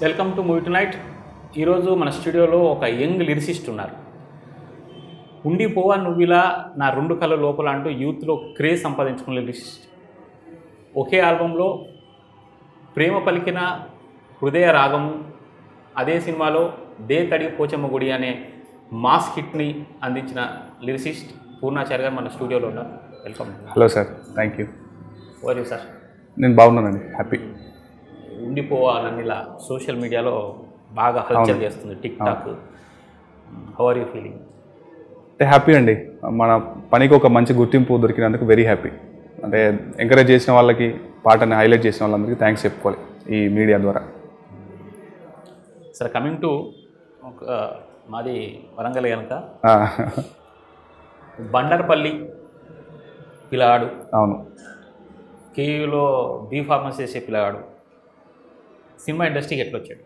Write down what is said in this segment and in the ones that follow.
Welcome to movie tonight ఈరోజు మన స్టూడియోలో ఒక యంగ్ లిరిసిస్ట్ ఉన్నారు ఉండిపోవా నువ్విలా నా రెండు కళ్ళ లోపల అంటూ యూత్లో క్రేజ్ సంపాదించుకున్న లిరిసిస్ట్ ఒకే ఆల్బంలో ప్రేమ పలికిన హృదయ రాగము అదే సినిమాలో దే తడి పోచమ్మ గుడి అనే మాస్ హిట్ని అందించిన లిరిసిస్ట్ పూర్ణాచారి గారు మన స్టూడియోలో ఉన్నారు welcome hello sir thank you over sir నేను బాగున్నానండి హ్యాపీ ఉండిపోవాలని ఇలా సోషల్ మీడియాలో బాగా హల్చల్ చేస్తుంది TikTok how are you feeling అంటే హ్యాపీ అండి మన పనికి ఒక మంచి గుర్తింపు దొరికినందుకు వెరీ హ్యాపీ అంటే ఎంకరేజ్ చేసిన వాళ్ళకి పాటని హైలైట్ చేసిన వాళ్ళందరికీ థ్యాంక్స్ చెప్పుకోవాలి ఈ మీడియా ద్వారా సరే కమింగ్ టు ఒక మాది వరంగల్ కనుక ఆ, బండర్పల్లి పిల్లగాడు అవును కేయూలో బీ ఫార్మసీ చేసే పిల్లగాడు సినిమా ఇండస్ట్రీకి ఎట్లా వచ్చాడు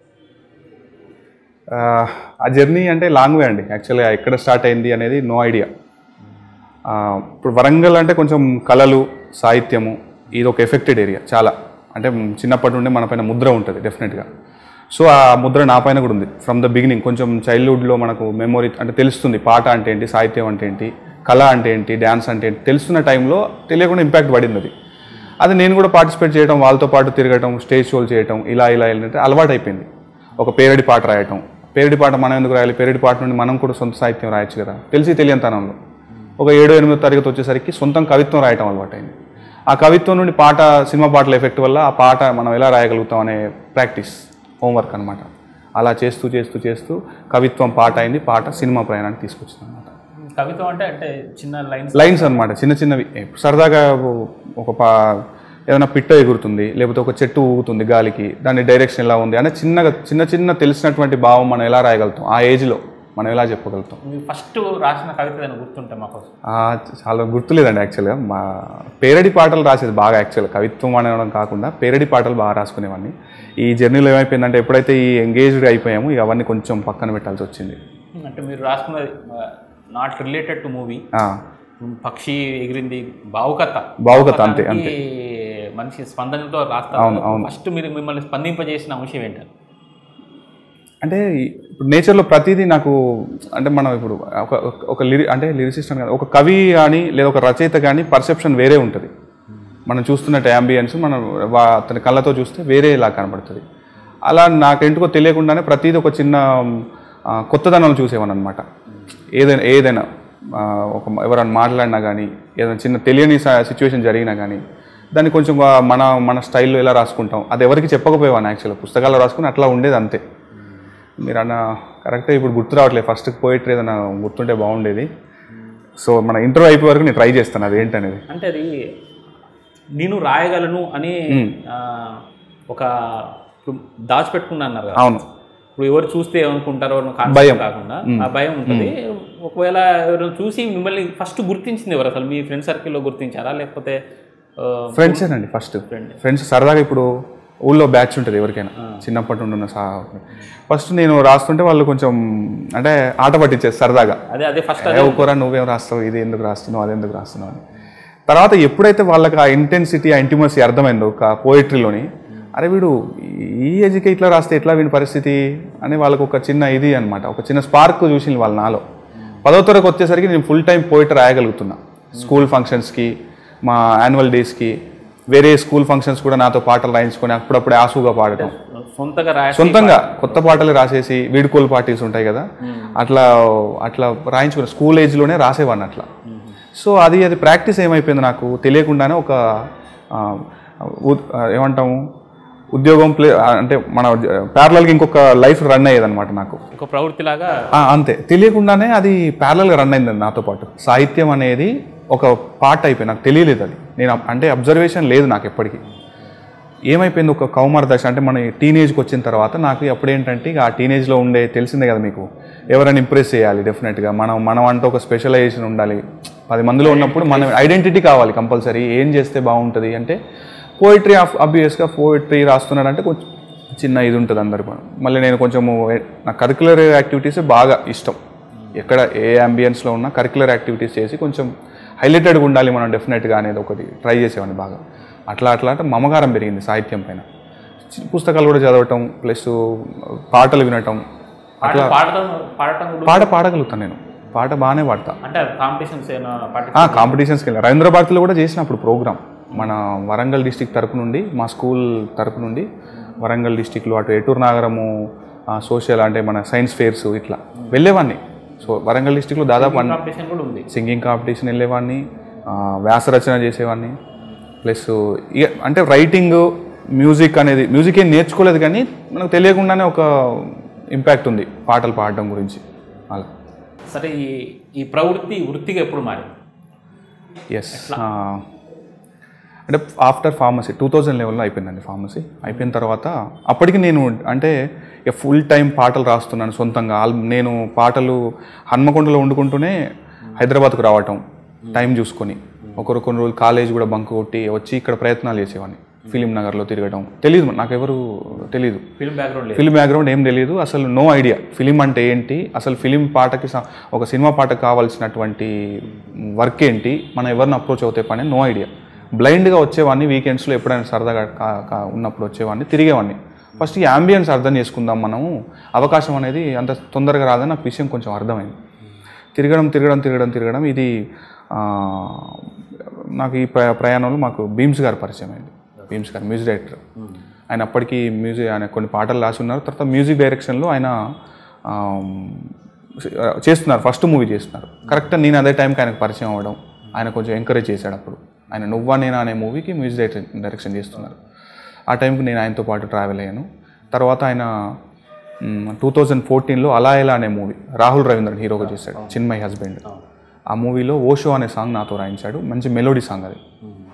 ఆ, ఆ జర్నీ అంటే లాంగ్ వే అండి యాక్చువల్గా ఎక్కడ స్టార్ట్ అయింది అనేది నో ఐడియా ఇప్పుడు వరంగల్ అంటే కొంచెం కళలు సాహిత్యము ఇది ఒక ఎఫెక్టెడ్ ఏరియా చాలా అంటే చిన్నప్పటి నుండి మన పైన ముద్ర ఉంటుంది డెఫినెట్గా సో ఆ ముద్ర నా పైన కూడా ఉంది ఫ్రమ్ ద బిగినింగ్ కొంచెం చైల్డ్హుడ్లో మనకు మెమొరీ అంటే తెలుస్తుంది పాట అంటే ఏంటి సాహిత్యం అంటే ఏంటి కళ అంటే ఏంటి డ్యాన్స్ అంటే ఏంటి తెలుస్తున్న టైంలో తెలియకుండా ఇంపాక్ట్ పడింది అది అది నేను కూడా పార్టిసిపేట్ చేయడం వాళ్ళతో పాటు తిరగటం స్టేజ్ షోలు చేయటం ఇలా ఇలా ఏంటంటే అలవాటు అయిపోయింది ఒక పేరడి పాట రాయటం పేరడి పాట మనం ఎందుకు రాయాలి పేరడి పాట నుండి మనం కూడా సొంత సాహిత్యం రాయొచ్చు కదా తెలిసి తెలియనితనంలో ఒక ఏడో ఎనిమిదో తరగతి వచ్చేసరికి సొంతం కవిత్వం రాయటం అలవాటైంది ఆ కవిత్వం నుండి పాట సినిమా పాటల ఎఫెక్ట్ వల్ల ఆ పాట మనం ఎలా రాయగలుగుతాం అనే ప్రాక్టీస్ హోంవర్క్ అనమాట అలా చేస్తూ చేస్తూ చేస్తూ కవిత్వం పాట అయింది పాట సినిమా ప్రయాణానికి తీసుకొచ్చింది అనమాట కవిత్వం అంటే అంటే చిన్న లైన్స్ లైన్స్ అనమాట చిన్న చిన్నవి సరదాగా ఒక పా ఏదైనా పిట్ట ఎగురుతుంది లేకపోతే ఒక చెట్టు ఊగుతుంది గాలికి దాని డైరెక్షన్ ఎలా ఉంది అంటే చిన్నగా చిన్న చిన్న తెలిసినటువంటి భావం మనం ఎలా రాయగలుగుతాం ఆ ఏజ్లో మనం ఎలా చెప్పగలుగుతాం మీరు ఫస్ట్ రాసిన కవిత ఏదైనా గుర్తుంటే మా కోసం ఆ, చాలా గుర్తులేదండి యాక్చువల్గా మా పేరడి పాటలు రాసేది బాగా యాక్చువల్గా కవిత్వం అనడం కాకుండా పేరడి పాటలు బాగా రాసుకునేవాడిని ఈ జర్నీలో ఏమైపోయిందంటే ఎప్పుడైతే ఈ ఎంగేజ్డ్ అయిపోయామో ఇక అవన్నీ కొంచెం పక్కన పెట్టాల్సి వచ్చింది అంటే మీరు రాసుకున్నది నాట్ రిలేటెడ్ టు మూవీ ఆ, పక్షి ఎగిరింది భావుకథ భావుకథ అంతే, దానికి మనిషి స్పందనతో రాస్తారు అవును, అవును. ఫస్ట్ మీరు మిమ్మల్ని స్పందింపజేసిన అంశం ఏంటంటే అంటే ఇప్పుడు నేచర్లో ప్రతిదీ నాకు అంటే మనం ఇప్పుడు ఒక ఒక- ఒక లిరి అంటే లిరిసిస్ట్ అని కాదు ఒక కవి కానీ లేదా ఒక రచయిత కానీ పర్సెప్షన్ వేరే ఉంటుంది మనం చూస్తున్నట్టు అంబియన్స్ మనం వా- అతని కళ్ళతో చూస్తే వేరే ఇలా కనబడుతుంది అలా నాకెందుకో తెలియకుండానే ప్రతిదీ ఒక చిన్న ఆ, కొత్తదనం చూసేవాను అనమాట ఏదైనా ఏదైనా ఆ, ఒక ఎవరైనా మాట్లాడినా కానీ ఏదైనా చిన్న తెలియని సిచ్యువేషన్ జరిగినా కానీ దాన్ని కొంచెం ఆ, మన మన స్టైల్లో ఎలా రాసుకుంటాం అది ఎవరికి చెప్పకపోయేవాను యాక్చువల్గా పుస్తకాల్లో రాసుకుని అట్లా ఉండేది అంతే మీరు అన్న కరెక్ట్గా ఇప్పుడు గుర్తు రావట్లేదు ఫస్ట్ పోయిటరీ ఏదైనా గుర్తుంటే బాగుండేది సో మన ఇంటర్వ్యూ అయిపోయే వరకు నేను ట్రై చేస్తాను అది ఏంటనేది అంటే అది నేను రాయగలను అని ఆ, ఒక ఇప్పుడు దాచిపెట్టుకున్నా అన్నారు కదా అవును ఇప్పుడు ఎవరు చూస్తే ఏమనుకుంటారో అన్న concept భయం. కాకుండా ఆ భయం ఉంటుంది ఒకవేళ ఎవరు చూసి మిమ్మల్ని ఫస్ట్ గుర్తించింది ఎవరు అసలు మీ ఫ్రెండ్ సర్కిల్లో గుర్తించారా లేకపోతే ఆ, ఫ్రెండ్స్ అండి ఫస్ట్ Friend. ఫ్రెండ్స్ సరదాగా ఇప్పుడు ఊళ్ళో బ్యాచ్ ఉంటుంది ఎవరికైనా చిన్నప్పటి నుండి ఉన్న సా ఫస్ట్ నేను రాస్తుంటే వాళ్ళు కొంచెం అంటే ఆట పట్టించేది సరదాగా అదే అదే ఫస్ట్ ఏ ఒక్కరా నువ్వేం రాస్తావు ఇది ఎందుకు రాస్తున్నావు అది ఎందుకు రాస్తున్నావు అని తర్వాత ఎప్పుడైతే వాళ్ళకి ఆ ఇంటెన్సిటీ ఆ ఇంటిమసీ అర్థమైందో ఒక పోయిటరీలోని అరే వీడు ఈ ఏజ్కి ఇట్లా రాస్తే ఎట్లా వీడి పరిస్థితి అని వాళ్ళకు ఒక చిన్న ఇది అనమాట ఒక చిన్న స్పార్క్ చూసింది వాళ్ళ నాలో పదో తరగతి వచ్చేసరికి నేను ఫుల్ టైం పోయిటరీ రాయగలుగుతున్నా స్కూల్ ఫంక్షన్స్కి మా యాన్యువల్ డేస్కి వేరే స్కూల్ ఫంక్షన్స్ కూడా నాతో పాటలు రాయించుకొని అప్పుడప్పుడే ఆసుగా పాడటం సొంతగా రాయ సొంతంగా కొత్త పాటలు రాసేసి వీడుకోలు పార్టీస్ ఉంటాయి కదా అట్లా అట్లా రాయించుకున్న స్కూల్ ఏజ్లోనే రాసేవాడిని అట్లా సో అది అది ప్రాక్టీస్ ఏమైపోయింది నాకు తెలియకుండానే ఒక ఆ, ఉ- ఆ, ఏమంటాము ఉద్యోగం ప్లే అంటే మన ప్యారలల్గా ఇంకొక లైఫ్ రన్ అయ్యేదన్నమాట నాకు ఒక ప్రవృత్తిలాగా ఆ, అంతే తెలియకుండానే అది ప్యారలల్గా రన్ అయింది నాతో పాటు సాహిత్యం అనేది ఒక పార్ట్ అయిపోయింది నాకు తెలియలేదు అది నేను అప్- అంటే అబ్జర్వేషన్ లేదు నాకు ఎప్పటికీ ఏమైపోయింది ఒక కౌమార దశ అంటే మన టీనేజ్కి వచ్చిన తర్వాత నాకు ఎప్పుడేంటంటే ఇక ఆ టీనేజ్లో ఉండే తెలిసిందే కదా మీకు ఎవరైనా ఇంప్రెస్ చేయాలి డెఫినెట్గా మనం మనం అంటూ ఒక స్పెషలైజేషన్ ఉండాలి పది మందిలో ఉన్నప్పుడు మన ఐడెంటిటీ కావాలి కంపల్సరీ ఏం చేస్తే బాగుంటుంది అంటే పోయిటరీ ఆఫ్ అబ్వియస్గా పోయిటరీ రాస్తున్నాడంటే కొంచెం చిన్న ఇది ఉంటుంది అందరికి మళ్ళీ నేను కొంచెము ఏ- నా కరికులర్ యాక్టివిటీస్ బాగా ఇష్టం ఎక్కడ ఏ అంబియన్స్లో ఉన్నా కరికులర్ యాక్టివిటీస్ చేసి కొంచెం హైలైటెడ్గా ఉండాలి మనం డెఫినెట్గా అనేది ఒకటి ట్రై చేసేవాడిని బాగా అట్లా అట్లా అంటే మమకారం పెరిగింది సాహిత్యం పైన చి- పుస్తకాలు కూడా చదవటం ప్లస్ పాటలు వినటం పాట పాడటం పాడటం కూడా పాట పాడగలుగుతాను నేను పాట బాగానే పాడతా అంటే కాంపిటీషన్స్ ఏమైనా ఆ, పార్టిసిపేట్ కాంపిటీషన్స్కి వెళ్ళాను రవీంద్ర భారతిలో కూడా చేసినప్పుడు ప్రోగ్రామ్ మన వరంగల్ డిస్టిక్ తరపు నుండి మా స్కూల్ తరపు నుండి వరంగల్ డిస్టిక్లో అటు ఎటూరు నాగరము సోషల్ అంటే మన సైన్స్ ఫేర్స్ ఇట్లా వెళ్ళేవాడిని సో వరంగల్ డిస్టిక్లో దాదాపు అన్ని కాంపిటీషన్ కూడా ఉంది సింగింగ్ కాంపిటీషన్ వెళ్ళేవాడిని ఆ, వ్యాసరచన చేసేవాడిని ప్లస్ ఇక అంటే రైటింగ్ మ్యూజిక్ అనేది మ్యూజిక్ ఏం నేర్చుకోలేదు కానీ మనకు తెలియకుండానే ఒక ఇంపాక్ట్ ఉంది పాటలు పాడడం గురించి అలా సరే ఈ ఈ ప్రవృత్తి వృత్తిగా ఎప్పుడు మారింది ఎస్ అంటే ఆఫ్టర్ ఫార్మసీ టూ థౌజండ్ లెవెల్లో అయిపోయిందండి ఫార్మసీ అయిపోయిన తర్వాత అప్పటికి నేను అంటే ఇక ఫుల్ టైం పాటలు రాస్తున్నాను సొంతంగా ఆల్ నేను పాటలు హన్మకొండలో వండుకుంటూనే హైదరాబాద్కు రావటం టైం చూసుకొని ఒకరు కొన్ని రోజులు కాలేజ్ కూడా బంక్ కొట్టి వచ్చి ఇక్కడ ప్రయత్నాలు చేసేవాడిని ఫిలిం నగర్లో తిరగడం తెలియదు నాకెవరు తెలియదు ఫిల్మ్ బ్యాక్గ్రౌండ్ లేదు ఫిలిం బ్యాక్గ్రౌండ్ ఏం తెలియదు అసలు నో ఐడియా ఫిలిం అంటే ఏంటి అసలు ఫిలిం పాటకి స- ఒక సినిమా పాటకు కావాల్సినటువంటి వర్క్ ఏంటి మనం ఎవరిని అప్రోచ్ అవుతే పని నో ఐడియా బ్లైండ్గా వచ్చేవాడిని వీకెండ్స్లో ఎప్పుడైనా సరదాగా కా- కా- ఉన్నప్పుడు వచ్చేవాడిని తిరిగేవాడిని ఫస్ట్ ఈ అంబియన్స్ అర్థం చేసుకుందాం మనము అవకాశం అనేది అంత తొందరగా రాదని నాకు విషయం కొంచెం అర్థమైంది తిరగడం తిరగడం తిరగడం తిరగడం ఇది ఆ, నాకు ఈ ప్ర- ప్రయాణంలో మాకు భీమ్స్ గారు పరిచయం అయింది భీమ్స్ గారు మ్యూజిక్ డైరెక్టర్ ఆయన అప్పటికి మ్యూజిక్ ఆయన కొన్ని పాటలు రాసి ఉన్నారు తర్వాత మ్యూజిక్ డైరెక్షన్లో ఆయన ఆమ్, చేస్తున్నారు ఫస్ట్ మూవీ చేస్తున్నారు కరెక్ట్ నేను అదే టైంకి ఆయనకు పరిచయం అవ్వడం ఆయన కొంచెం ఎంకరేజ్ చేశాడు అప్పుడు ఆయన నువ్వా నేనా అనే మూవీకి మ్యూజిక్ డైరెక్షన్ డైరెక్షన్ చేస్తున్నారు ఆ టైంకి నేను ఆయనతో పాటు ట్రావెల్ అయ్యాను తర్వాత ఆయన టూ థౌజండ్ ఫోర్టీన్లో అలా ఎలా అనే మూవీ రాహుల్ రవీంద్రన్ హీరోగా చేశాడు చిన్మయ్ హస్బెండ్ ఆ మూవీలో ఓషో అనే సాంగ్ నాతో రాయించాడు మంచి మెలోడీ సాంగ్ అది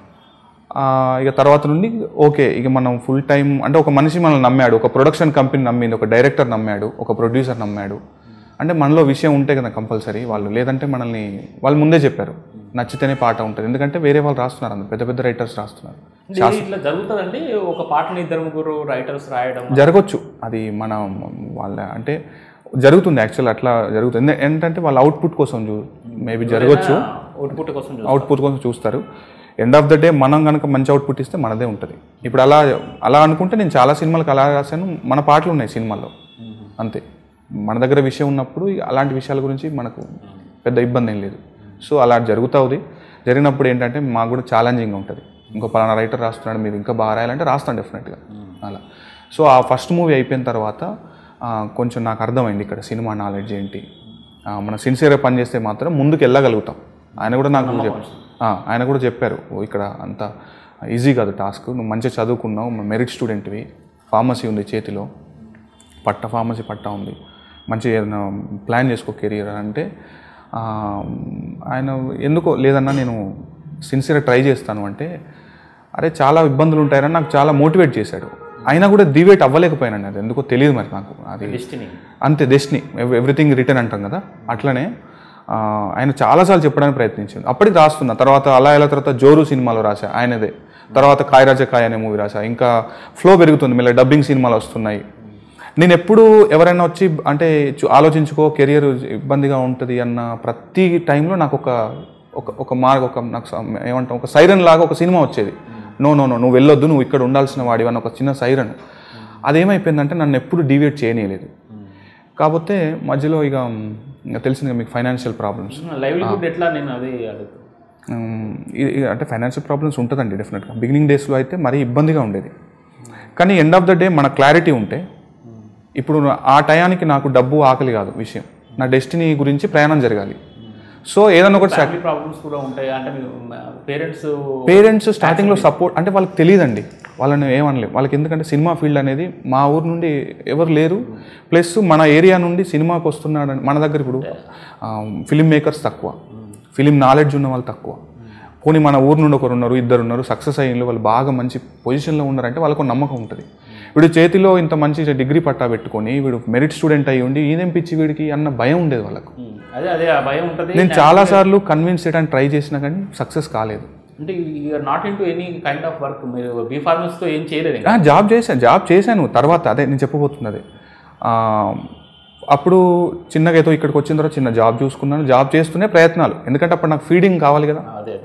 ఆ, ఇక తర్వాత నుండి ఓకే ఇక మనం ఫుల్ టైం అంటే ఒక మనిషి మనల్ని నమ్మాడు ఒక ప్రొడక్షన్ కంపెనీ నమ్మింది ఒక డైరెక్టర్ నమ్మాడు ఒక ప్రొడ్యూసర్ నమ్మాడు అంటే మనలో విషయం ఉంటే కదా కంపల్సరీ వాళ్ళు లేదంటే మనల్ని వాళ్ళు ముందే చెప్పారు నచ్చితేనే పాట ఉంటుంది ఎందుకంటే వేరే వాళ్ళు రాస్తున్నారు అందరు పెద్ద పెద్ద రైటర్స్ రాస్తున్నారు ఇది ఇట్లా జరుగుతుందండి ఒక పాటని ఇద్దరు ముగ్గురు రైటర్స్ రాయడం జరగచ్చు అది మన వాళ్ళ అంటే జరుగుతుంది యాక్చువల్ అట్లా జరుగుతుంది ఎందు- ఏంటంటే వాళ్ళ అవుట్పుట్ కోసం చూ మేబీ జరగచ్చు అవుట్పుట్ కోసం చూస్తారు. అవుట్పుట్ కోసం చూస్తారు ఎండ్ ఆఫ్ ద డే మనం కనుక మంచి అవుట్పుట్ ఇస్తే మనదే ఉంటుంది ఇప్పుడు అలా అలా అనుకుంటే నేను చాలా సినిమాలకు అలా రాశాను మన పాటలు ఉన్నాయి సినిమాల్లో అంతే మన దగ్గర విషయం ఉన్నప్పుడు ఇక అలాంటి విషయాల గురించి మనకు పెద్ద ఇబ్బంది ఏం లేదు సో అలా జరుగుతుంది జరిగినప్పుడు ఏంటంటే మాకు కూడా ఛాలెంజింగ్ ఉంటుంది ఇంకో పలానా రైటర్ రాస్తున్నాడు మీరు ఇంకా బాగా రాయాలంటే రాస్తాను డెఫినెట్గా అలా సో ఆ ఫస్ట్ మూవీ అయిపోయిన తర్వాత ఆ, కొంచెం నాకు అర్థమైంది ఇక్కడ సినిమా నాలెడ్జ్ ఏంటి ఆ, మనం సిన్సియర్గా పనిచేస్తే మాత్రం ముందుకు వెళ్ళగలుగుతాం ఆయన కూడా నాకు చెప్ ఆ, ఆయన కూడా చెప్పారు "ఓ, ఇక్కడ అంత ఈజీ కాదు టాస్క్ నువ్వు మంచిగా చదువుకున్నావు మెరిట్ స్టూడెంట్వి ఫార్మసీ ఉంది చేతిలో పట్ట ఫార్మసీ పట్ట ఉంది మంచి ఏదైనా ప్లాన్ చేసుకో కెరీర్ అంటే ఆ, ఆయన ఎందుకో లేదన్నా నేను సిన్సియర్గా ట్రై చేస్తాను అంటే అరే చాలా ఇబ్బందులు ఉంటాయని నాకు చాలా మోటివేట్ చేశాడు అయినా కూడా డివేట్ అవ్వలేకపోయానండి అది ఎందుకో తెలియదు మరి నాకు అది డెస్టినీ అంతే డెస్టినీ ఎవ్రీథింగ్ రిటర్న్ అంటాం కదా అట్లనే ఆ, ఆయన చాలాసార్లు చెప్పడానికి ప్రయత్నించింది అప్పటికి రాస్తున్నా తర్వాత అలా ఎలా తర్వాత జోరు సినిమాలో రాశా ఆయనదే తర్వాత కాయరాజ కాయ అనే మూవీ రాశా ఇంకా ఫ్లో పెరుగుతుంది మళ్ళీ డబ్బింగ్ సినిమాలు వస్తున్నాయి నేను ఎప్పుడు ఎవరైనా వచ్చి అంటే చు- ఆలోచించుకో కెరియర్ ఇబ్బందిగా ఉంటుంది అన్న ప్రతి టైంలో నాకు ఒక ఒక ఒక మార్గ ఒక నాకు స- ఏమంటాం ఒక సైరన్ లాగా ఒక సినిమా వచ్చేది నో నో నో నువ్వు వెళ్ళొద్దు నువ్వు ఇక్కడ ఉండాల్సిన వాడివి అన్న ఒక చిన్న సైరన్ అదేమైపోయిందంటే నన్ను ఎప్పుడు డివేట్ చేయనీయలేదు కాకపోతే మధ్యలో ఇక ఇంకా తెలిసింది మీకు ఫైనాన్షియల్ ప్రాబ్లమ్స్ లైవ్లీహుడ్ ఎట్లా నేను అది అడుగుతాను అంటే ఫైనాన్షియల్ ప్రాబ్లమ్స్ ఉంటుందండి డెఫినెట్గా బిగినింగ్ డేస్లో అయితే మరీ ఇబ్బందిగా ఉండేది కానీ ఎండ్ ఆఫ్ ద డే మన క్లారిటీ ఉంటే ఇప్పుడు ఆ టయానికి నాకు డబ్బు ఆకలి కాదు విషయం నా డెస్టినీ గురించి ప్రయాణం జరగాలి సో ఏదన్నా ఒకటి ఫ్యామిలీ ప్రాబ్లమ్స్ కూడా ఉంటాయి అంటే పేరెంట్స్ పేరెంట్స్ స్టార్టింగ్లో సపోర్ట్ అంటే వాళ్ళకి తెలియదండి వాళ్ళని ఏమనలేం వాళ్ళకి ఎందుకంటే సినిమా ఫీల్డ్ అనేది మా ఊరు నుండి ఎవరు లేరు ప్లస్ మన ఏరియా నుండి సినిమాకి వస్తున్నాడు మన దగ్గర ఇప్పుడు ఫిలిం మేకర్స్ తక్కువ ఫిలిం నాలెడ్జ్ ఉన్న వాళ్ళు తక్కువ పోనీ మన ఊరు నుండి ఒకరు ఉన్నారు ఇద్దరు ఉన్నారు సక్సెస్ అయ్యిండ్రు వాళ్ళు బాగా మంచి పొజిషన్లో ఉన్నారంటే వాళ్ళకు నమ్మకం ఉంటుంది వీడు చేతిలో ఇంత మంచి డిగ్రీ పట్టా పెట్టుకొని వీడు మెరిట్ స్టూడెంట్ అయ్యి ఉండి ఈయనేం పిచ్చి వీడికి అన్న భయం ఉండేది వాళ్ళకు అదే అదే ఆ భయం ఉంటుంది నేను చాలాసార్లు కన్విన్స్ చేయడానికి ట్రై చేసినా కానీ సక్సెస్ కాలేదు అంటే you are not into any kind of work మీరు బీ తో ఏం చేయలేదు ఇంకా ఆ, జాబ్ చేశాను జాబ్ చేశాను తర్వాత అదే నేను చెప్పబోతున్నది ఆ, అప్పుడు చిన్నగా ఏదో ఇక్కడికి వచ్చిన తర్వాత చిన్న జాబ్ చూసుకున్నాను జాబ్ చేస్తూనే ప్రయత్నాలు ఎందుకంటే అప్పుడు నాకు ఫీడింగ్ కావాలి కదా అదే ఆ,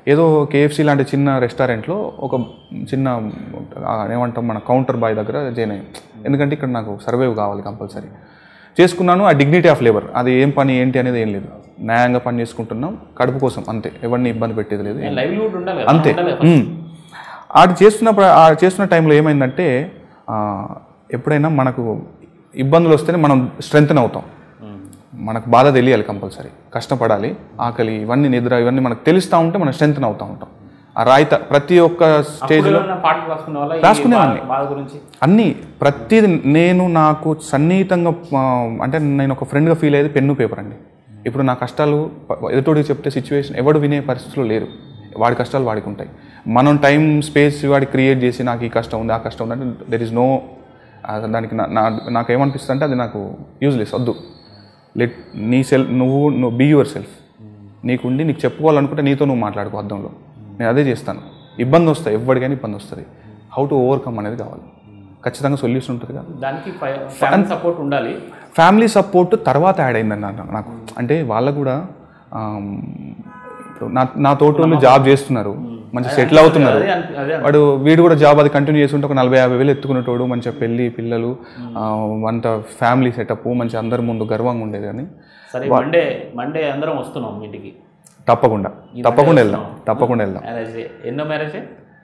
ఏదో కేఎఫ్సీ లాంటి చిన్న రెస్టారెంట్లో ఒక చిన్న ఆ, ఏమంటాం మన కౌంటర్ బాయ్ దగ్గర జాయిన్ అయ్యాం ఎందుకంటే ఇక్కడ నాకు సర్వైవ్ కావాలి కంపల్సరీ చేసుకున్నాను ఆ డిగ్నిటీ ఆఫ్ లేబర్ అది ఏం పని ఏంటి అనేది ఏం లేదు న్యాయంగా పని చేసుకుంటున్నాం కడుపు కోసం అంతే ఎవరిని ఇబ్బంది పెట్టేది లేదు లైవ్లీహుడ్ ఉండాలి కదా అంతే ఉండాలి కదా. ఉమ్. అది చేస్తున్నప్పుడు ఆ చేస్తున్న టైంలో ఏమైందంటే ఆ, ఎప్పుడైనా మనకు ఇబ్బందులు వస్తేనే మనం స్ట్రెంగ్త్ అవుతాం ఉమ్. మనకు బాధ తెలియాలి కంపల్సరీ కష్టపడాలి ఆకలి ఇవన్నీ నిద్ర ఇవన్నీ మనకు తెలుస్తూ ఉంటే మనం స్ట్రెంగ్త్ అవుతూ ఉంటాం ఆ రాయిత ప్రతి ఒక్క స్టేజ్లో అప్పుడు ఏమన్నా పాటలు రాసుకునే వాళ్ళ రాసుకునేవాడిని. బాధ గురించి అన్నీ ప్రతిది నేను నాకు సన్నిహితంగా ఆ, అంటే నేను ఒక ఫ్రెండ్గా ఫీల్ అయ్యేది పెన్ను పేపర్ అండి ఇప్పుడు నా కష్టాలు ప- ఎదుటోడికి చెప్తే సిచ్యువేషన్ ఎవడు వినే పరిస్థితులు లేరు వాడి కష్టాలు వాడికి ఉంటాయి మనం టైం స్పేస్ వాడి క్రియేట్ చేసి నాకు ఈ కష్టం ఉంది ఆ కష్టం ఉంది అంటే దెర్ ఇస్ నో దానికి నా నా- నాకు ఏమనిపిస్తుంది అంటే అది నాకు యూజ్లెస్ వద్దు లెట్ నీ సెల్ఫ్ నువ్వు నువ్వు బీ యువర్ సెల్ఫ్ నీకుండి నీకు చెప్పుకోవాలనుకుంటే నీతో నువ్వు మాట్లాడుకో అర్థంలో నేను అదే చేస్తాను ఇబ్బంది వస్తాయి ఎవరికైనా ఇబ్బంది వస్తుంది హౌ టు ఓవర్కమ్ అనేది కావాలి ఖచ్చితంగా సొల్యూషన్ ఉంటుంది కదా దానికి ఫ్యాన్ సపోర్ట్ ఉండాలి ఫ్యామిలీ సపోర్ట్ తర్వాత యాడ్ అయిందండి నాకు నాకు అంటే వాళ్ళకు కూడా ఆమ్, ఇప్పుడు నా నా తోటోళ్ళు జాబ్ చేస్తున్నారు మంచి సెటిల్ అవుతున్నారు అదే అనిపి- అదే వాడు వీడు కూడా జాబ్ అది కంటిన్యూ చేస్తుంటే ఒక నలభై యాభై వేలు ఎత్తుకునేటోడు మంచిగా పెళ్ళి పిల్లలు ఆ, అంత ఫ్యామిలీ సెటప్ మంచి అందరి ముందు గర్వంగా ఉండేది కానీ సరే మండే మండే అందరం వస్తున్నాం మీ ఇంటికి తప్పకుండా తప్పకుండా వెళ్దాం తప్పకుండా వెళ్దాం మ్యారేజ్ ఎన్నో మ్యారేజ్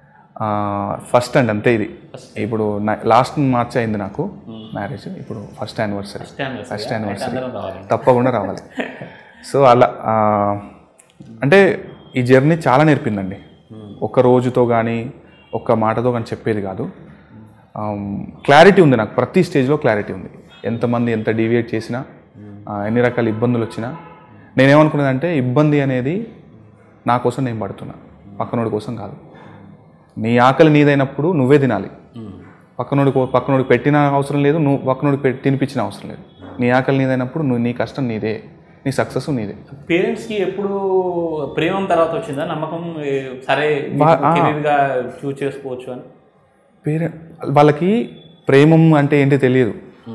ఫస్ట్ అండ్ అంతే ఇది ఇప్పుడు లాస్ట్ మార్చ్ అయింది నాకు మ్యారేజ్ ఇప్పుడు ఫస్ట్ యానివర్సరీ ఫస్ట్ యానివర్సరీ అందరం రావాలి తప్పకుండా రావాలి సో అలా ఆ, అంటే ఈ జర్నీ చాలా నేర్పిందండి ఒక్క రోజుతో కానీ ఒక్క మాటతో కానీ చెప్పేది కాదు క్లారిటీ ఉంది నాకు ప్రతి స్టేజ్లో క్లారిటీ ఉంది ఎంతమంది ఎంత డీవియేట్ చేసినా ఆ, ఎన్ని రకాల ఇబ్బందులు వచ్చినా నేనేమనుకున్నానంటే ఇబ్బంది అనేది నా కోసం నేను పడుతున్నా పక్కనోడి కోసం కాదు నీ ఆకలి నీదైనప్పుడు నువ్వే తినాలి పక్కనోడి కో- పక్కనోడికి పెట్టిన అవసరం లేదు నువ్వు పక్కనోడికి పెట్టి తినిపించిన అవసరం లేదు నీ ఆకలి నీదైనప్పుడు నువ్వు నీ కష్టం నీదే నీ సక్సెస్ నీదే పేరెంట్స్కి ఎప్పుడు ప్రేమం తర్వాత వచ్చిందా నమ్మకం ఏ, సరే వా- ఆ. కెరీర్గా చూస్ చేసుకోవచ్చు అని పేరె వాళ్ళకి ప్రేమం అంటే ఏంటి తెలియదు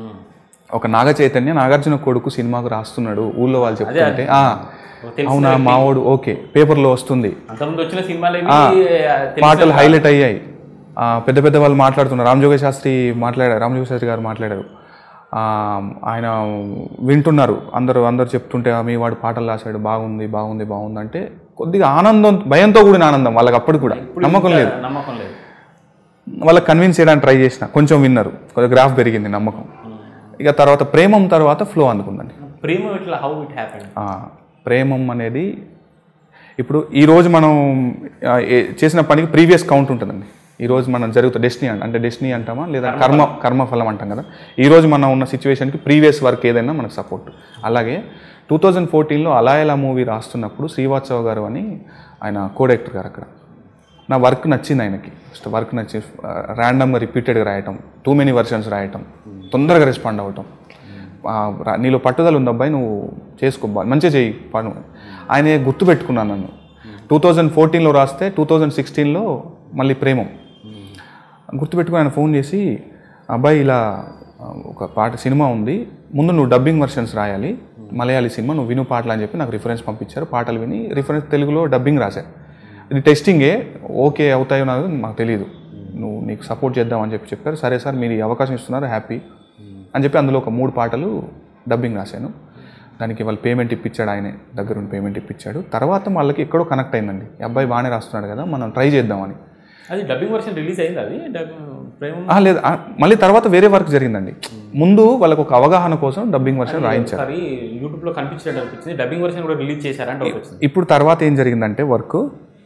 ఒక నాగ చైతన్య నాగార్జున కొడుకు సినిమాకు రాస్తున్నాడు ఊళ్ళో వాళ్ళు చెప్తుంటే "ఆ, తెలిసిన అవునా మావాడు ఓకే పేపర్లో వస్తుంది అంతకుముందు వచ్చిన సినిమాలు ఏవి, ఆ, ఆ, తెలిసిన- పాటలు హైలైట్ అయ్యాయి ఆ, పెద్ద పెద్ద వాళ్ళు మాట్లాడుతున్నారు రామజోగ శాస్త్రి మాట్లాడారు రామజోగ శాస్త్రి గారు మాట్లాడారు ఆ, ఆయన వింటున్నారు అందరూ అందరు చెప్తుంటే "ఆ, మీ వాడు పాటలు రాశాడు బాగుంది బాగుంది బాగుంది అంటే కొద్దిగా ఆనందం భయంతో కూడిన ఆనందం వాళ్ళకి అప్పుడు కూడా నమ్మకం లేదు నమ్మకం లేదు వాళ్ళకి కన్విన్స్ చేయడానికి ట్రై చేసిన కొంచెం విన్నారు కొద్దిగా గ్రాఫ్ పెరిగింది నమ్మకం ఇక తర్వాత ప్రేమం తర్వాత ఫ్లో అందుకుందండి ప్రేమ ఇట్లా హౌ ఇట్ హ్యాపెన్ ఆ, ప్రేమం అనేది ఇప్పుడు ఈరోజు మనం ఆ, ఏ- చేసిన పనికి ప్రీవియస్ కౌంట్ ఉంటుందండి ఈరోజు మనం జరుగుతుంది డెస్టినీ అంట అంటే డెస్టినీ అంటామా లేదా కర్మ కర్మఫలం అంటాం కదా ఈరోజు మనం ఉన్న సిచ్యువేషన్కి ప్రీవియస్ వర్క్ ఏదైనా మనకు సపోర్ట్ అలాగే టూ థౌజండ్ ఫోర్టీన్లో అలా ఎలా మూవీ రాస్తున్నప్పుడు శ్రీవాత్సవ గారు అని ఆయన కోడైరెక్టర్ గారు అక్కడ నా వర్క్ నచ్చింది ఆయనకి ఫస్ట్ వర్క్ నచ్చి ర్యాండమ్గా రిపీటెడ్గా రాయటం టూ మెనీ వర్షన్స్ రాయటం తొందరగా రెస్పాండ్ అవ్వటం ఆ, రా- నీలో పట్టుదల ఉంది అబ్బాయి నువ్వు చేసుకో బా- మంచిగా చేయి పను ఆయన గుర్తుపెట్టుకున్నాను నన్ను టూ థౌజండ్ ఫోర్టీన్లో రాస్తే టూ థౌజండ్ సిక్స్టీన్లో మళ్ళీ ప్రేమం గుర్తుపెట్టుకుని ఆయన ఫోన్ చేసి అబ్బాయి ఇలా ఆ, ఒక పాట సినిమా ఉంది ముందు నువ్వు డబ్బింగ్ వర్షన్స్ రాయాలి మలయాళీ సినిమా నువ్వు విను పాటలు అని చెప్పి నాకు రిఫరెన్స్ పంపించారు పాటలు విని రిఫరెన్స్ తెలుగులో డబ్బింగ్ రాశారు ఇది టెస్టింగే ఓకే అవుతాయో నాకు మాకు తెలియదు నువ్వు నీకు సపోర్ట్ చేద్దామని చెప్పి చెప్పారు సరే సార్ మీరు ఈ అవకాశం ఇస్తున్నారు హ్యాపీ అని చెప్పి అందులో ఒక మూడు పాటలు డబ్బింగ్ రాశాను దానికి వాళ్ళు పేమెంట్ ఇప్పించాడు ఆయనే దగ్గరుండి పేమెంట్ ఇప్పించాడు తర్వాత వాళ్ళకి ఎక్కడో కనెక్ట్ అయిందండి ఈ అబ్బాయి బాగానే రాస్తున్నాడు కదా మనం ట్రై చేద్దామని అది డబ్బింగ్ వర్షన్ రిలీజ్ అయింది అది డబ్- ప్రేమ ఆ, లేదు ఆ, మళ్ళీ తర్వాత వేరే వర్క్ జరిగిందండి ముందు వాళ్ళకు ఒక అవగాహన కోసం డబ్బింగ్ వర్షన్ రాయించారు ఒకసారి యూట్యూబ్లో కనిపించినట్టు అనిపించింది డబ్బింగ్ వర్షన్ కూడా రిలీజ్ చేశారంటే డౌట్ వచ్చింది ఇప్పుడు తర్వాత ఏం జరిగిందంటే వర్క్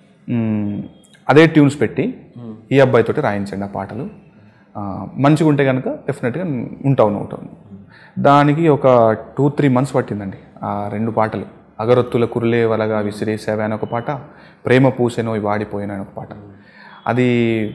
మ్, అదే ట్యూన్స్ పెట్టి ఈ అబ్బాయితోటి రాయించండి ఆ పాటలు ఆ, మంచిగా ఉంటే కనుక డెఫినెట్గా ఉంటావు నువ్వు ఉంటావు దానికి ఒక టూ త్రీ మంత్స్ పట్టిందండి ఆ రెండు పాటలు అగరొత్తుల కురులే వలగా విసిరేసేవే అని ఒక పాట ప్రేమ పూసెనో వాడిపోయిన అని ఒక పాట అది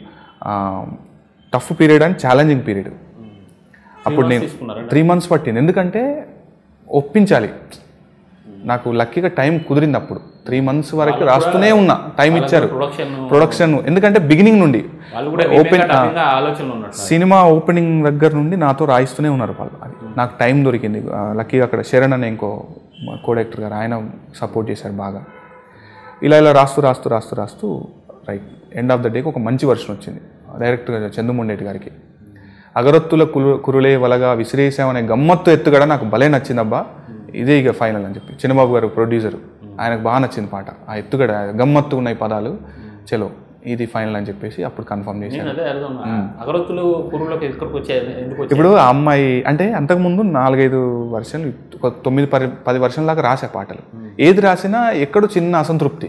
tough period and challenging period అప్పుడు నేను తీసుకున్నారు త్రీ మంత్స్ పట్టింది ఎందుకంటే ఒప్పించాలి నాకు లక్కీగా టైం కుదిరింది అప్పుడు త్రీ మంత్స్ వరకు రాస్తూనే ఉన్నా టైం ఇచ్చారు ప్రొడక్షన్ ప్రొడక్షన్ ఎందుకంటే బిగినింగ్ నుండి వాళ్ళు కూడా ఓపెన్ డబ్బింగ్ ఆలోచనలు ఉన్నట్టు సినిమా ఓపెనింగ్ దగ్గర నుండి నాతో రాయిస్తూనే ఉన్నారు వాళ్ళు అది నాకు టైం దొరికింది ఆ, లక్కీగా అక్కడ శరణ్ అనే ఇంకో కోడెక్టర్ గారు ఆయన సపోర్ట్ చేశారు బాగా ఇలా ఇలా రాస్తూ రాస్తూ రాస్తూ రాస్తూ రైట్ ఎండ్ ఆఫ్ ద డేకి ఒక మంచి వర్షన్ వచ్చింది డైరెక్ట్గా చందుముండేటి గారికి అగరొత్తుల కురు కురులే వలగా విసిరేసామనే గమ్మత్తు ఎత్తుగడ నాకు భలే నచ్చిందబ్బా ఇదే ఇక ఫైనల్ అని చెప్పి చిన్నబాబు గారు ప్రొడ్యూసర్ ఆయనకు బాగా నచ్చింది పాట ఆ ఎత్తుగడ గమ్మత్తు ఉన్నాయి పదాలు చలో ఇది ఫైనల్ అని చెప్పేసి అప్పుడు కన్ఫర్మ్ చేశాను నేను అదే అడుగుతున్నా అగరొత్తులు పురుగులోకి ఎక్కడికి వచ్చాయి ఎందుకు వచ్చాయి ఇప్పుడు ఆ అమ్మాయి అంటే అంతకుముందు నాలుగైదు వర్షన్లు ఒక తొమ్మిది పది పది వర్షం దాకా రాసే పాటలు ఏది రాసినా ఎక్కడో చిన్న అసంతృప్తి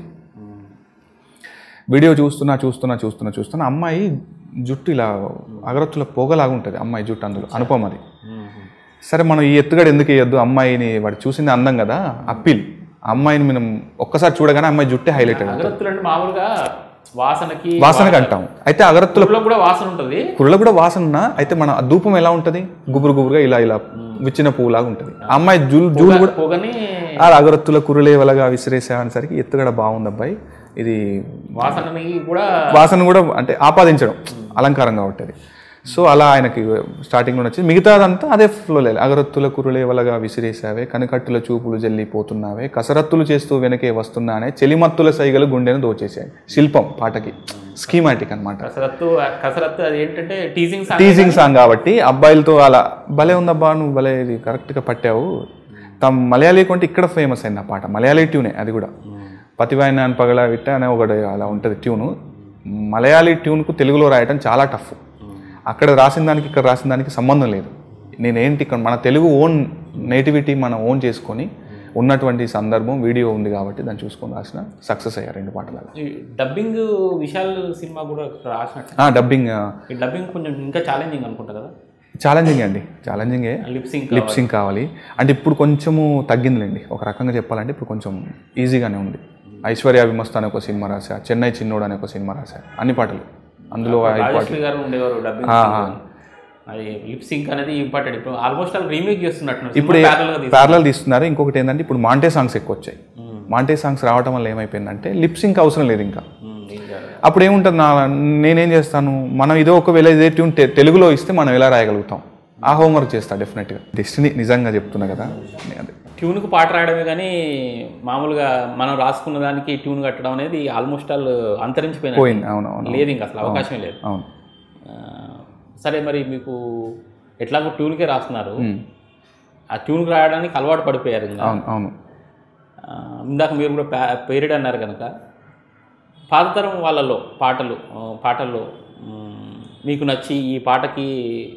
వీడియో చూస్తున్నా చూస్తున్నా చూస్తున్నా చూస్తున్నా అమ్మాయి జుట్టు ఇలా అగరత్తుల పొగలాగా ఉంటుంది అమ్మాయి జుట్టు అందులో అనుపమ అది సరే మనం ఈ ఎత్తుగడ ఎందుకు వేయొద్దు అమ్మాయిని వాడు చూసింది అందం కదా అప్పీల్ ఆ అమ్మాయిని మనం ఒక్కసారి చూడగానే అమ్మాయి జుట్టే హైలైట్ అవుతుంది అగరొత్తులు అంటే మామూలుగా వాసనకి వాసనకి అంటాం అయితే అగరత్తుల పురుగులో కూడా వాసన ఉంటుంది కుర్రలో కూడా వాసన ఉన్నా అయితే మన ఆ ధూపం ఎలా ఉంటుంది గుబురు గుబురుగా ఇలా ఇలా విచ్చిన పువ్వులాగా ఉంటుంది ఆ అమ్మాయి జూలు జూలు కూడా పొగని ఆ అగరత్తుల కురులేవలగా విసిరేసా అనేసరికి ఎత్తుగడ బాగుంది అబ్బాయి ఇది వాసనని కూడా వాసన కూడా అంటే ఆపాదించడం అలంకారం కాబట్టి అది సో అలా ఆయనకి స్టార్టింగ్లో వచ్చింది మిగతాదంతా అదే ఫ్లో లేదు అగరత్తుల కురులేవలగా విసిరేసావే కనకట్టుల చూపులు జల్లిపోతున్నావే కసరత్తులు చేస్తూ వెనకే వస్తున్నానే చెలిమత్తుల సైగలు గుండెను దోచేసాయి శిల్పం పాటకి స్కీమాటిక్ అన్నమాట కసరత్తు కసరత్తు అది ఏంటంటే టీజింగ్ సాంగ్ టీజింగ్ సాంగ్ కాబట్టి అబ్బాయిలతో అలా భలే ఉందబ్బా నువ్వు భలే ఇది కరెక్ట్గా పట్టావు తమ మలయాళీ కొంటే ఇక్కడ ఫేమస్ అయింది ఆ పాట మలయాళీ ట్యూనే అది కూడా పతివాయిన అని పగల విట్ట అనే ఒకటి అలా ఉంటుంది ట్యూను మలయాళీ ట్యూన్కు తెలుగులో రాయటం చాలా టఫ్ అక్కడ రాసిన దానికి ఇక్కడ రాసిన దానికి సంబంధం లేదు నేనేంటి ఇక్కడ మన తెలుగు ఓన్ నేటివిటీ మనం ఓన్ చేసుకొని ఉన్నటువంటి సందర్భం వీడియో ఉంది కాబట్టి దాన్ని చూసుకొని రాసిన సక్సెస్ అయ్యారు రెండు పాటలు ఈ డబ్బింగ్ విశాల్ సినిమా కూడా రాసినట్టు ఆ డబ్బింగ్ ఈ డబ్బింగ్ కొంచెం ఇంకా ఛాలెంజింగ్ అనుకుంటా కదా ఛాలెంజింగ్ అండి ఛాలెంజింగే లిప్సింగ్ లిప్ సింక్ కావాలి అంటే ఇప్పుడు కొంచెము తగ్గిందిలేండి ఒక రకంగా చెప్పాలంటే ఇప్పుడు కొంచెం ఈజీగానే ఉంది ఐశ్వర్య విమస్త అనే ఒక సినిమా రాశా చెన్నై చిన్నోడు అనే ఒక సినిమా రాశా అన్ని పాటలు అందులో ఐదు పాటలు రాజశ్రీ గారు ఉండేవారు డబ్బింగ్ అది లిప్ సింక్ అనేది ఇంపార్టెంట్ ఇప్పుడు ఆల్మోస్ట్ వాళ్ళు రీమేక్ చేస్తున్నట్టు ఇప్పుడు ప్యారల్ గా తీసుకు- ప్యారలల్ తీస్తున్నారు ఇంకొకటి ఏంటంటే ఇప్పుడు మాంటే సాంగ్స్ ఎక్కువ వచ్చాయి మాంటే సాంగ్స్ రావడం వల్ల ఏమైపోయిందంటే లిప్ సింక్ అవసరం లేదు ఇంకా ఉమ్, ఇంకా అప్పుడు ఏముంటుంది నా నేనేం చేస్తాను మనం ఇదో ఒకవేళ ఇదే ట్యూన్ తె- తెలుగులో ఇస్తే మనం ఎలా రాయగలుగుతాం ఆ హోంవర్క్ చేస్తా డెఫినెట్గా డెస్టినీ నిజంగా చెప్తున్నా కదా అదే ట్యూన్కు పాట రాయడమే కానీ మామూలుగా మనం రాసుకున్న దానికి ట్యూన్ కట్టడం అనేది ఆల్మోస్ట్ ఆల్ అంతరించిపోయిన పోయింది అవును అవును లేదు ఇంకా అసలు అవకాశం లేదు అవును ఆ, సరే మరి మీకు ఎట్లాగో ట్యూన్కే రాస్తున్నారు ఉమ్. ఆ ట్యూన్కి రాయడానికి అలవాటు పడిపోయారు ఇంకా అవును అవును ఆ, ఇందాక మీరు కూడా పేరిడ్ అన్నారు కనుక పాతతరం వాళ్ళలో పాటలు ఆ, పాటల్లో మ్, మీకు నచ్చి ఈ పాటకి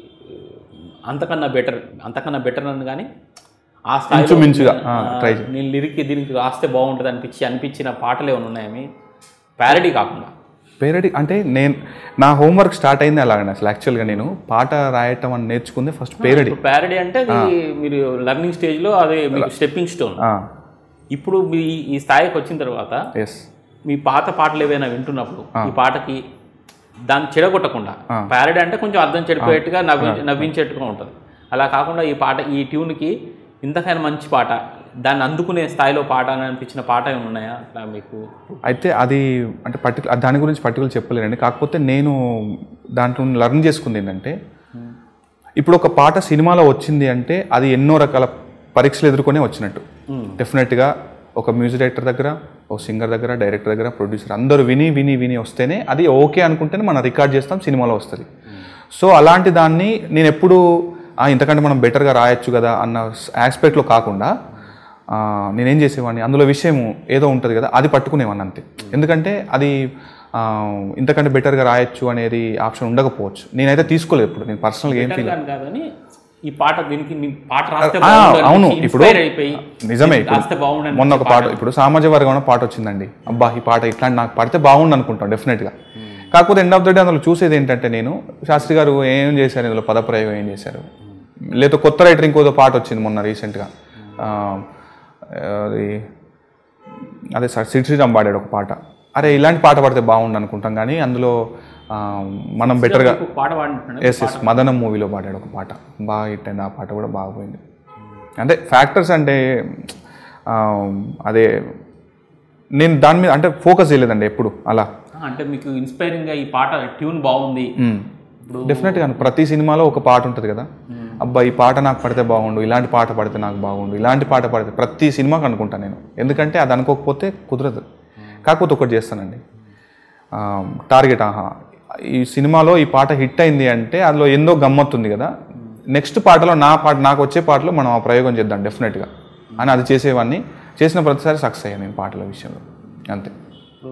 అంతకన్నా బెటర్ అంతకన్నా బెటర్ అని కానీ ఆ స్థాయిలో ఇంచుమించుగా, ఆ, ఆ, try నేను లిరిక్ దీనికి రాస్తే బాగుంటుంది అనిపించి అనిపించిన పాటలు ఏమైనా ఉన్నాయమి ప్యారడీ కాకుండా పేరడి అంటే నేను నా హోంవర్క్ స్టార్ట్ అయింది అలాగనే అసలు యాక్చువల్గా నేను పాట రాయటం అని నేర్చుకుంది ఫస్ట్ పేరడి ఇప్పుడు ప్యారడీ అంటే అది మీరు లర్నింగ్ స్టేజ్లో అది మీకు స్టెప్పింగ్ స్టోన్ ఇప్పుడు మీ ఈ స్థాయికి వచ్చిన తర్వాత ఎస్ మీ పాత పాటలు ఏవైనా వింటున్నప్పుడు ఈ పాటకి దాన్ని చెడగొట్టకుండా ప్యారడీ అంటే కొంచెం అర్థం చెడిపోయేట్టుగా నవ్వి నవ్వించేట్టుగా ఉంటుంది అలా కాకుండా ఈ పాట ఈ ట్యూన్కి ఇంతకైనా మంచి పాట దాన్ని అందుకునే స్థాయిలో పాట అని అనిపించిన పాట ఏమైనా ఉన్నాయా అట్లా మీకు అయితే అది అంటే పర్టికులర్ దాని గురించి పర్టికులర్ చెప్పలేనండి కాకపోతే నేను దాంట్లో లర్న్ చేసుకుంది ఏంటంటే ఇప్పుడు ఒక పాట సినిమాలో వచ్చింది అంటే అది ఎన్నో రకాల పరీక్షలు ఎదుర్కొనే వచ్చినట్టు డెఫినెట్గా ఒక మ్యూజిక్ డైరెక్టర్ దగ్గర ఒక సింగర్ దగ్గర డైరెక్టర్ దగ్గర ప్రొడ్యూసర్ అందరూ విని విని విని వస్తేనే అది ఓకే అనుకుంటేనే మనం రికార్డ్ చేస్తాం సినిమాలో వస్తుంది సో అలాంటి దాన్ని నేను ఎప్పుడు "ఆ, ఇంతకంటే మనం బెటర్గా రాయొచ్చు కదా అన్న ఆస్పెక్ట్లో కాకుండా ఆ, నేనేం చేసేవాడిని అందులో విషయం ఏదో ఉంటుంది కదా అది పట్టుకునేవాడిని అంతే ఎందుకంటే అది ఆ, ఇంతకంటే బెటర్గా రాయొచ్చు అనేది ఆప్షన్ ఉండకపోవచ్చు నేనైతే తీసుకోలేదు ఇప్పుడు నేను పర్సనల్గా ఏం ఫీల్ కానీ కాదని ఈ పాట దీనికి మీ పాట రాస్తే ఆ, బాగుండు అవును అనిపించి ఇప్పుడు inspire అయిపోయి నిజమే ఇప్పుడు రాస్తే బాగుండు మొన్న ఒక పాట ఇప్పుడు సామాజిక వర్గం పాట వచ్చిందండి అబ్బా ఈ పాట ఇట్లాంటి నాకు పడితే బాగుండు అనుకుంటాం డెఫినెట్గా కాకపోతే ఎండ్ ఆఫ్ ద డే అందులో చూసేది ఏంటంటే నేను శాస్త్రి గారు ఏం చేశారు ఇందులో పదప్రయోగం ఏం చేశారు లేదా కొత్త రైటర్ ఇంకోదో పాట వచ్చింది మొన్న రీసెంట్గా అది అదే సార్ సిడ్ శ్రీరామ్ పాడాడు ఒక పాట అరే ఇలాంటి పాట పడితే బాగుండు అనుకుంటాం కానీ అందులో ఆ, మనం బెటర్గా మీకు పాట పాడుతున్నాడు ఎస్ ఎస్ మదనం మూవీలో పాడాడు ఒక పాట బాగా హిట్ అయింది ఆ పాట కూడా బాగుపోయింది అంటే ఫ్యాక్టర్స్ అంటే ఆ, అదే నేను దాని మీద అంటే ఫోకస్ చేయలేదండి ఎప్పుడు అలా అంటే మీకు ఇన్స్పైరింగ్ గా ఈ పాట ట్యూన్ బాగుంది ఇప్పుడు డెఫినెట్గా ప్రతి సినిమాలో ఒక పాట ఉంటుంది కదా అబ్బా ఈ పాట నాకు పడితే బాగుండు ఇలాంటి పాట పడితే నాకు బాగుండు ఇలాంటి పాట పడితే ప్రతి సినిమాకి అనుకుంటాను నేను ఎందుకంటే అది అనుకోకపోతే కుదరదు కాకపోతే ఒకటి చేస్తానండి ఆ, టార్గెట్ ఆహా ఈ సినిమాలో ఈ పాట హిట్ అయింది అంటే అందులో ఎందో గమ్మత్తుంది కదా నెక్స్ట్ పాటలో నా పాట నాకు వచ్చే పాటలో మనం ఆ ప్రయోగం చేద్దాం డెఫినెట్గా అని అది చేసేవాడిని చేసిన ప్రతిసారి సక్సెస్ అయ్యాను నేను పాటల విషయంలో అంతే ఇప్పుడు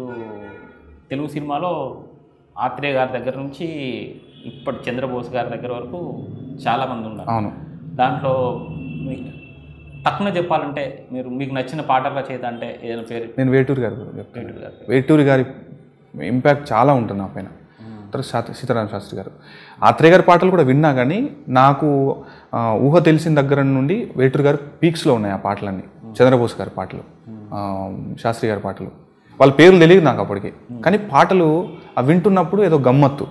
తెలుగు సినిమాలో ఆత్రేయ గారి దగ్గర నుంచి ఇప్పటి చంద్రబోస్ గారి దగ్గర వరకు చాలామంది ఉన్నారు అవును దాంట్లో మీ తక్కువ చెప్పాలంటే మీరు మీకు నచ్చిన పాటల రచయిత అంటే ఏదైనా పేరు నేను వేటూరు గారు చెప్తాను పేరు గారు వేటూరి గారి ఇంపాక్ట్ చాలా ఉంటుంది నా పైన తర్వాత శాత సీతారామ శాస్త్రి గారు ఆత్రేయ గారి పాటలు కూడా విన్నా కానీ నాకు ఆ, ఊహ తెలిసిన దగ్గర నుండి వేటూరి గారు పీక్స్లో ఉన్నాయి ఆ పాటలన్నీ చంద్రబోస్ గారి పాటలు ఆ, శాస్త్రి గారి పాటలు వాళ్ళ పేర్లు తెలియదు నాకు అప్పటికి కానీ పాటలు అవి వింటున్నప్పుడు ఏదో గమ్మత్తు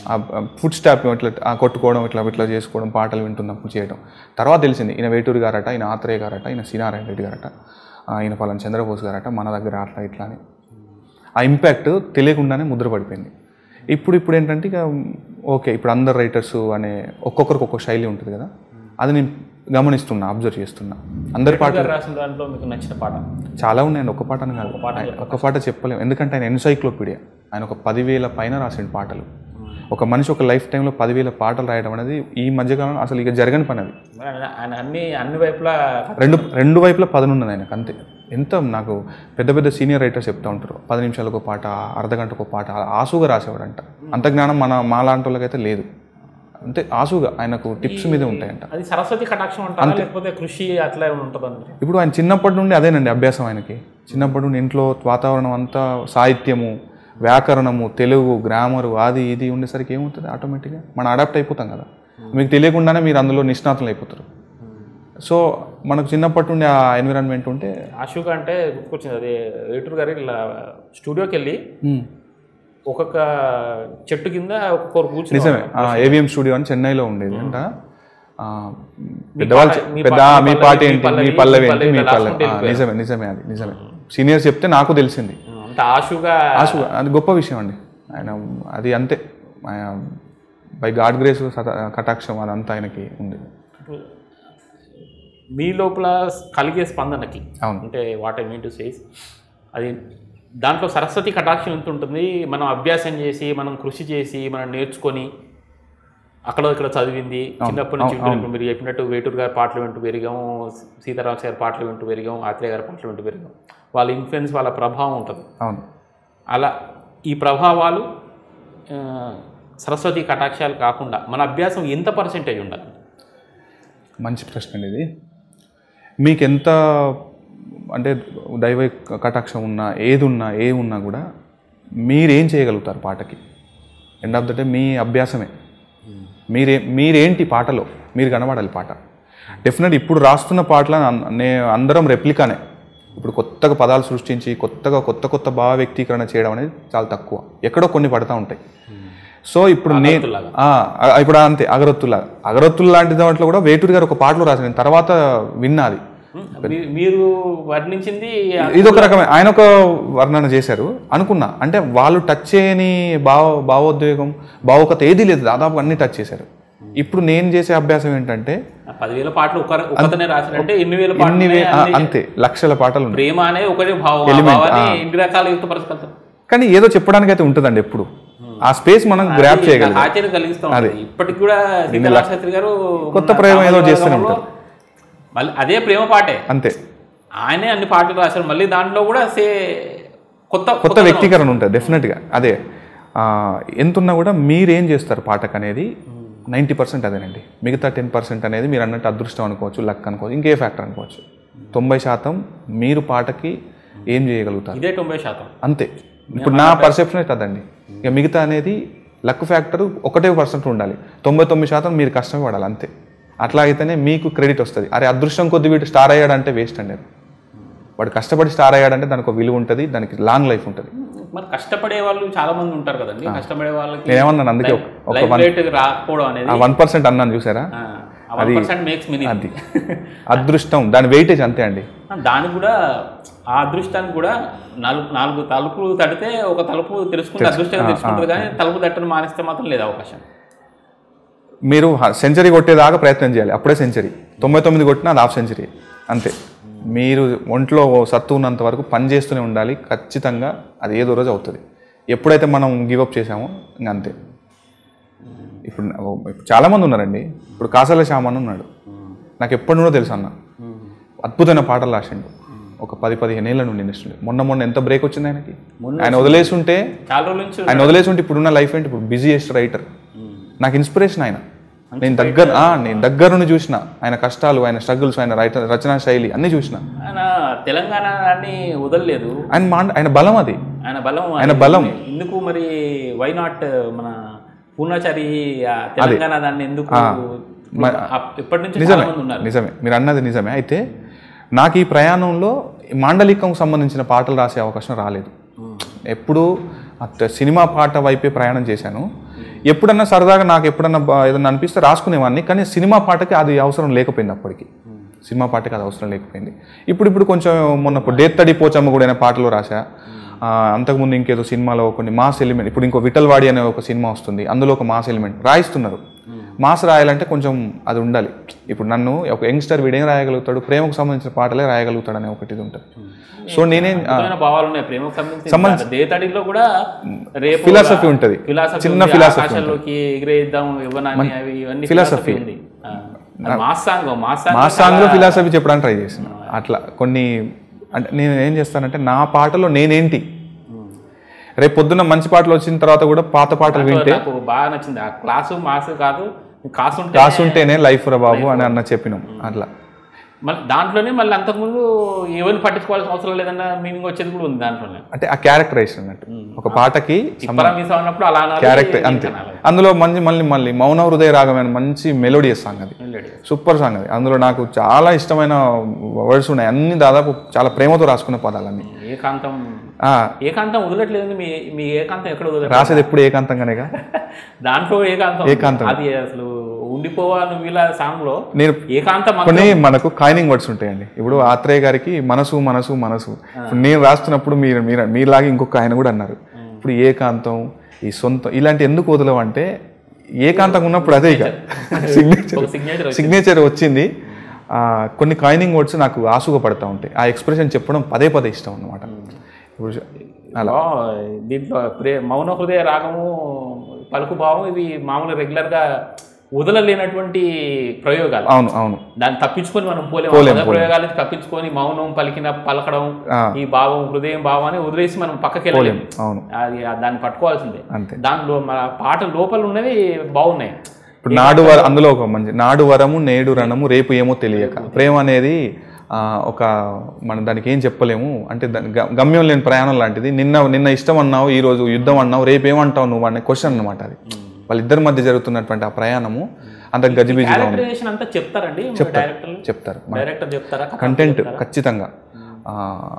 ఫుడ్ స్టాప్ ఇట్లా ఆ కొట్టుకోవడం ఇట్లా ఇట్లా చేసుకోవడం పాటలు వింటున్నప్పుడు చేయడం తర్వాత తెలిసింది ఈయన వేటూరి గారట ఈయన ఆత్రేయ గారట ఈయన సీనారాయణ రెడ్డి గారట ఆ, ఈయన పలానా చంద్రబోస్ గారట మన దగ్గర అట్లా ఇట్లా అని ఆ ఇంపాక్ట్ తెలియకుండానే ముద్ర పడిపోయింది ఇప్పుడు ఇప్పుడు ఏంటంటే ఇక ఓకే ఇప్పుడు అందరు రైటర్స్ అనే ఒక్కొక్కరికి ఒక్కొక్క శైలి ఉంటుంది కదా అది నేను గమనిస్తున్నా అబ్జర్వ్ చేస్తున్నా అందరి పాట గారు రాసిన దాంట్లో మీకు నచ్చిన పాట చాలా ఉన్నాయండి ఒక పాట అని కాదు పాట ఆయన- ఒక పాట చెప్పలేము ఎందుకంటే ఆయన ఎన్సైక్లోపీడియా ఆయన ఒక పదివేల పైన రాసిన పాటలు ఒక మనిషి ఒక లైఫ్ టైంలో పదివేల పాటలు రాయడం అనేది ఈ మధ్యకాలంలో అసలు ఇక జరగని పని అది మరి ఆయన ఆయన అన్ని అన్ని వైపులా రెండు రెండు వైపులా పదనున్నది ఆయనకు అంతే ఎంత నాకు పెద్ద పెద్ద సీనియర్ రైటర్స్ చెప్తా ఉంటారు పది నిమిషాలకు ఒక పాట అర్ధ గంటకు ఒక పాట ఆసుగా రాసేవాడంట అంత జ్ఞానం మన మా లాంటి వాళ్ళకైతే లేదు అంతే ఆసుగా ఆయనకు టిప్స్ మీదే ఉంటాయంట అది సరస్వతి కటాక్షం అంటారా లేకపోతే కృషి అట్లా ఏమైనా ఉంటుంది అందులో ఇప్పుడు ఆయన చిన్నప్పటి నుండి అదేనండి అభ్యాసం ఆయనకి చిన్నప్పటి నుండి ఇంట్లో వాతావరణం అంతా సాహిత్యము వ్యాకరణము తెలుగు గ్రామరు అది ఇది ఉండేసరికి ఏమవుతుంది ఆటోమేటిక్గా మనం అడాప్ట్ అయిపోతాం కదా మీకు తెలియకుండానే మీరు అందులో నిష్ణాతులు అయిపోతారు సో మనకు చిన్నప్పటి నుండి ఆ ఎన్విరాన్మెంట్ ఉంటే ఆశుగా అంటే గుర్తుకొచ్చింది అదే వేటూరు గారు ఇలా స్టూడియోకి వెళ్ళి ఒక్కొక్క చెట్టు కింద ఒక్కొక్కరు కూర్చుని నిజమే ఏవిఎం స్టూడియో అని చెన్నైలో ఉండేది అంట ఆ, పెద్దవాళ్ళు చె- పెద్ద ఆ, మీ పాట ఏంటి మీ పల్లవి ఏంటి మీ పల్లవి ఆ, నిజమే నిజమే అది నిజమే సీనియర్స్ చెప్తే నాకు తెలిసింది అంత ఆశుగా ఆశు అది గొప్ప విషయం అండి ఆయన అది అంతే బై గాడ్ గ్రేస్ కటాక్షం అదంతా ఆయనకి ఉంది మీ లోపల కలిగే స్పందనకి అవును అంటే what I mean to says అది దాంట్లో సరస్వతి కటాక్షం ఎంత ఉంటుంది మనం అభ్యాసం చేసి మనం కృషి చేసి మనం నేర్చుకొని అక్కడ ఇక్కడ చదివింది చిన్నప్పటి నుంచి వింటున్నప్పుడు మీరు చెప్పినట్టు వేటూరు గారి పాటలు వింటూ పెరిగాం సీతారామ గారి పాటలు వింటూ పెరిగాం ఆత్రేయ గారి పాటలు వింటూ పెరిగాం వాళ్ళ ఇన్ఫ్లుయెన్స్ వాళ్ళ ప్రభావం ఉంటుంది అవును అలా ఈ ప్రభావాలు ఆ, సరస్వతి కటాక్షాలు కాకుండా మన అభ్యాసం ఎంత పర్సెంటేజ్ ఉండాలి మంచి ప్రశ్న అండి ఇది మీకు ఎంత అంటే దైవ కటాక్షం ఉన్నా ఏది ఉన్నా ఏ ఉన్నా కూడా మీరేం చేయగలుగుతారు పాటకి ఎండ్ ఆఫ్ ద డే మీ అభ్యాసమే మీరే మీరేంటి పాటలో మీరు కనబడాలి పాట డెఫినెట్ ఇప్పుడు రాస్తున్న పాటలను అన్- నే అందరం రెప్లికానే ఇప్పుడు కొత్తగా పదాలు సృష్టించి కొత్తగా కొత్త కొత్త భావ వ్యక్తీకరణ చేయడం అనేది చాలా తక్కువ ఎక్కడో కొన్ని పడతా ఉంటాయి సో ఇప్పుడు నేను అగరొత్తులాగా. ఆ, అ- ఇప్పుడు అంతే అగరొత్తులా అగరొత్తులు లాంటి దాంట్లో కూడా వేటూరు గారు ఒక పాటలో రాశారు నేను తర్వాత విన్నా అది మీ- మీరు వర్ణించింది ఇది ఒక రకమైన ఆయన ఒక వర్ణన చేశారు అనుకున్నా అంటే వాళ్ళు టచ్ చేయని భావ భావోద్వేగం భావుకత ఏదీ లేదు దాదాపు అన్ని టచ్ చేశారు ఇప్పుడు నేను చేసే అభ్యాసం ఏంటంటే ఆ పదివేల పాటలు ఒక ఒకతనే రాశారంటే ఎన్ని వేల ఇన్ని పాటలు వే- ఆ, అంతే లక్షల పాటలు ఉన్నాయి ప్రేమ అనే ఒకటే భావం ఆ భావాన్ని ఎన్ని రకాల యుక్తపరచగలుగుతాం కానీ ఏదో చెప్పడానికి అయితే ఉంటుందండి ఎప్పుడు ఆ స్పేస్ మనం గ్రాప్ చేయగలం ఆశ్చర్యం కలిగిస్తాం ఇప్పటికి కూడా సీతారామ శాస్త్రి గారు కొత్త ప్రయోగం ఏదో చేస్తూనే సామాజిక వర్గంలో మళ్ళీ అదే ప్రేమ పాటే అంతే ఆయనే అన్ని పాటలు రాశారు మళ్ళీ దాంట్లో కూడా సే కొత్త కొత్త వ్యక్తీకరణ ఉంటుంది డెఫినెట్గా అదే ఆ, ఎంత ఉన్నా కూడా మీరేం చేస్తారు పాటకు అనేది నైంటీ పర్సెంట్ అదేనండి మిగతా టెన్ పర్సెంట్ అనేది మీరు అన్నట్టు అదృష్టం అనుకోవచ్చు లక్ అనుకోవచ్చు ఇంకే ఫ్యాక్టర్ అనుకోవచ్చు తొంభై శాతం మీరు పాటకి ఏం చేయగలుగుతారు ఇదే తొంభై శాతం అంతే ఇప్పుడు నా పర్సెప్షన్ అయితే అదండి ఇక మిగతా అనేది లక్ ఫ్యాక్టర్ ఒకటే పర్సెంట్ ఉండాలి తొంభై తొమ్మిది శాతం మీరు కష్టమే పడాలి అంతే అట్లా అయితేనే మీకు క్రెడిట్ వస్తుంది అరే అదృష్టం కొద్ది వీటి స్టార్ అయ్యాడంటే వేస్ట్ అండి అది. వాడు కష్టపడి స్టార్ అయ్యాడంటే దానికి ఒక విలువ ఉంటుంది దానికి లాంగ్ లైఫ్ ఉంటుంది మరి కష్టపడే వాళ్ళు చాలా మంది ఉంటారు కదండి కష్టపడే వాళ్ళకి నేనేమన్నాను అందుకే ఒక- ఒక లైఫ్ రేట్ రాకపోవడం అనేది ఆ వన్ పర్సెంట్ అన్నాను చూసారా వన్ పర్సెంట్ మేక్స్ మినిమం అది అదృష్టం దాని వెయిటేజ్ అంతే అండి దానికి కూడా ఆ అదృష్టానికి కూడా నాలుగు నాలుగు తలుపులు తడితే ఒక తలుపు తెలుసుకుంటే అదృష్టంగా తెలుసుకుంటుంది కానీ తలుపు తట్టను మానేస్తే మాత్రం లేదు అవకాశం మీరు సెంచరీ కొట్టేదాకా ప్రయత్నం చేయాలి అప్పుడే సెంచరీ తొంభై తొమ్మిది కొట్టినా అది హాఫ్ సెంచరీ అంతే మీరు ఒంట్లో సత్తు ఉన్నంత వరకు పని చేస్తూనే ఉండాలి ఖచ్చితంగా అది ఏదో రోజు అవుతుంది ఎప్పుడైతే మనం గివప్ చేసామో ఇంక అంతే ఇప్పుడు నా- ఇప్పుడు చాలామంది ఉన్నారండి ఇప్పుడు కాసాల శ్యామన్ ఉన్నాడు నాకు ఎప్పటి నుండో తెలుసు అన్న అద్భుతమైన పాటలు రాసిండు ఒక పది పదిహేను ఏళ్ళ నుండి ఇండస్ట్రీలో మొన్న మొన్న ఎంత బ్రేక్ వచ్చింది ఆయనకి ఆయన వదిలేసి ఉంటే చాలా రోజుల నుంచి ఆయన వదిలేసి ఉంటే ఇప్పుడున్న లైఫ్ ఏంటి ఇప్పుడు బిజీయెస్ట్ రైటర్ నాకు ఇన్స్పిరేషన్ ఆయన నేను దగ్గర ఆ, నేను దగ్గర నుండి చూసిన ఆయన కష్టాలు ఆయన స్ట్రగుల్స్ ఆయన రైట రచనా శైలి అన్నీ చూసిన ఆయన తెలంగాణ దాన్ని వదలలేదు ఆయన మా ఆయన బలం అది ఆయన బలం ఆయన బలం. ఎందుకు మరి వై నాట్ మన పూర్ణాచారి ఆ తెలంగాణ దాన్ని ఎందుకు అప్- ఇప్పటి నుంచి చాలా నిజమే మంది ఉన్నారు నిజమే మీరు అన్నది నిజమే అయితే నాకు ఈ ప్రయాణంలో మాండలికం సంబంధించిన పాటలు రాసే అవకాశం రాలేదు ఎప్పుడు అట్ సినిమా పాట వైపే ప్రయాణం చేశాను ఎప్పుడన్నా సరదాగా నాకు ఎప్పుడన్నా బా- ఏదన్నా అనిపిస్తే రాసుకునేవాడిని కానీ సినిమా పాటకి అది అవసరం లేకపోయింది అప్పటికి సినిమా పాటకి అది అవసరం లేకపోయింది ఇప్పుడు ఇప్పుడు కొంచెం మొన్న డేత్తడి పోచమ్మ కూడా అనే పాటలు రాశా ఆ, అంతకుముందు ఇంకేదో సినిమాలో కొన్ని మాస్ ఎలిమెంట్ ఇప్పుడు ఇంకో విఠల్వాడి అనే ఒక సినిమా వస్తుంది అందులో ఒక మాస్ ఎలిమెంట్ రాయిస్తున్నారు మాస్ రాయాలంటే కొంచెం అది ఉండాలి ఇప్పుడు నన్ను ఒక యంగ్స్టర్ వీడేం రాయగలుగుతాడు ప్రేమకు సంబంధించిన పాటలే రాయగలుగుతాడు అనే ఒకటి ఇది ఉంటుంది సో నేనేం ఆ, అద్భుతమైన భావాలు ఉన్నాయి ప్రేమకు సంబంధించి దేతడిలో దేతడిలో రేపు Philosophy ఉంటది. ఫిలాసఫీ చిన్న ఉంది, philosophy ఆకాశంలోకి ఎగిరేద్దాం ఇవ్వనని అవి ఇవన్నీ philosophy. philosophy ఉంది ఆ, అది మాస్ సాంగ్ మాస్ సాంగ్ మా సాంగ్లో ఫిలాసఫీ చెప్పడానికి ట్రై చేసిన అట్లా కొన్ని అంటే నేను ఏం చేస్తానంటే నా పాటలో నేనేంటి రేపు పొద్దున్న మంచి పాటలు వచ్చిన తర్వాత కూడా పాత పాటలు వింటే నాకు బాగా నచ్చింది ఆ క్లాసు మాస్ కాదు కాసు ఉంటే రాసుంటేనే లైఫ్ రా బాబు అని అన్న చెప్పినాం అట్లా మళ్ళీ దాంట్లోనే మళ్ళీ అంతకుముందు ఎవరిని పట్టించుకోవాల్సిన అవసరం లేదన్న మీనింగ్ వచ్చేది కూడా ఉంది దాంట్లోనే అంటే ఆ క్యారెక్టరైజేషన్ అన్నట్టు ఒక పాటకి చిప్పరా మీసా ఉన్నప్పుడు అలా అనాలి, క్యారెక్టర్ ఇలా అంతే అనాలి. అందులో మంచి మళ్ళీ మళ్ళీ మౌన హృదయ రాగం అనే మంచి మెలోడియస్ సాంగ్ అది వెళ్ళాడు. సూపర్ సాంగ్ అది అందులో నాకు చాలా ఇష్టమైన వర్డ్స్ ఉన్నాయి అన్ని దాదాపు చాలా ప్రేమతో రాసుకున్న పదాలన్నీ ఏకాంతం ఆ, ఏకాంతం వదలట్లేదు మీ మీ ఏకాంతం ఎక్కడ వదలట్లేదు రాసేది ఎప్పుడు ఏకాంతంగానేగా దాంట్లో ఏకాంతం ఏకాంతం. అది అసలు ఉండిపోవా నువ్వు ఇలా సాంగ్ లో నేను ఏకాంతం అంతా- కొన్ని మనకు కాయినింగ్ వర్డ్స్ ఉంటాయండి ఇప్పుడు ఆత్రేయ గారికి మనసు మనసు మనసు ఇప్పుడు నేను రాస్తున్నప్పుడు మీరు మీరు మీలాగా ఇంకొక ఆయన కూడా అన్నారు ఇప్పుడు ఏకాంతం ఈ సొంతం ఇలాంటి ఎందుకు వదలవు అంటే ఏకాంతంగా ఉన్నప్పుడు అదే ఇక సిగ్నేచర్ ఒక సిగ్నేచర్ సిగ్నేచర్ వచ్చింది ఆ, కొన్ని కాయినింగ్ వర్డ్స్ నాకు ఆసుగా పడతా ఉంటాయి ఆ ఎక్స్ప్రెషన్ చెప్పడం పదే పదే ఇష్టం అన్నమాట ఇప్పుడు అలా దీంట్లో ప్రే మౌన హృదయ రాగము పలుకు భావం ఇవి మామూలు రెగ్యులర్ గా వదలలేనటువంటి ప్రయోగాలు అవును అవును దాన్ని తప్పించుకొని మనం పోలేము పోలేం, పద ప్రయోగాల నుంచి తప్పించుకొని మౌనం పలికిన పలకడం ఆ. ఈ భావం హృదయం భావాన్ని వదిలేసి మనం పక్కకి వెళ్ళలేము అవును అది ఆ దాన్ని పట్టుకోవాల్సిందే అంతే దానిలో మన పాట లోపల ఉన్నవి బాగున్నాయి ఇప్పుడు నాడు వర అందులో ఒక మంచి నాడు వరము నేడు రణము రేపు ఏమో తెలియక ప్రేమ అనేది ఆ, ఒక మనం దానికి ఏం చెప్పలేము అంటే దాని గ- గమ్యం లేని ప్రయాణం లాంటిది నిన్న నిన్న ఇష్టం అన్నావు ఈ రోజు యుద్ధం అన్నావు రేపు ఏమంటావు నువ్వు అనే క్వశ్చన్ అనమాట అది వాళ్ళిద్దరి మధ్య జరుగుతున్నటువంటి ఆ ప్రయాణము అంత గజిబిజిగా ఉంది క్యారెక్టరైజేషన్ అంతా చెప్తారండి డైరెక్టర్ చెప్తారు డైరెక్టర్ చెప్తారా కథ కంటెంట్ ఖచ్చితంగా ఆ,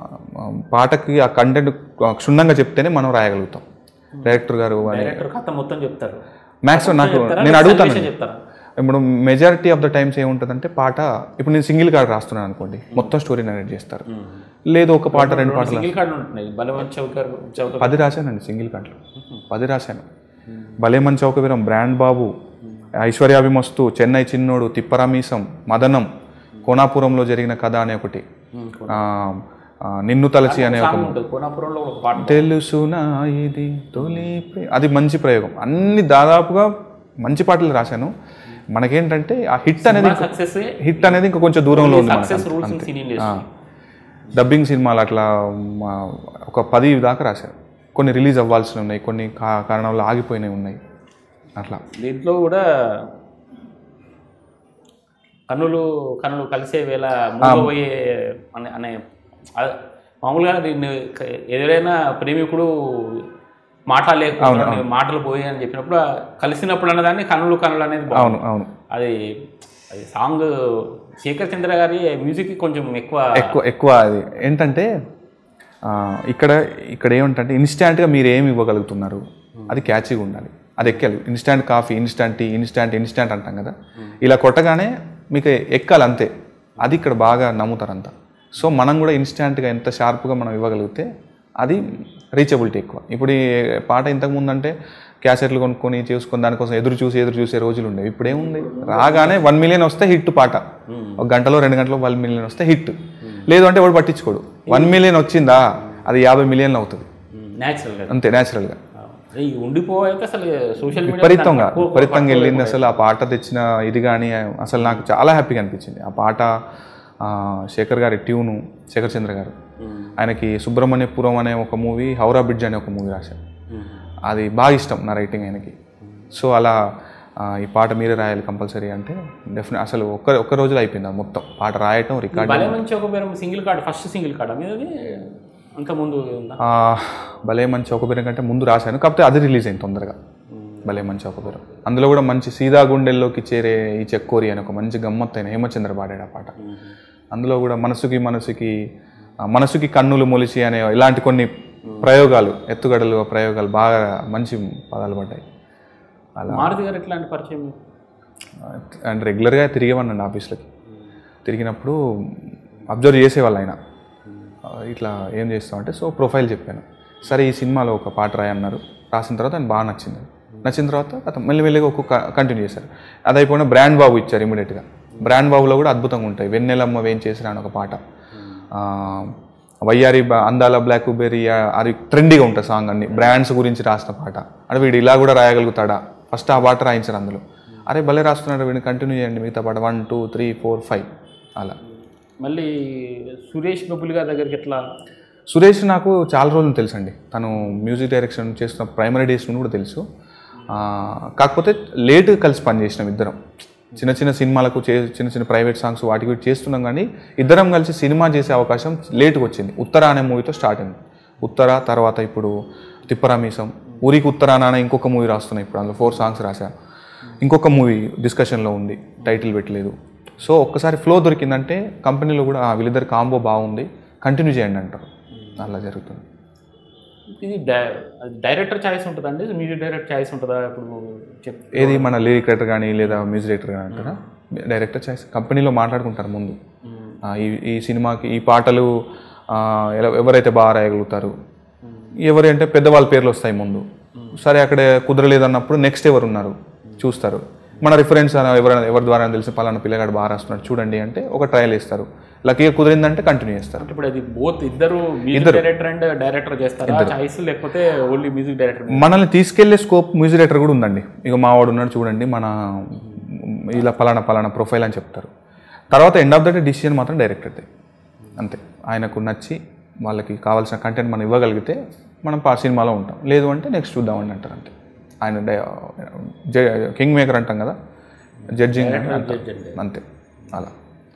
పాటకి ఆ కంటెంట్ క్షుణ్ణంగా చెప్తేనే మనం రాయగలుగుతాం డైరెక్టర్ గారు అని డైరెక్టర్ కథ మొత్తం చెప్తారు మ్యాక్సిమం నాకు చెప్తారా? నేను అడుగుతాను సన్నివేశం చెప్తారా ఇప్పుడు మెజారిటీ ఆఫ్ ద టైమ్స్ ఏముంటుందంటే పాట ఇప్పుడు నేను సింగిల్ కార్డ్ రాస్తున్నాను అనుకోండి మొత్తం స్టోరీ నరేట్ చేస్తారు లేదు ఒక పాట రెండు పాటలు సింగిల్ కార్డు ఉంటున్నాయి బలవంత్ చౌకర్ చౌకర్ పది రాశానండి సింగిల్ కార్డులో పది రాశాను భలేమన్ చౌకవీరం బ్రాండ్ బాబు ఐశ్వర్యాభిమస్తు చెన్నై చిన్నోడు తిప్పరామీసం మదనం కోనాపురంలో జరిగిన కథ అనే ఒకటి ఆ, ఆ, నిన్ను తలచి అనే ఒక సాంగ్ ఉంటుంది కోనాపురంలో ఒక పాట తెలుసునా ఇది తొలి ప్రే- అది మంచి ప్రయోగం అన్ని దాదాపుగా మంచి పాటలు రాశాను మనకేంటంటే ఆ హిట్ అనేది సక్సెస్ హిట్ అనేది ఇంకా కొంచెం దూరంలో ఉంది మనకు success rules in cine industry dubbing సినిమాలు అట్లా మా ఒక పది దాకా రాశారు కొన్ని రిలీజ్ అవ్వాల్సినవి ఉన్నాయి కొన్ని కా- కారణాలు ఆగిపోయినవి ఉన్నాయి అట్లా దీంట్లో కూడా కన్నులు కన్నులు కలిసే వేళ మూగబోయే అనే అనే అ- మామూలుగా దీన్ని క- ఎవరైనా ప్రేమికుడు మాట్లాడలేకపోతున్నాడు మాటలు పోయి అని చెప్పినప్పుడు ఆ కలిసినప్పుడు అన్నదాన్ని కన్నులు కన్నులు అనేది బాగుంది. అవును అవును అది అది సాంగ్ శేఖర్ చంద్ర గారి మ్యూజిక్ కొంచెం ఎక్కువ ఎక్కువ ఎక్కువ అది ఏంటంటే ఆ, ఇక్కడ ఇక్కడ ఏమంటే ఇన్స్టాంట్గా మీరు ఏమి ఇవ్వగలుగుతున్నారు అది క్యాచీగా ఉండాలి అది ఎక్కాలి instant coffee instant tea instant instant అంటాం కదా ఇలా కొట్టగానే మీకు ఎక్కాలి అంతే అది ఇక్కడ బాగా నమ్ముతారు అంతా సో మనం కూడా ఇన్స్టాంట్గా ఎంత షార్ప్గా మనం ఇవ్వగలిగితే అది రీచబిలిటీ ఎక్కువ ఇప్పుడు ఈ పాట ఇంతకుముందు అంటే క్యాసెట్లు కొనుక్కొని చేసుకొని దానికోసం ఎదురు చూసి ఎదురు చూసే రోజులు ఉండేవి ఇప్పుడు ఏముంది రాగానే వన్ మిలియన్ వస్తే హిట్ పాట ఒక గంటలో రెండు గంటలో వన్ మిలియన్ వస్తే హిట్ లేదు అంటే వాడు పట్టించుకోడు వన్ మిలియన్ వచ్చిందా అది యాభై మిలియన్లు అవుతుంది న్యాచురల్గా అంతే న్యాచురల్గా ఈ ఉండిపోయాక అసలు సోషల్ మీడియా విపరీతంగా విపరీతంగా వెళ్ళింది అసలు ఆ పాట తెచ్చిన ఇది కానీ అసలు నాకు చాలా హ్యాపీగా అనిపించింది ఆ పాట ఆ, శేఖర్ గారి ట్యూను శేఖర్ చంద్ర గారు ఆయనకి సుబ్రహ్మణ్యపురం అనే ఒక మూవీ హౌరా బ్రిడ్జ్ అనే ఒక మూవీ రాశారు అది బాగా ఇష్టం నా రైటింగ్ ఆయనకి సో అలా ఆ, ఈ పాట మీరే రాయాలి కంపల్సరీ అంటే డెఫినెట్ అసలు ఒక్క ఒక్క రోజులో అయిపోయింది అది మొత్తం పాట రాయటం రికార్డ్ భలే మంచి ఒక పేరు single card first single card మీదది అంత ముందు ఉందా ఆ, భలే మంచి ఒక పేరు కంటే ముందు రాశాను కాకపోతే అది రిలీజ్ అయింది తొందరగా భలే మంచి ఒక పేరు అందులో కూడా మంచి సీదా గుండెల్లోకి చేరే ఈ చెక్కోరి అని ఒక మంచి గమ్మత్తైన హేమచంద్ర పాడాడు ఆ పాట అందులో కూడా మనసుకి మనసుకి ఆ, మనసుకి కన్నులు మొలిచి అనే ఇలాంటి కొన్ని ప్రయోగాలు ఎత్తుగడలు ప్రయోగాలు బాగా మంచి పదాలు పడ్డాయి మారుతి గారు ఎట్లాంటి పరిచయం మీకు? అండ్ రెగ్యులర్గా తిరిగేవాడినండి ఆఫీస్లోకి తిరిగినప్పుడు అబ్జర్వ్ చేసేవాళ్ళు ఆయన ఆ, ఇట్లా ఏం చేస్తామంటే సో ప్రొఫైల్ చెప్పాను సరే ఈ సినిమాలో ఒక పాట రాయన్నారు రాసిన తర్వాత ఆయన బాగా నచ్చింది నచ్చిన తర్వాత అతను మెల్లిమెల్లిగా ఒక్కొక్క కంటిన్యూ చేశారు అది అయిపోయిన బ్రాండ్ బాబు ఇచ్చారు ఇమీడియట్గా బ్రాండ్ బాబులో కూడా అద్భుతంగా ఉంటాయి వెన్నెలమ్మ వేం చేసిరా అని ఒక పాట ఆ, వయ్యారి బ- అందాల బ్లాక్ బెర్రీ అది ట్రెండీగా ఉంటుంది సాంగ్ అన్ని బ్రాండ్స్ గురించి రాసిన పాట అంటే వీడు ఇలా కూడా రాయగలుగుతాడా ఫస్ట్ ఆ పాట రాయించారు అందులో అరే భలే రాస్తున్నాడు వీడిని కంటిన్యూ చేయండి మిగతా పాట one two three four five అలా మళ్ళీ సురేష్ బబుల్ గారి దగ్గరికి ఎట్లా సురేష్ నాకు చాలా రోజులు తెలుసండి తను మ్యూజిక్ డైరెక్షన్ చేస్తున్న ప్రైమరీ డేస్ నుండి కూడా తెలుసు ఆ, కాకపోతే లేట్ కలిసి పనిచేసినాం ఇద్దరం చిన్న చిన్న సినిమాలకు చే చిన్న చిన్న ప్రైవేట్ సాంగ్స్ వాటికి వీటి చేస్తున్నాం కానీ ఇద్దరం కలిసి సినిమా చేసే అవకాశం లేట్గా వచ్చింది ఉత్తర అనే మూవీతో స్టార్ట్ అయింది ఉత్తర తర్వాత ఇప్పుడు తిప్పరామీసం ఊరికి ఉత్తరాన అనే ఇంకొక మూవీ రాస్తున్నాయి ఇప్పుడు అందులో ఫోర్ సాంగ్స్ రాశాను ఇంకొక మూవీ డిస్కషన్లో ఉంది టైటిల్ పెట్టలేదు సో ఒక్కసారి ఫ్లో దొరికిందంటే కంపెనీలో కూడా "ఆ, వీళ్ళిద్దరి కాంబో బాగుంది కంటిన్యూ చేయండి అంటారు అలా జరుగుతుంది ఇది డై- డైరెక్టర్ ఛాయిస్ ఉంటుందండి మ్యూజిక్ డైరెక్టర్ ఛాయిస్ ఉంటుందా ఇప్పుడు చెప్ ఏది మన లిరిక్ రైటర్ కానీ లేదా మ్యూజిక్ డైరెక్టర్ కానీ అంటారా డైరెక్టర్ చాయిస్ కంపెనీలో మాట్లాడుకుంటారు ముందు ఆ, ఈ ఈ సినిమాకి ఈ పాటలు ఆ, ఎలా- ఎవరైతే బాగా రాయగలుగుతారు ఎవరు అంటే పెద్దవాళ్ళ పేర్లు వస్తాయి ముందు సరే అక్కడ కుదరలేదన్నప్పుడు నెక్స్ట్ ఎవరు ఉన్నారు చూస్తారు మన రిఫరెన్స్ ఎవరైనా ఎవరి ద్వారా తెలిసి పలానా పిల్లగాడు బాగా రాస్తున్నాడు చూడండి అంటే ఒక ట్రయల్ ఇస్తారు లక్కీగా కుదిరిందంటే కంటిన్యూ చేస్తారు ఇప్పుడు అది బోత్ ఇద్దరు మ్యూజిక్ డైరెక్టర్ అండ్ డైరెక్టర్ చేస్తారా ఛాయిస్ లేకపోతే ఓన్లీ మ్యూజిక్ డైరెక్టర్ మనల్ని తీసుకెళ్లే స్కోప్ మ్యూజిక్ డైరెక్టర్ కూడా ఉందండి ఇక మా వాడు ఉన్నాడు చూడండి మన ఇలా పలానా పలానా ప్రొఫైల్ అని చెప్తారు తర్వాత end of the day decision మాత్రం డైరెక్టర్దే అంతే ఆయనకు నచ్చి వాళ్ళకి కావాల్సిన కంటెంట్ మనం ఇవ్వగలిగితే మనం పా సినిమాలో ఉంటాం లేదు అంటే నెక్స్ట్ చూద్దామని అంటారు అంతే ఆయన డై- జ- కింగ్ మేకర్ అంటాం కదా జడ్జింగ్ అని అంటాం. అంతే అలా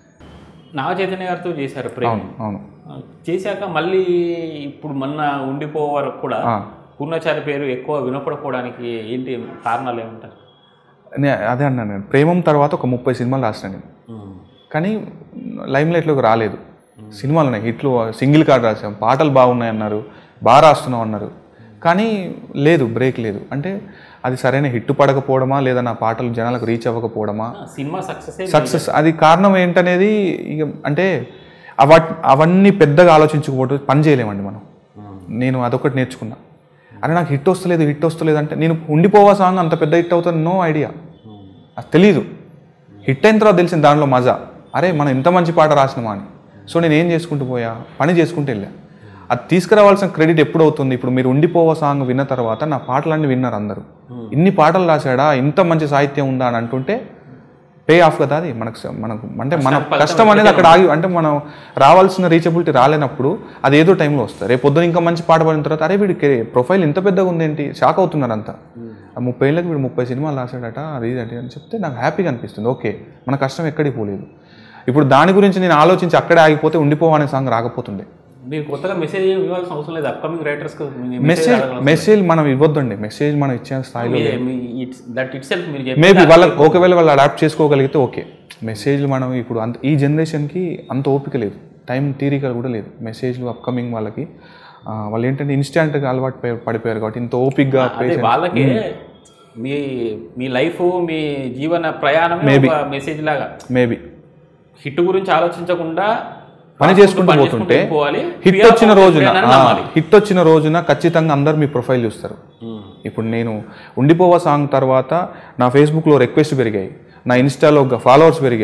నాగ చైతన్య గారితో చేశారు ప్రేమ అవును అవును చేశాక మళ్ళీ ఇప్పుడు మొన్న ఉండిపోయే వరకు కూడా ఆ. పూర్ణాచారి పేరు ఎక్కువ వినపడకపోవడానికి ఏంటి కారణాలు ఏమంటారు నే- అదే అన్నాను నేను ప్రేమం తర్వాత ఒక ముప్పై సినిమాలు రాసిన నేను కానీ లైమ్ లైట్లోకి రాలేదు సినిమాలు ఉన్నాయి హిట్లు సింగిల్ కార్డ్ రాసాం పాటలు బాగున్నాయి అన్నారు బాగా రాస్తున్నాం అన్నారు కానీ లేదు బ్రేక్ లేదు అంటే అది సరైన హిట్ పడకపోవడమా లేదా నా పాటలు జనాలకు రీచ్ అవ్వకపోవడమా సినిమా సక్సెస్ సక్సెస్ అది కారణం ఏంటనేది ఇక అంటే అవ అవన్నీ పెద్దగా ఆలోచించకపోతే పని చేయలేమండి మనం నేను అదొకటి నేర్చుకున్నా అరే నాకు హిట్ వస్తలేదు హిట్ వస్తలేదు అంటే నేను ఉండిపోవా సాంగ్ అంత పెద్ద హిట్ అవుతుంది నో ఐడియా అది తెలీదు హిట్ అయిన తర్వాత తెలిసింది దానిలో మజా అరే మనం ఎంత మంచి పాట రాసినామా అని సో నేను ఏం చేసుకుంటూ పోయా పని చేసుకుంటూ వెళ్ళా అది తీసుకురావాల్సిన క్రెడిట్ ఎప్పుడు అవుతుంది ఇప్పుడు మీరు ఉండిపోవా సాంగ్ విన్న తర్వాత నా పాటలన్నీ విన్నారు అందరూ ఇన్ని పాటలు రాశాడా ఇంత మంచి సాహిత్యం ఉందా అని అంటుంటే పే ఆఫ్ కదా అది మనకు స- మనకు అంటే మన కష్టం అనేది అక్కడ ఆగి అంటే మనం రావాల్సిన రీచబిలిటీ రాలేనప్పుడు అది ఏదో టైంలో వస్తుంది రేపు పొద్దున ఇంకా మంచి పాట పడిన తర్వాత అరే వీడి ప్రొఫైల్ ఇంత పెద్దగా ఉందేంటి షాక్ అవుతున్నారు అంతా ఆ ముప్పై ఏళ్ళకి వీడు ముప్పై సినిమాలు రాశాడట అది ఇది అది అని చెప్తే నాకు హ్యాపీగా అనిపిస్తుంది ఓకే మన కష్టం ఎక్కడికి పోలేదు ఇప్పుడు దాని గురించి నేను ఆలోచించి అక్కడే ఆగిపోతే ఉండిపోవనే సాంగ్ రాకపోతుండే మీరు కొత్తగా మెసేజ్ ఇవ్వాల్సిన అవసరం లేదు అప్కమింగ్ రైటర్స్ మెసేజ్ మెసేజ్ మనం ఇవ్వద్దండి మెసేజ్ మనం ఇచ్చే స్థాయిలో దట్ ఇట్ సెల్ఫ్ మీరు చెప్పి మేబీ వాళ్ళ ఒకవేళ వాళ్ళు అడాప్ట్ చేసుకోగలిగితే ఓకే మెసేజ్లు మనం ఇప్పుడు అంత ఈ జనరేషన్కి అంత ఓపిక లేదు టైం తీరిక కూడా లేదు మెసేజ్లు అప్కమింగ్ వాళ్ళకి ఆ, వాళ్ళు ఏంటంటే ఇన్స్టాంట్గా అలవాటు పై- పడిపోయారు కాబట్టి ఇంత ఓపిక్గా అదే వాళ్ళకి మీ మీ లైఫ్ మీ జీవన ప్రయాణమే ఒక మెసేజ్ లాగా మేబీ హిట్ గురించి ఆలోచించకుండా పని చేసుకుంటూ పని పోతుంటే పోవాలి హిట్ వచ్చిన రోజున అని ఆ, నమ్మాలి. హిట్ వచ్చిన రోజున ఖచ్చితంగా అందరు మీ ప్రొఫైల్ చూస్తారు ఇప్పుడు నేను ఉండిపోవా సాంగ్ తర్వాత నా ఫేస్బుక్లో రిక్వెస్ట్ పెరిగాయి నా ఇన్స్టాలో ఫాలోవర్స్ పెరిగారు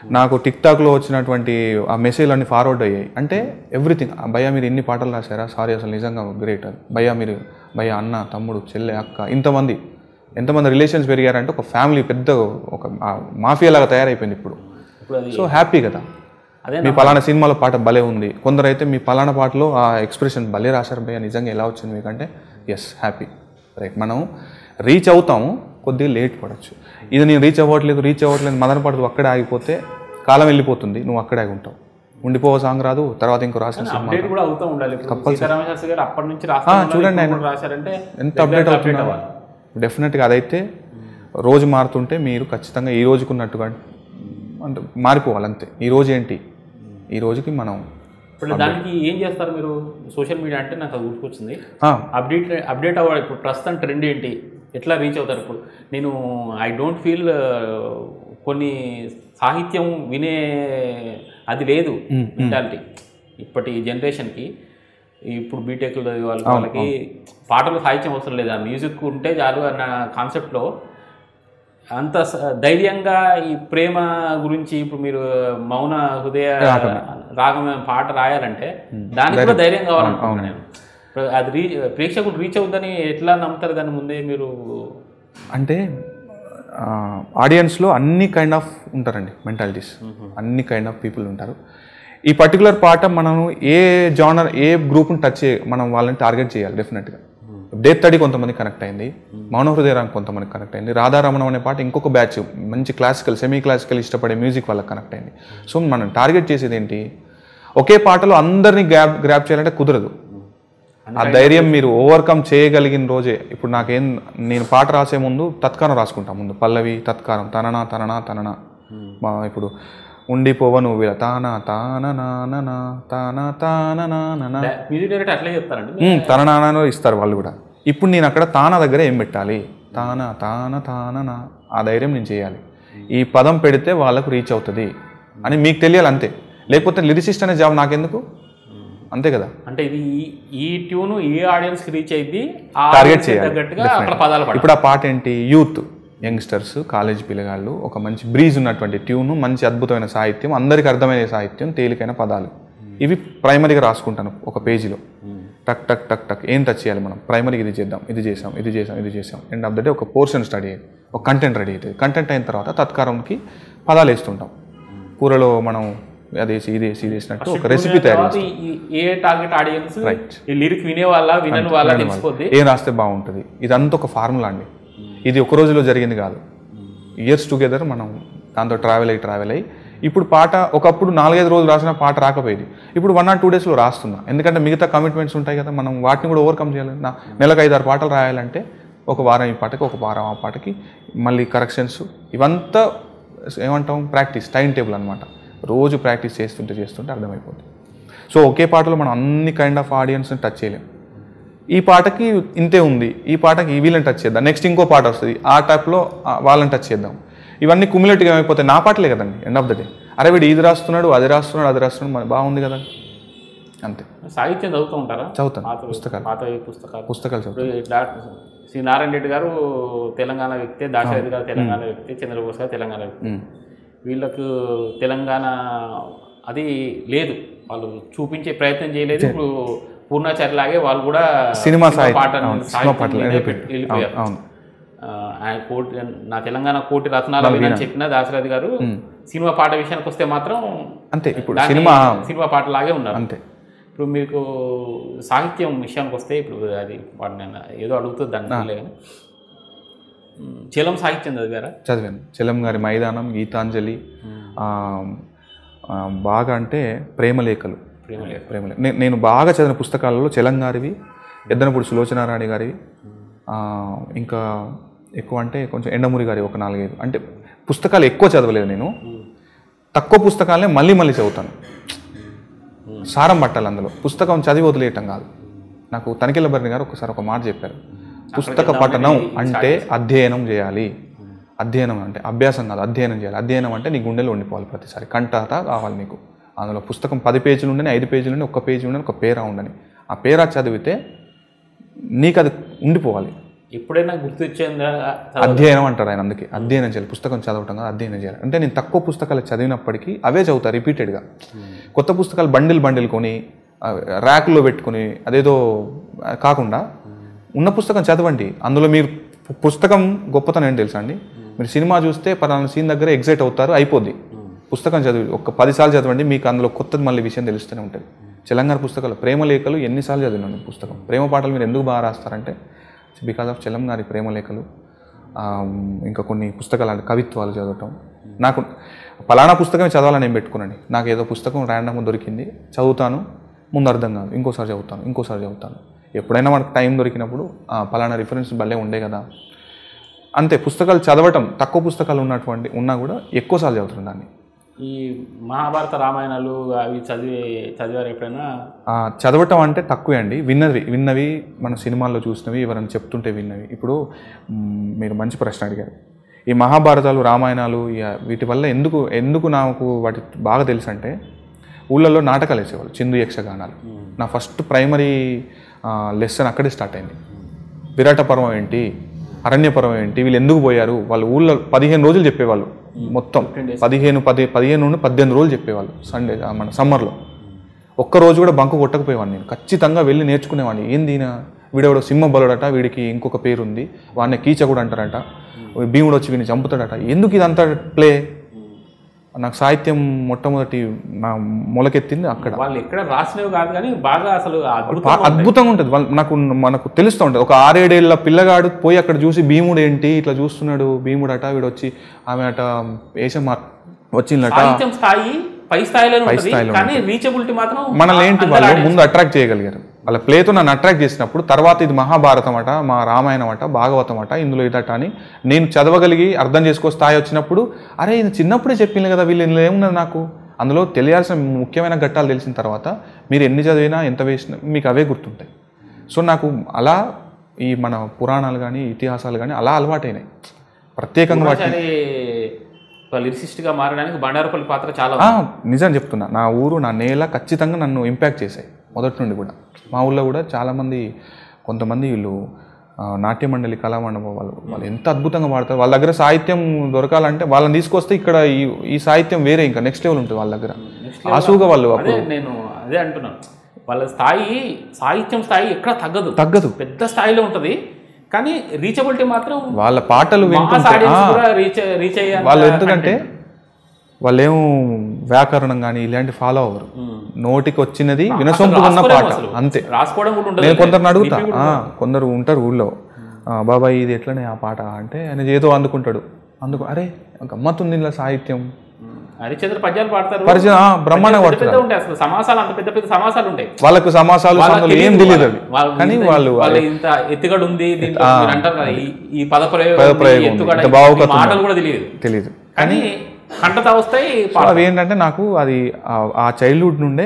నాకు టిక్ టాక్లో వచ్చినటువంటి ఆ మెసేజ్లు అన్ని ఫార్వర్డ్ అయ్యాయి అంటే ఎవ్రీథింగ్ భయ్యా మీరు ఇన్ని పాటలు రాశారా సారీ అసలు నిజంగా గ్రేట్ అది భయ్యా మీరు భయ్యా అన్న తమ్ముడు చెల్లె అక్క ఇంతమంది ఎంతమంది రిలేషన్స్ పెరిగారంటే ఒక ఫ్యామిలీ పెద్ద ఒక మాఫియా లాగా తయారైపోయింది ఇప్పుడు ఇప్పుడు అది సో హ్యాపీ కదా అదే మీ పలానా సినిమాలో పాట భలే ఉంది కొందరు అయితే మీ పలానా పాటలో ఆ ఎక్స్ప్రెషన్ భలే రాశారు భయ్య నిజంగా ఎలా వచ్చింది మీకంటే ఎస్ హ్యాపీ రైట్ మనం రీచ్ అవుతాము కొద్దిగా లేట్ పడవచ్చు ఇది నేను రీచ్ అవ్వట్లేదు రీచ్ అవ్వట్లేదు మదన పడదు అక్కడే ఆగిపోతే కాలం వెళ్ళిపోతుంది నువ్వు అక్కడే ఆగి ఉంటావు ఉండిపోవ సాంగ్ రాదు తర్వాత ఇంకో రాసిన సినిమా అప్డేట్ కూడా అవుతూ ఉండాలి ఇప్పుడు సీతారామ శాస్త్రి గారు అప్పటి నుంచి రాస్తా చూడండి ఇప్పుడు రాశారంటే ఎంత అప్డేట్ అవుతున్నా డెఫినెట్గా అదైతే రోజు మారుతుంటే మీరు ఖచ్చితంగా ఈ రోజుకున్నట్టుగా అంటే మారిపోవాలి అంతే ఈ రోజు ఏంటి ఈ రోజుకి మనం ఇప్పుడు దానికి ఏం చేస్తారు మీరు సోషల్ మీడియా అంటే నాకు అది గుర్తుకొచ్చింది ఆ, అప్డేట్ అప్డేట్ అవ్వాలి ఇప్పుడు ప్రస్తుతం ట్రెండ్ ఏంటి ఎట్లా రీచ్ అవుతారు ఇప్పుడు నేను ఐ డోంట్ ఫీల్ కొన్ని సాహిత్యం వినే అది లేదు మెంటాలిటీ ఇప్పటి జనరేషన్కి ఇప్పుడు బీటెక్ వాళ్ళ వాళ్ళకి పాటలు సాహిత్యం అవసరం లేదు ఆ మ్యూజిక్ ఉంటే చాలు అన్న కాన్సెప్ట్లో అంత స- ధైర్యంగా ఈ ప్రేమ గురించి ఇప్పుడు మీరు మౌన హృదయ రాగం పాట రాయాలంటే దానికి కూడా ధైర్యం కావాలనుకుంటున్నాను నేను ఇప్పుడు అది రీ ప్రేక్షకుడు రీచ్ అవుద్దని ఎట్లా నమ్ముతారు దాని ముందే మీరు అంటే ఆడియన్స్లో అన్ని కైండ్ ఆఫ్ ఉంటారండి మెంటాలిటీస్ అన్ని కైండ్ ఆఫ్ పీపుల్ ఉంటారు ఈ పర్టికులర్ పాట మనం ఏ జానర్ ఏ గ్రూప్ని టచ్ చే మనం వాళ్ళని టార్గెట్ చేయాలి డెఫినెట్గా దేత్తడి కొంతమంది కనెక్ట్ అయింది మౌన హృదయరాం కొంతమంది కనెక్ట్ అయింది రాధారమణం అనే పాట ఇంకొక బ్యాచ్ మంచి క్లాసికల్ సెమీ క్లాసికల్ ఇష్టపడే మ్యూజిక్ వాళ్ళకి కనెక్ట్ అయింది సో మనం టార్గెట్ చేసేది ఏంటి ఒకే పాటలో అందరినీ గ్రాప్ గ్రాప్ చేయాలంటే కుదరదు ఆ ధైర్యం మీరు ఓవర్కమ్ చేయగలిగిన రోజే ఇప్పుడు నాకేం నేను పాట రాసే ముందు తత్కారం రాసుకుంటా ముందు పల్లవి తత్కారం తననా తననా తననా మా ఇప్పుడు ఉండిపోవ నువ్వు ఇలా తానా తాన నానా తానా తాన నానా మ్యూజిక్ డైరెక్టర్ అట్లే చెప్తారండి తననానో ఇస్తారు వాళ్ళు కూడా ఇప్పుడు నేను అక్కడ తానా దగ్గర ఏం పెట్టాలి తాన తాన తాననా ఆ ధైర్యం నేను చేయాలి ఈ పదం పెడితే వాళ్ళకు రీచ్ అవుతుంది అని మీకు తెలియాలి అంతే లేకపోతే లిరిసిస్ట్ అనే జాబ్ నాకెందుకు అంతే కదా అంటే ఇది ఈ- ఈ ట్యూన్ ఏ ఆడియన్స్కి రీచ్ అయింది ఆ టార్గెట్ audience కి చేయాలి తగ్గట్టుగా అక్కడ పదాలు పడాలి ఇప్పుడు ఆ పాట ఏంటి యూత్ యంగ్స్టర్స్ కాలేజ్ పిల్లగాళ్ళు ఒక మంచి బ్రీజ్ ఉన్నటువంటి ట్యూన్ మంచి అద్భుతమైన సాహిత్యం అందరికి అర్థమయ్యే సాహిత్యం తేలికైన పదాలు ఇవి ప్రైమరీగా రాసుకుంటాను ఒక పేజీలో టక్ టక్ టక్ టక్ ఏం టచ్ చేయాలి మనం ప్రైమరీకి ఇది చేద్దాం ఇది చేసాం ఇది చేసాం ఇది చేసాం ఎండ్ ఆఫ్ ద డే ఒక పోర్షన్ స్టడీ అయ్యేది ఒక కంటెంట్ రెడీ అవుతుంది కంటెంట్ అయిన తర్వాత తత్కారంకి పదాలు వేస్తుంటాం కూరలో మనం అదేసి ఇదేసి ఇది వేసినట్టు ఒక రెసిపీ తయారు తర్వాత ఈ- ఏ టార్గెట్ ఆడియన్స్ ఈ లిరిక్ వినే వాళ్ళ వినని వాళ్ళ తెలిసిపోద్ది ఏం రాస్తే బాగుంటుంది ఇదంతా ఒక ఫార్ములా అండి ఇది ఒక రోజులో జరిగింది కాదు ఇయర్స్ టుగెదర్ మనం దాంతో ట్రావెల్ అయ్యి ట్రావెల్ అయ్యి ఇప్పుడు పాట ఒకప్పుడు నాలుగైదు రోజులు రాసిన పాట రాకపోయేది ఇప్పుడు వన్ ఆర్ టూ డేస్లో రాస్తున్నా ఎందుకంటే మిగతా కమిట్మెంట్స్ ఉంటాయి కదా మనం వాటిని కూడా ఓవర్కమ్ చేయాలి నా నెలకు ఐదారు పాటలు రాయాలంటే ఒక వారం ఈ పాటకి ఒక వారం ఆ పాటకి మళ్ళీ కరెక్షన్స్ ఇవంతా ఏమంటాం ప్రాక్టీస్ టైం టేబుల్ అనమాట రోజు ప్రాక్టీస్ చేస్తుంటే చేస్తుంటే అర్థమైపోతుంది సో ఒకే పాటలో మనం అన్ని కైండ్ ఆఫ్ ఆడియన్స్ని టచ్ చేయలేం ఈ పాటకి ఇంతే ఉంది ఈ పాటకి వీళ్ళని టచ్ చేద్దాం నెక్స్ట్ ఇంకో పాట వస్తుంది ఆ టైప్లో వాళ్ళని టచ్ చేద్దాం ఇవన్నీ కుములేట్గా ఏమైపోతాయి నా పాటలే కదండి ఎండ్ ఆఫ్ ద డే అరే వీడు ఇది రాస్తున్నాడు అది రాస్తున్నాడు అది రాస్తున్నాడు మరి బాగుంది కదా అంతే సాహిత్యం చదువుతూ ఉంటారా చదువుతాను పాత పుస్తకాలు పాత పుస్తకాలు పుస్తకాలు చదువుతాను ఇప్పుడు డా- శ్రీ నారాయణ రెడ్డి గారు తెలంగాణ వ్యక్తి దాశరథి గారు తెలంగాణ వ్యక్తి చంద్రబోస్ గారు తెలంగాణ వ్యక్తి ఉమ్. వీళ్ళకు తెలంగాణ అది లేదు వాళ్ళు చూపించే ప్రయత్నం చేయలేదు ఇప్పుడు పూర్ణాచారి లాగే వాళ్ళు కూడా సినిమా సాహిత్యం, పాటను అవును, సినిమా సాహిత్యం పాటలు మీదే వెళ్ళిపోయారు. పెట్టి వెళ్ళిపోయారు అవును ఆ, ఆయన కోటి నా తెలంగాణ కోటి రత్నాలు అని చెప్పిన దాశరథి గారు సినిమా పాట విషయానికి వస్తే మాత్రం అంతే ఇప్పుడు దాన్ని సినిమా సినిమా పాట లాగే ఉన్నారు అంతే ఇప్పుడు మీకు సాహిత్యం విషయానికి వస్తే ఇప్పుడు అది వాడు నేను ఏదో అడుగుతుంది దాని కానీ చలం సాహిత్యం చదివారా చదివాను చెలం గారి మైదానం గీతాంజలి ఆ, ఆ, బాగా అంటే ప్రేమలేఖలు ప్రేమలేఖ. ప్రేమలేఖ నే- నేను బాగా చదివిన పుస్తకాలలో చెలం గారివి ఎద్దనపూడి సులోచనారాణి గారివి ఆ, ఇంకా ఎక్కువ అంటే కొంచెం ఎండమూరి గారి ఒక నాలుగైదు అంటే పుస్తకాలు ఎక్కువ చదవలేదు నేను తక్కువ పుస్తకాలనే మళ్ళీ మళ్ళీ చదువుతాను సారం పట్టాలి అందులో పుస్తకం చదివి వదిలేయటం కాదు నాకు తనిఖీల భరణి గారు ఒకసారి ఒక మాట చెప్పారు పుస్తక పఠనం అంటే అధ్యయనం చేయాలి అధ్యయనం అంటే అభ్యాసం కాదు అధ్యయనం చేయాలి అధ్యయనం అంటే నీ గుండెలో ఉండిపోవాలి ప్రతిసారి కంటత కావాలి నీకు అందులో పుస్తకం పది పేజీలు ఉండని ఐదు పేజీలు ఉండని ఒక్క పేజీ ఉండని ఒక పేరా ఉండని ఆ పేరా చదివితే నీకు అది ఉండిపోవాలి ఎప్పుడైనా గుర్తొచ్చేందా అధ్యయనం అంటారు ఆయన అందుకే అధ్యయనం చేయాలి పుస్తకం చదవటం కాదు అధ్యయనం చేయాలి అంటే నేను తక్కువ పుస్తకాలు చదివినప్పటికీ అవే చదువుతా రిపీటెడ్గా కొత్త పుస్తకాలు బండిల్ బండిల్ కొని ఆ, ర్యాకుల్లో పెట్టుకొని అదేదో ఆ, కాకుండా ఉన్న పుస్తకం చదవండి అందులో మీరు పు- పుస్తకం గొప్పతనం ఏంటి తెలుసా అండి మీరు సినిమా చూస్తే పలానా సీన్ దగ్గర ఎగ్జైట్ అవుతారు అయిపోద్ది పుస్తకం చదివి ఒక పదిసార్లు చదవండి మీకు అందులో కొత్తది మళ్ళీ విషయం తెలుస్తూనే ఉంటుంది తెలంగాణ పుస్తకాలు ప్రేమ లేఖలు ఎన్నిసార్లు చదివినాను ఈ పుస్తకం ప్రేమ పాటలు మీరు ఎందుకు బాగా రాస్తారంటే బికాస్ ఆఫ్ చెల్లం గారి ప్రేమ లేఖలు ఆ, ఇంకా కొన్ని పుస్తకాలు అంటే కవిత్వాలు చదవటం నాకు పలానా పుస్తకమే చదవాలని నేను పెట్టుకున్నాను నాకు ఏదో పుస్తకం ర్యాండమ్గా దొరికింది చదువుతాను ముందు అర్థం కాదు ఇంకోసారి చదువుతాను ఇంకోసారి చదువుతాను ఎప్పుడైనా మనకు టైం దొరికినప్పుడు ఆ, పలానా రిఫరెన్స్ భలే ఉండే కదా అంతే పుస్తకాలు చదవటం తక్కువ పుస్తకాలు ఉన్నటువంటి ఉన్నా కూడా ఎక్కువసార్లు చదువుతున్నాను దాన్ని ఈ మహాభారత రామాయణాలు అవి చదివి చదివారు ఎప్పుడైనా ఆ, చదవటం అంటే తక్కువే అండి విన్నవి విన్నవి మన సినిమాల్లో చూసినవి ఎవరైనా చెప్తుంటే విన్నవి ఇప్పుడు మ్, మీరు మంచి ప్రశ్న అడిగారు ఈ మహాభారతాలు రామాయణాలు ఇయ- వీటి వల్ల ఎందుకు ఎందుకు నాకు వాటి బాగా తెలుసు అంటే ఊళ్ళల్లో నాటకాలు వేసేవాళ్ళు చిందు యక్షగానాలు నా ఫస్ట్ ప్రైమరీ లెసన్ అక్కడే స్టార్ట్ అయింది విరాట పర్వం ఏంటి అరణ్య పర్వం ఏంటి వీళ్ళు ఎందుకు పోయారు వాళ్ళు ఊళ్ళో పదిహేను రోజులు చెప్పేవాళ్ళు మొత్తం పదిహేను పది పదిహేను నుండి పద్దెనిమిది రోజులు చెప్పేవాళ్ళు సండే ఆ, మన సమ్మర్లో ఒక్క రోజు కూడా బంకు కొట్టకపోయేవాడిని నేను ఖచ్చితంగా వెళ్ళి నేర్చుకునేవాడిని ఏంది ఈయన వీడెవడో సింహ బలుడట వీడికి ఇంకొక పేరు ఉంది వాడిని కీచకుడు అంటారట భీముడు వచ్చి వీడిని చంపుతాడట ఎందుకు ఇదంతా ప్లే నాకు సాహిత్యం మొట్టమొదటి నా మొలకెత్తింది అక్కడ వాళ్ళు ఎక్కడ రాసినవి కాదు కానీ బాగా అసలు అద్భుతం బా- అద్భుతంగా ఉంటుంది వాళ్ళ- నాకు మనకు తెలుస్తూ ఉంటుంది ఒక ఆరేడేళ్ల పిల్లగాడు పోయి అక్కడ చూసి భీముడు ఏంటి ఇట్లా చూస్తున్నాడు భీముడు అట వీడు వచ్చి ఆమె అట వేషం మార్- వచ్చిందట సాహిత్యం స్థాయి పై స్థాయిలోనే ఉంటుంది స్థాయిలో కానీ రీచబిలిటీ మాత్రం మనల్ని ఏంటి వాళ్ళు ముందు అట్రాక్ట్ చేయగలిగారు వాళ్ళ ప్లేతో నన్ను అట్రాక్ట్ చేసినప్పుడు తర్వాత ఇది మహాభారతం అట మా రామాయణం అట భాగవతం అట ఇందులో ఇదట అని నేను చదవగలిగి అర్థం చేసుకో స్థాయి వచ్చినప్పుడు అరే ఇది చిన్నప్పుడే చెప్పింది కదా వీళ్ళు ఇందులో ఏమున్నది నాకు అందులో తెలియాల్సిన ముఖ్యమైన ఘట్టాలు తెలిసిన తర్వాత మీరు ఎన్ని చదివినా ఎంత వేసినా మీకు అవే గుర్తుంటాయి సో నాకు అలా ఈ మన పురాణాలు కానీ ఇతిహాసాలు కానీ అలా అలవాటైనాయి ప్రత్యేకంగా వాటి సరే లిరిసిస్ట్గా మారడానికి బండారపల్లి పాత్ర చాలా ఆ, నిజం చెప్తున్నా నా ఊరు నా నేల ఖచ్చితంగా నన్ను ఇంపాక్ట్ చేశాయి మొదటి నుండి కూడా మా ఊళ్ళో కూడా చాలామంది కొంతమంది వీళ్ళు ఆ, నాట్య మండలి కళామండపం వాళ్ళు వాళ్ళు ఎంత అద్భుతంగా పాడతారు వాళ్ళ దగ్గర సాహిత్యం దొరకాలంటే వాళ్ళని తీసుకొస్తే ఇక్కడ ఈ ఈ సాహిత్యం వేరే ఇంకా నెక్స్ట్ లెవెల్ ఉంటుంది వాళ్ళ దగ్గర ఆసుగా వాళ్ళు అదే నేను అదే అంటున్నాను వాళ్ళ స్థాయి సాహిత్యం స్థాయి ఎక్కడ తగ్గదు తగ్గదు పెద్ద స్థాయిలో ఉంటుంది కానీ రీచబిలిటీ మాత్రం వాళ్ళ పాటలు మాస్ వింటుంటే ఆడియన్స్ ఆ, కూడా రీచ్ రీచ్ అయ్యే వాళ్ళు ఎందుకంటే వాళ్ళేం వ్యాకరణం కానీ ఇలాంటి ఫాలో అవ్వరు నోటికి వచ్చినది వినసొంపుగా ఉన్న పాట అంతే రాసుకోవడం కూడా ఉండదు నేను కొందరిని అడుగుతా ఆ, కొందరు ఉంటారు ఊళ్ళో ఆ, బాబాయ్ ఇది ఎట్లనే ఆ పాట అంటే ఆయన ఏదో అందుకుంటాడు అందుకు అరే గమ్మత్తుంది ఇలా సాహిత్యం హరిచంద్ర పద్యాలు పాడతారు పరిచయం ఆ, బ్రహ్మాండంగా పెద్ద పెద్ద ఉంటాయి అసలు సమాసాలు అంత పెద్ద పెద్ద సమాసాలు ఉంటాయి వాళ్ళకు సమాసాలు సందులు ఏం తెలియదు అవి వాళ్ళు కానీ ఇంత- వాళ్ళు వాళ్ళ ఇంత ఎత్తుగడ ఉంది దీంట్లో మీరు అంటారు కదా ఈ- ఈ పద ప్రయోగం పదప్రయోగం ఉంది, ఉంది, ఎత్తుగడ ఇంత ఈ భావుకత్వం మాటలు కూడా తెలియదు తెలియదు కానీ కంటతా వస్తాయి సో అవి ఏంటంటే నాకు అది ఆ- ఆ చైల్డ్హుడ్ నుండే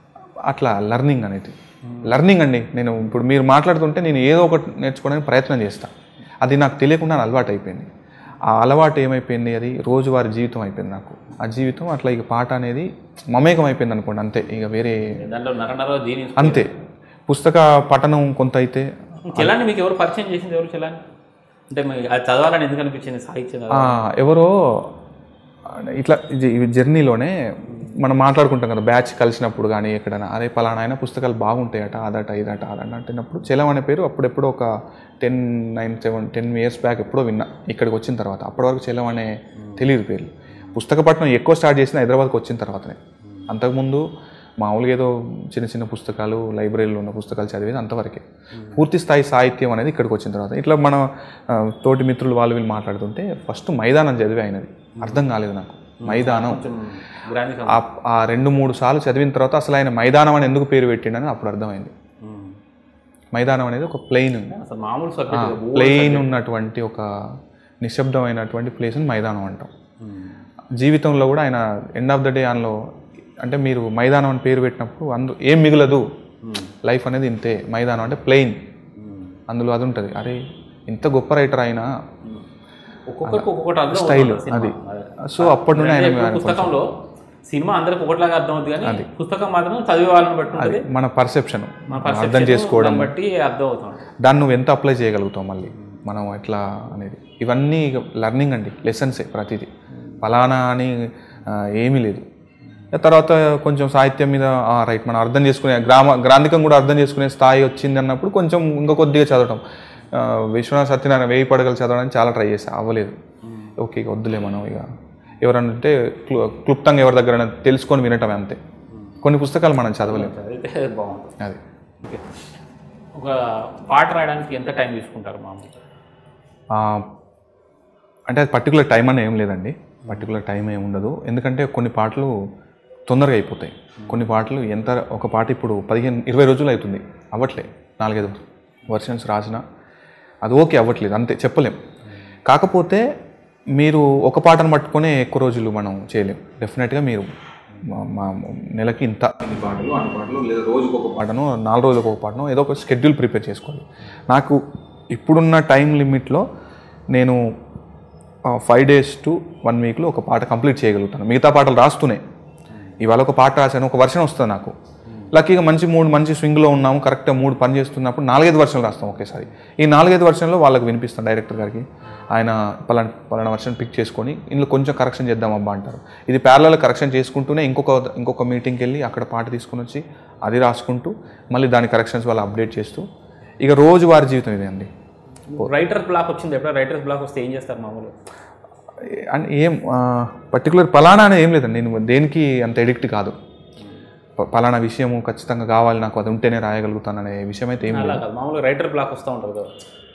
అట్లా లర్నింగ్ అనేది లర్నింగ్ అండి నేను ఇప్పుడు మీరు మాట్లాడుతుంటే నేను ఏదో ఒకటి నేర్చుకోవడానికి ప్రయత్నం చేస్తాను అది నాకు తెలియకుండా నా అలవాటు అయిపోయింది ఆ అలవాటు ఏమైపోయింది అది రోజువారి జీవితం అయిపోయింది నాకు ఆ జీవితం అట్లా ఇక పాట అనేది మమేకం అయిపోయింది అనుకోండి అంతే ఇక వేరే దాంట్లో నర నర జీని అంతే పుస్తక పఠనం కొంత అయితే చెలాన్ని మీకు ఎవరు పరిచయం చేసింది ఎవరు చెలాన్ని అంటే మీ- అది చదవాలని ఎందుకు అనిపించింది సాహిత్యం ఆ, ఎవరో ఇట్లా జ- ఈ జర్నీలోనే మనం మాట్లాడుకుంటాం కదా బ్యాచ్ కలిసినప్పుడు కానీ ఎక్కడైనా అరే పలానా ఆయన పుస్తకాలు బాగుంటాయట అదట ఇదట అదట అంటున్నప్పుడు చెలం అనే పేరు అప్పుడెప్పుడో ఒక ten nine seven ten years back ఎప్పుడో విన్నా ఇక్కడికి వచ్చిన తర్వాత అప్పటి వరకు చెలం అనే తెలియదు పేర్లు పుస్తక పట్టణం ఎక్కువ స్టార్ట్ చేసిన హైదరాబాద్కి వచ్చిన తర్వాతనే అంతకుముందు మామూలుగా ఏదో చిన్న చిన్న పుస్తకాలు లైబ్రరీలో ఉన్న పుస్తకాలు చదివేది అంతవరకే పూర్తి స్థాయి సాహిత్యం అనేది ఇక్కడికి వచ్చిన తర్వాత ఇట్లా మన ఆ, తోటి మిత్రులు వాళ్ళు వీళ్ళు మాట్లాడుతుంటే ఫస్ట్ మైదానం చదివే అయినది అర్థం కాలేదు నాకు మైదానం కొంచెం గ్రాంధిక ఆ- ఆ రెండు మూడు సార్లు చదివిన తర్వాత అసలు ఆయన మైదానం అని ఎందుకు పేరు పెట్టిండని అప్పుడు అర్థమైంది మైదానం అనేది ఒక ప్లెయిన్ అసలు మామూలు సబ్జెక్ట్ ప్లెయిన్ ఉన్నటువంటి ఒక నిశ్శబ్దమైనటువంటి ప్లేస్ని మైదానం అంటాం జీవితంలో కూడా ఆయన ఎండ్ ఆఫ్ ద డే అందులో అంటే మీరు మైదానం అని పేరు పెట్టినప్పుడు అందు ఏం మిగలదు లైఫ్ అనేది ఇంతే మైదానం అంటే ప్లెయిన్ అందులో అది ఉంటుంది అరే ఇంత గొప్ప రైటర్ అయినా ఒక్కొక్కరికి ఒక్కొక్కటి అర్థం స్టైల్ అవుతుంది సినిమా. అది అదే. సో అప్పటి నుండి ఆయన అంటే ఇప్పుడు పుస్తకంలో సినిమా అందరికి ఒకటిలాగా అర్థం అవుతుంది కానీ పుస్తకం మాత్రం చదివే వాళ్ళని బట్టి ఉంటుంది మన పర్సెప్షన్ మన అర్థం perception చేసుకోవడం దాన్ని బట్టి అర్థం అవుతుంది దాన్ని నువ్వు ఎంత అప్లై చేయగలుగుతావు మళ్ళీ మనం ఎట్లా అనేది ఇవన్నీ లెర్నింగ్ అండి లెసన్సే ప్రతిదీ ఫలానా అని ఆ, ఏమీ లేదు తర్వాత కొంచెం సాహిత్యం మీద రైట్ మనం అర్థం చేసుకునే గ్రామ గ్రాంధికం కూడా అర్థం చేసుకునే స్థాయి వచ్చింది అన్నప్పుడు కొంచెం ఇంకా కొద్దిగా చదవటం ఆ, విశ్వనాథ సత్యనారాయణ వేయి పడగలు చదవడానికి చాలా ట్రై చేసా అవ్వలేదు ఓకే ఇక వద్దులే మనం ఇక ఎవరన్నా అంటే క్లు క్లుప్తంగా ఎవరి దగ్గర తెలుసుకొని వినటం అంతే కొన్ని పుస్తకాలు మనం చదవలేము అయితే బాగుంటుంది అది ఓకే ఒక పాట రాయడానికి ఎంత టైం తీసుకుంటారు మామూలు ఆ, అంటే అది పర్టికులర్ టైం అని ఏం లేదండి పర్టికులర్ టైం ఏమి ఉండదు ఎందుకంటే కొన్ని పాటలు తొందరగా అయిపోతాయి కొన్ని పాటలు ఎంత ఒక పాట ఇప్పుడు పదిహేను ఇరవై రోజులు అవుతుంది అవ్వట్లే నాలుగైదు వర్షన్స్ రాసిన అది ఓకే అవ్వట్లేదు అంతే చెప్పలేం కాకపోతే మీరు ఒక పాటను పట్టుకొని ఎక్కువ రోజులు మనం చేయలేం డెఫినెట్గా మీరు మా- మా నెలకి ఇంత ఇన్ని పాటలు అన్ని పాటలు లేదా రోజుకు ఒక పాటను నాలుగు రోజులకు ఒక పాటను ఏదో ఒక షెడ్యూల్ ప్రిపేర్ చేసుకోవాలి నాకు ఇప్పుడున్న టైం లిమిట్లో నేను ఫైవ్ డేస్ టు వన్ వీక్లో ఒక పాట కంప్లీట్ చేయగలుగుతాను మిగతా పాటలు రాస్తూనే ఇవాళ ఒక పాట రాశాను ఒక వర్షన్ వస్తుంది నాకు లక్కీగా మంచి మూడు మంచి స్వింగ్లో ఉన్నాము కరెక్ట్గా మూడు పని చేస్తున్నప్పుడు నాలుగైదు వర్షన్లు రాస్తాం ఒకేసారి ఈ నాలుగైదు వర్షన్లో వాళ్ళకి వినిపిస్తాను డైరెక్టర్ గారికి ఆయన పలానా పలానా వర్షన్ పిక్ చేసుకొని ఇందులో కొంచెం కరెక్షన్ చేద్దాం అబ్బా అంటారు ఇది ప్యారల కరెక్షన్ చేసుకుంటూనే ఇంకొక ఇంకొక మీటింగ్కి వెళ్ళి అక్కడ పాట తీసుకొని వచ్చి అది రాసుకుంటూ మళ్ళీ దాని కరెక్షన్స్ వాళ్ళు అప్డేట్ చేస్తూ ఇక రోజువారి జీవితం ఇదే అండి రైటర్ బ్లాక్ వచ్చింది ఎప్పుడో రైటర్స్ బ్లాక్ వస్తే ఏం చేస్తారు మామూలు అండ్ ఏం పర్టికులర్ పలానా అనేది ఏం లేదండి నేను దేనికి అంత ఎడిక్ట్ కాదు ప- పలానా విషయము ఖచ్చితంగా కావాలి నాకు అది ఉంటేనే రాయగలుగుతాను అనే విషయం అయితే ఏం అలా లేదు కాదు మామూలుగా రైటర్ బ్లాక్ వస్తూ ఉంటుంది కదా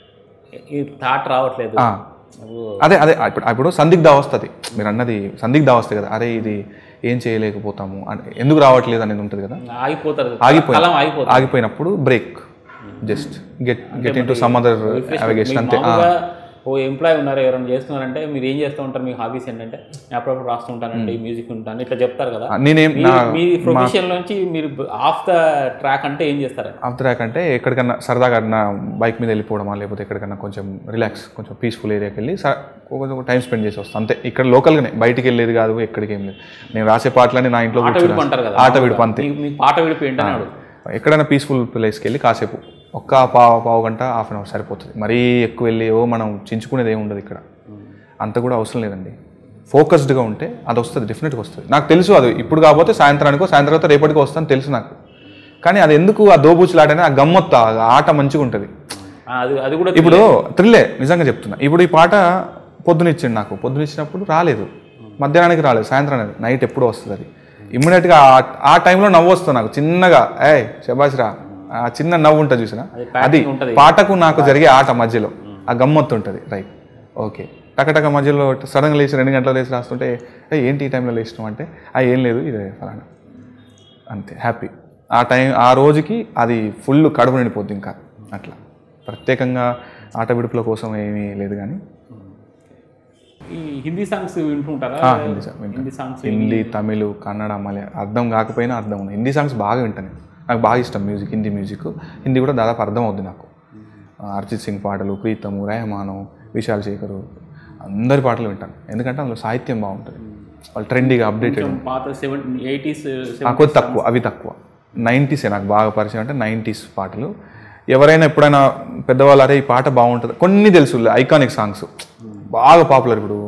ఈ థాట్ రావట్లేదు ఆ, నువ్వు అదే అదే ఇప్పుడు ఇప్పుడు సందిగ్ధ అవస్థది మీరు అన్నది సందిగ్ధ అవస్థ కదా అరే ఇది ఏం చేయలేకపోతాము అని ఎందుకు రావట్లేదు అనేది ఉంటుంది కదా ఆగిపోతారు ఆగిపోయి కలం ఆగిపోతుంది ఆగిపోయినప్పుడు break just get get into some other avocation అంతే ఆ, మామూలుగా ఓ ఎంప్లాయ్ ఉన్నారు ఎవరైనా చేస్తున్నారంటే మీరు ఏం చేస్తూ ఉంటారు మీ హాబీస్ ఏంటంటే నేను అప్పుడప్పుడు రాస్తూ ఉంటానండి మ్యూజిక్ ఉంటాను ఇట్లా చెప్తారు కదా నేనేం నా మీరు- మీ ప్రొఫెషన్ నుంచి మీరు ఆఫ్ ద ట్రాక్ అంటే ఏం చేస్తారు ఆఫ్ ట్రాక్ అంటే ఎక్కడికన్నా సరదాగా నా బైక్ మీద వెళ్ళిపోవడమా లేకపోతే ఎక్కడికన్నా కొంచెం రిలాక్స్ కొంచెం పీస్ఫుల్ ఏరియాకి వెళ్ళి స- కొంచెం టైం స్పెండ్ చేసి వస్తాను అంతే ఇక్కడ లోకల్గానే బయటికి వెళ్ళేది కాదు ఎక్కడికి ఏం లేదు నేను రాసే పాటలన్నీ నా ఇంట్లో ఆట కూర్చొని విడుపు అంటారు కదా ఆట విడుపు అంతే మీ- మీ పాట విడిపి ఏంటని అడుగు ఎక్కడైనా పీస్ఫుల్ ప్లేస్కి వెళ్ళి కాసేపు ఒక్క పావు పావు గంట హాఫ్ అన్ అవర్ సరిపోతుంది మరీ ఎక్కువ వెళ్ళి ఓ మనం చించుకునేది ఏమి ఉండదు ఇక్కడ అంత కూడా అవసరం లేదండి ఫోకస్డ్గా ఉంటే అది వస్తుంది డెఫినెట్గా వస్తుంది నాకు తెలుసు అది ఇప్పుడు కాకపోతే సాయంత్రానికో సాయంత్రం తర్వాత రేపటికో వస్తుందని తెలుసు నాకు కానీ అది ఎందుకు ఆ దోబూచులాటనే ఆ గమ్మత్తు ఆ ఆట మంచిగా ఉంటుంది ఆ, అది అది కూడా ఇప్పుడు థ్రిల్లే నిజంగా చెప్తున్నా ఇప్పుడు ఈ పాట పొద్దునిచ్చిండు నాకు పొద్దునిచ్చినప్పుడు రాలేదు మధ్యాహ్నానికి రాలేదు సాయంత్రం నైట్ ఎప్పుడో వస్తుంది అది ఇమ్మీడియట్గా ఆ టైంలో నవ్వు వస్తుంది నాకు చిన్నగా ఏయ్ శబాష్ రా ఆ చిన్న నవ్వు ఉంటుంది చూసిన అది ఉంటది. పాటకు నాకు జరిగే ఆట మధ్యలో ఆ గమ్మత్తు ఉంటుంది రైట్ ఓకే టకటక మధ్యలో సడన్గా లేచి రెండు గంటలు లేచి రాస్తుంటే "ఏయ్, ఏంటి ఈ టైంలో లేచినాం అంటే ఆ ఏం లేదు ఇదే ఫలానా అంతే హ్యాపీ ఆ టైం ఆ రోజుకి అది ఫుల్ కడుపు నిండిపోద్ది ఇంకా అట్లా ప్రత్యేకంగా ఆట విడుపుల కోసం ఏమీ లేదు కానీ ఈ హిందీ సాంగ్స్ వింటుంటారా ఆ, హిందీ సాంగ్ వింటాను. హిందీ సాంగ్స్ హిందీ తమిళ్ కన్నడ మలయాళం అర్థం కాకపోయినా అర్థం ఉంది హిందీ సాంగ్స్ బాగా వింటాను నేను. నాకు బాగా ఇష్టం మ్యూజిక్ హిందీ మ్యూజిక్ హిందీ కూడా దాదాపు అర్థం అవుద్ది నాకు ఆ, అరిజిత్ సింగ్ పాటలు ప్రీతము రెహమాను విశాల్ శేఖరు అందరి పాటలు వింటాను ఎందుకంటే అందులో సాహిత్యం బాగుంటుంది వాళ్ళు ట్రెండీగా అప్డేటెడ్ కొంచెం పాత సెవెన్ ఎయిటీస్ కొద్ది తక్కువ అవి తక్కువ నైంటీసే నాకు బాగా పరిచయం అంటే నైంటీస్ పాటలు ఎవరైనా ఎప్పుడైనా పెద్దవాళ్ళు అరే ఈ పాట బాగుంటుంది కొన్ని తెలుసు ఐకానిక్ సాంగ్స్ బాగా పాపులర్ ఇప్పుడు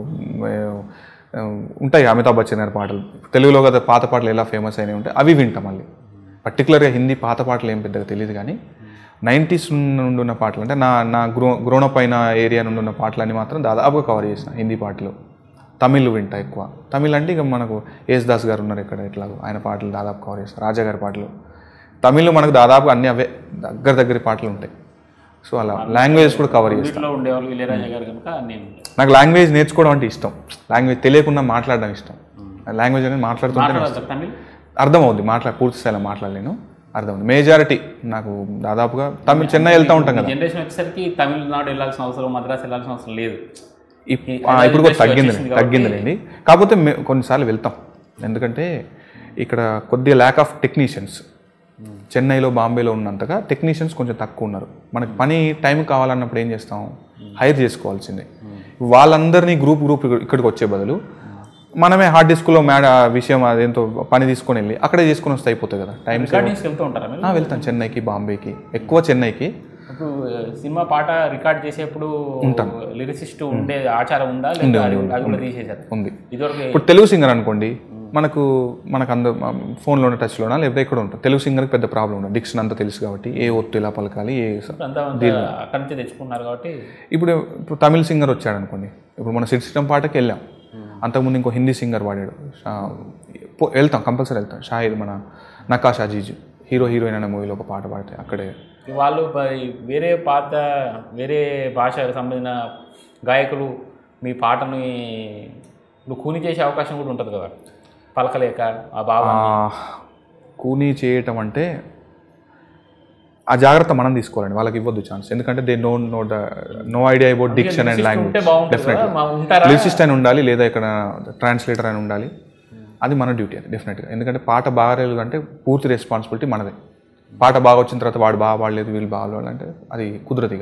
ఆ, ఉంటాయి అమితాబ్ బచ్చన్ గారి పాటలు తెలుగులో కదా పాత పాటలు ఎలా ఫేమస్ అయినాయి ఉంటాయి అవి వింటాం మళ్ళీ పర్టికులర్గా హిందీ పాత పాటలు ఏం పెద్దగా తెలియదు కానీ నైంటీస్ నుండి ఉన్న పాటలు అంటే నా నా గ్రో గ్రోనప్ అయిన ఏరియా నుండి ఉన్న పాటలన్నీ మాత్రం దాదాపుగా కవర్ చేసిన హిందీ పాటలు తమిళ్ వింటా ఎక్కువ తమిళ్ అంటే ఇక మనకు దాస్ గారు ఉన్నారు ఇక్కడ ఇట్లా ఆయన పాటలు దాదాపు కవర్ చేస్తారు రాజా గారి పాటలు తమిళ్లో మనకు దాదాపు అన్ని అవే దగ్గర దగ్గర పాటలు ఉంటాయి సో అలా లాంగ్వేజ్ కూడా కవర్ చేస్తాను వీటిలో ఉండేవాళ్ళు ఇళయరాజా గారు కనుక నేను నాకు లాంగ్వేజ్ నేర్చుకోవడం అంటే ఇష్టం లాంగ్వేజ్ తెలియకుండా మాట్లాడడం ఇష్టం లాంగ్వేజ్ అనేది మాట్లాడుతుంటే మాట్లాడతారు తమిళ్ అర్థమవుద్ది మాట్లా పూర్తి స్థాయిలో మాట్లాడలేను అర్థమవుతుంది మేజారిటీ నాకు దాదాపుగా తమిళ చెన్నై వెళ్తూ ఉంటాం కదా జనరేషన్ వచ్చేసరికి తమిళనాడు వెళ్ళాల్సిన అవసరం మద్రాసు వెళ్ళాల్సిన అవసరం లేదు ఇప్- ఆ, ఇప్పుడు కూడా తగ్గింది తగ్గిందిలేండి కాకపోతే మే కొన్నిసార్లు వెళ్తాం ఎందుకంటే ఇక్కడ కొద్దిగా ల్యాక్ ఆఫ్ టెక్నీషియన్స్ చెన్నైలో బాంబేలో ఉన్నంతగా టెక్నీషియన్స్ కొంచెం తక్కువ ఉన్నారు మనకి పని టైం కావాలన్నప్పుడు ఏం చేస్తాం హైర్ చేసుకోవాల్సిందే వాళ్ళందరినీ గ్రూప్ గ్రూప్ ఇక్కడికి వచ్చే బదులు మనమే హార్డ్ డిస్క్లో మ్యాడ్ ఆ విషయం అదేంతో పని తీసుకొని వెళ్ళి అక్కడే చేసుకొని వస్తే అయిపోతుంది కదా టైం రికార్డింగ్స్కి వెళ్తూ ఉంటారా మీరు వెళ్తాను చెన్నైకి బాంబేకి ఎక్కువ చెన్నైకి ఇప్పుడు సినిమా పాట రికార్డ్ చేసేప్పుడు లిరిసిస్ట్ ఉండే ఆచారం ఉందా లేదా అది అది కూడా తీసేశారు ఉంది ఇదివరకు ఇప్పుడు తెలుగు సింగర్ అనుకోండి మనకు మనకు అందరు ఫోన్లోనే టచ్లోనా లేకపోతే ఎక్కడ ఉంటుంది తెలుగు సింగర్కి పెద్ద ప్రాబ్లం ఉండదు డిక్షన్ అంతా తెలుసు కాబట్టి ఏ ఒత్తు ఎలా పలకాలి ఏ స- అంతా అంతా అక్కడి నుంచి తెచ్చుకున్నారు కాబట్టి ఇప్పుడు ఇప్పుడు తమిళ సింగర్ వచ్చాడు అనుకోండి ఇప్పుడు మన సిస్టమ్ పాటకి వెళ్ళాం అంతకుముందు ఇంకో హిందీ సింగర్ పాడాడు షా- పో- వెళ్తాం కంపల్సరీ వెళ్తాం షాహిద్ మన నకాష్ అజీజ్ హీరో హీరోయిన్ అనే మూవీలో ఒక పాట పాడితే అక్కడే వాళ్ళు మరి వేరే పాత వేరే భాషకు సంబంధించిన గాయకులు మీ పాటని ఇప్పుడు కూని చేసే అవకాశం కూడా ఉంటుంది కదా పలకలేక ఆ భావం ఆ, కూనీ చేయటం అంటే ఆ జాగ్రత్త మనం తీసుకోవాలండి వాళ్ళకి ఇవ్వద్దు ఛాన్స్ ఎందుకంటే they know no the no idea about diction and ఉంటే లాంగ్వేజ్ బాగుంటుంది కదా మా ఉంటారా లిరిసిస్ట్ అని ఉండాలి లేదా ఇక్కడ ట్రాన్స్లేటర్ అని ఉండాలి అది మన డ్యూటీ అది డెఫినెట్గా ఎందుకంటే పాట బాగా రాలేదు అంటే పూర్తి రెస్పాన్సిబిలిటీ మనదే పాట బాగా వచ్చిన తర్వాత వాడు బాగా పాడలేదు వీళ్ళు బాగా పాడలేదు అంటే అది కుదరదుగా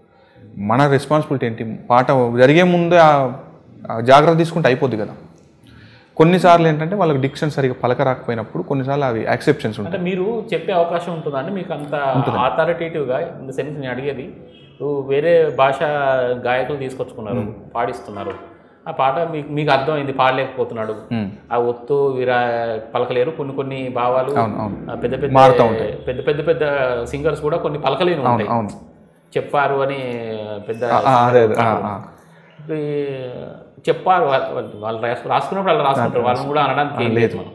మన రెస్పాన్సిబిలిటీ ఏంటి పాట జరిగే ముందే ఆ ఆ జాగ్రత్త తీసుకుంటే అయిపోద్ది కదా కొన్నిసార్లు ఏంటంటే వాళ్ళకి డిక్షన్ సరిగా పలక రాకపోయినప్పుడు కొన్నిసార్లు అవి యాక్సెప్షన్స్ ఉంటాయి అంటే మీరు చెప్పే అవకాశం ఉంటుందా అంటే మీకు అంత అథారిటేటివ్గా ఇన్ ద సెన్స్ నేను అడిగేది ఇప్పుడు వేరే భాష గాయకులు తీసుకొచ్చుకున్నారు పాడిస్తున్నారు ఆ పాట మీకు మీకు అర్థమైంది పాడలేకపోతున్నాడు మ్మ్. ఆ ఒత్తు విరా పలకలేరు కొన్ని కొన్ని భావాలు అవును అవును ఆ పెద్ద పెద్ద మారుతూ ఉంటాయి. పెద్ద పెద్ద పెద్ద సింగర్స్ కూడా కొన్ని పలకలేని ఉంటాయి అవును చెప్పారు అని పెద్ద ఆ, అదే అదే ఆ, ఆ. ఇప్పుడు ఈ చెప్పారు వాళ్ళ- వాళ్ళు వాళ్ళు రాసు- రాసుకున్నప్పుడు వాళ్ళు రాసుకుంటారు వాళ్ళని కూడా అనడానికి ఏం లేదు మనం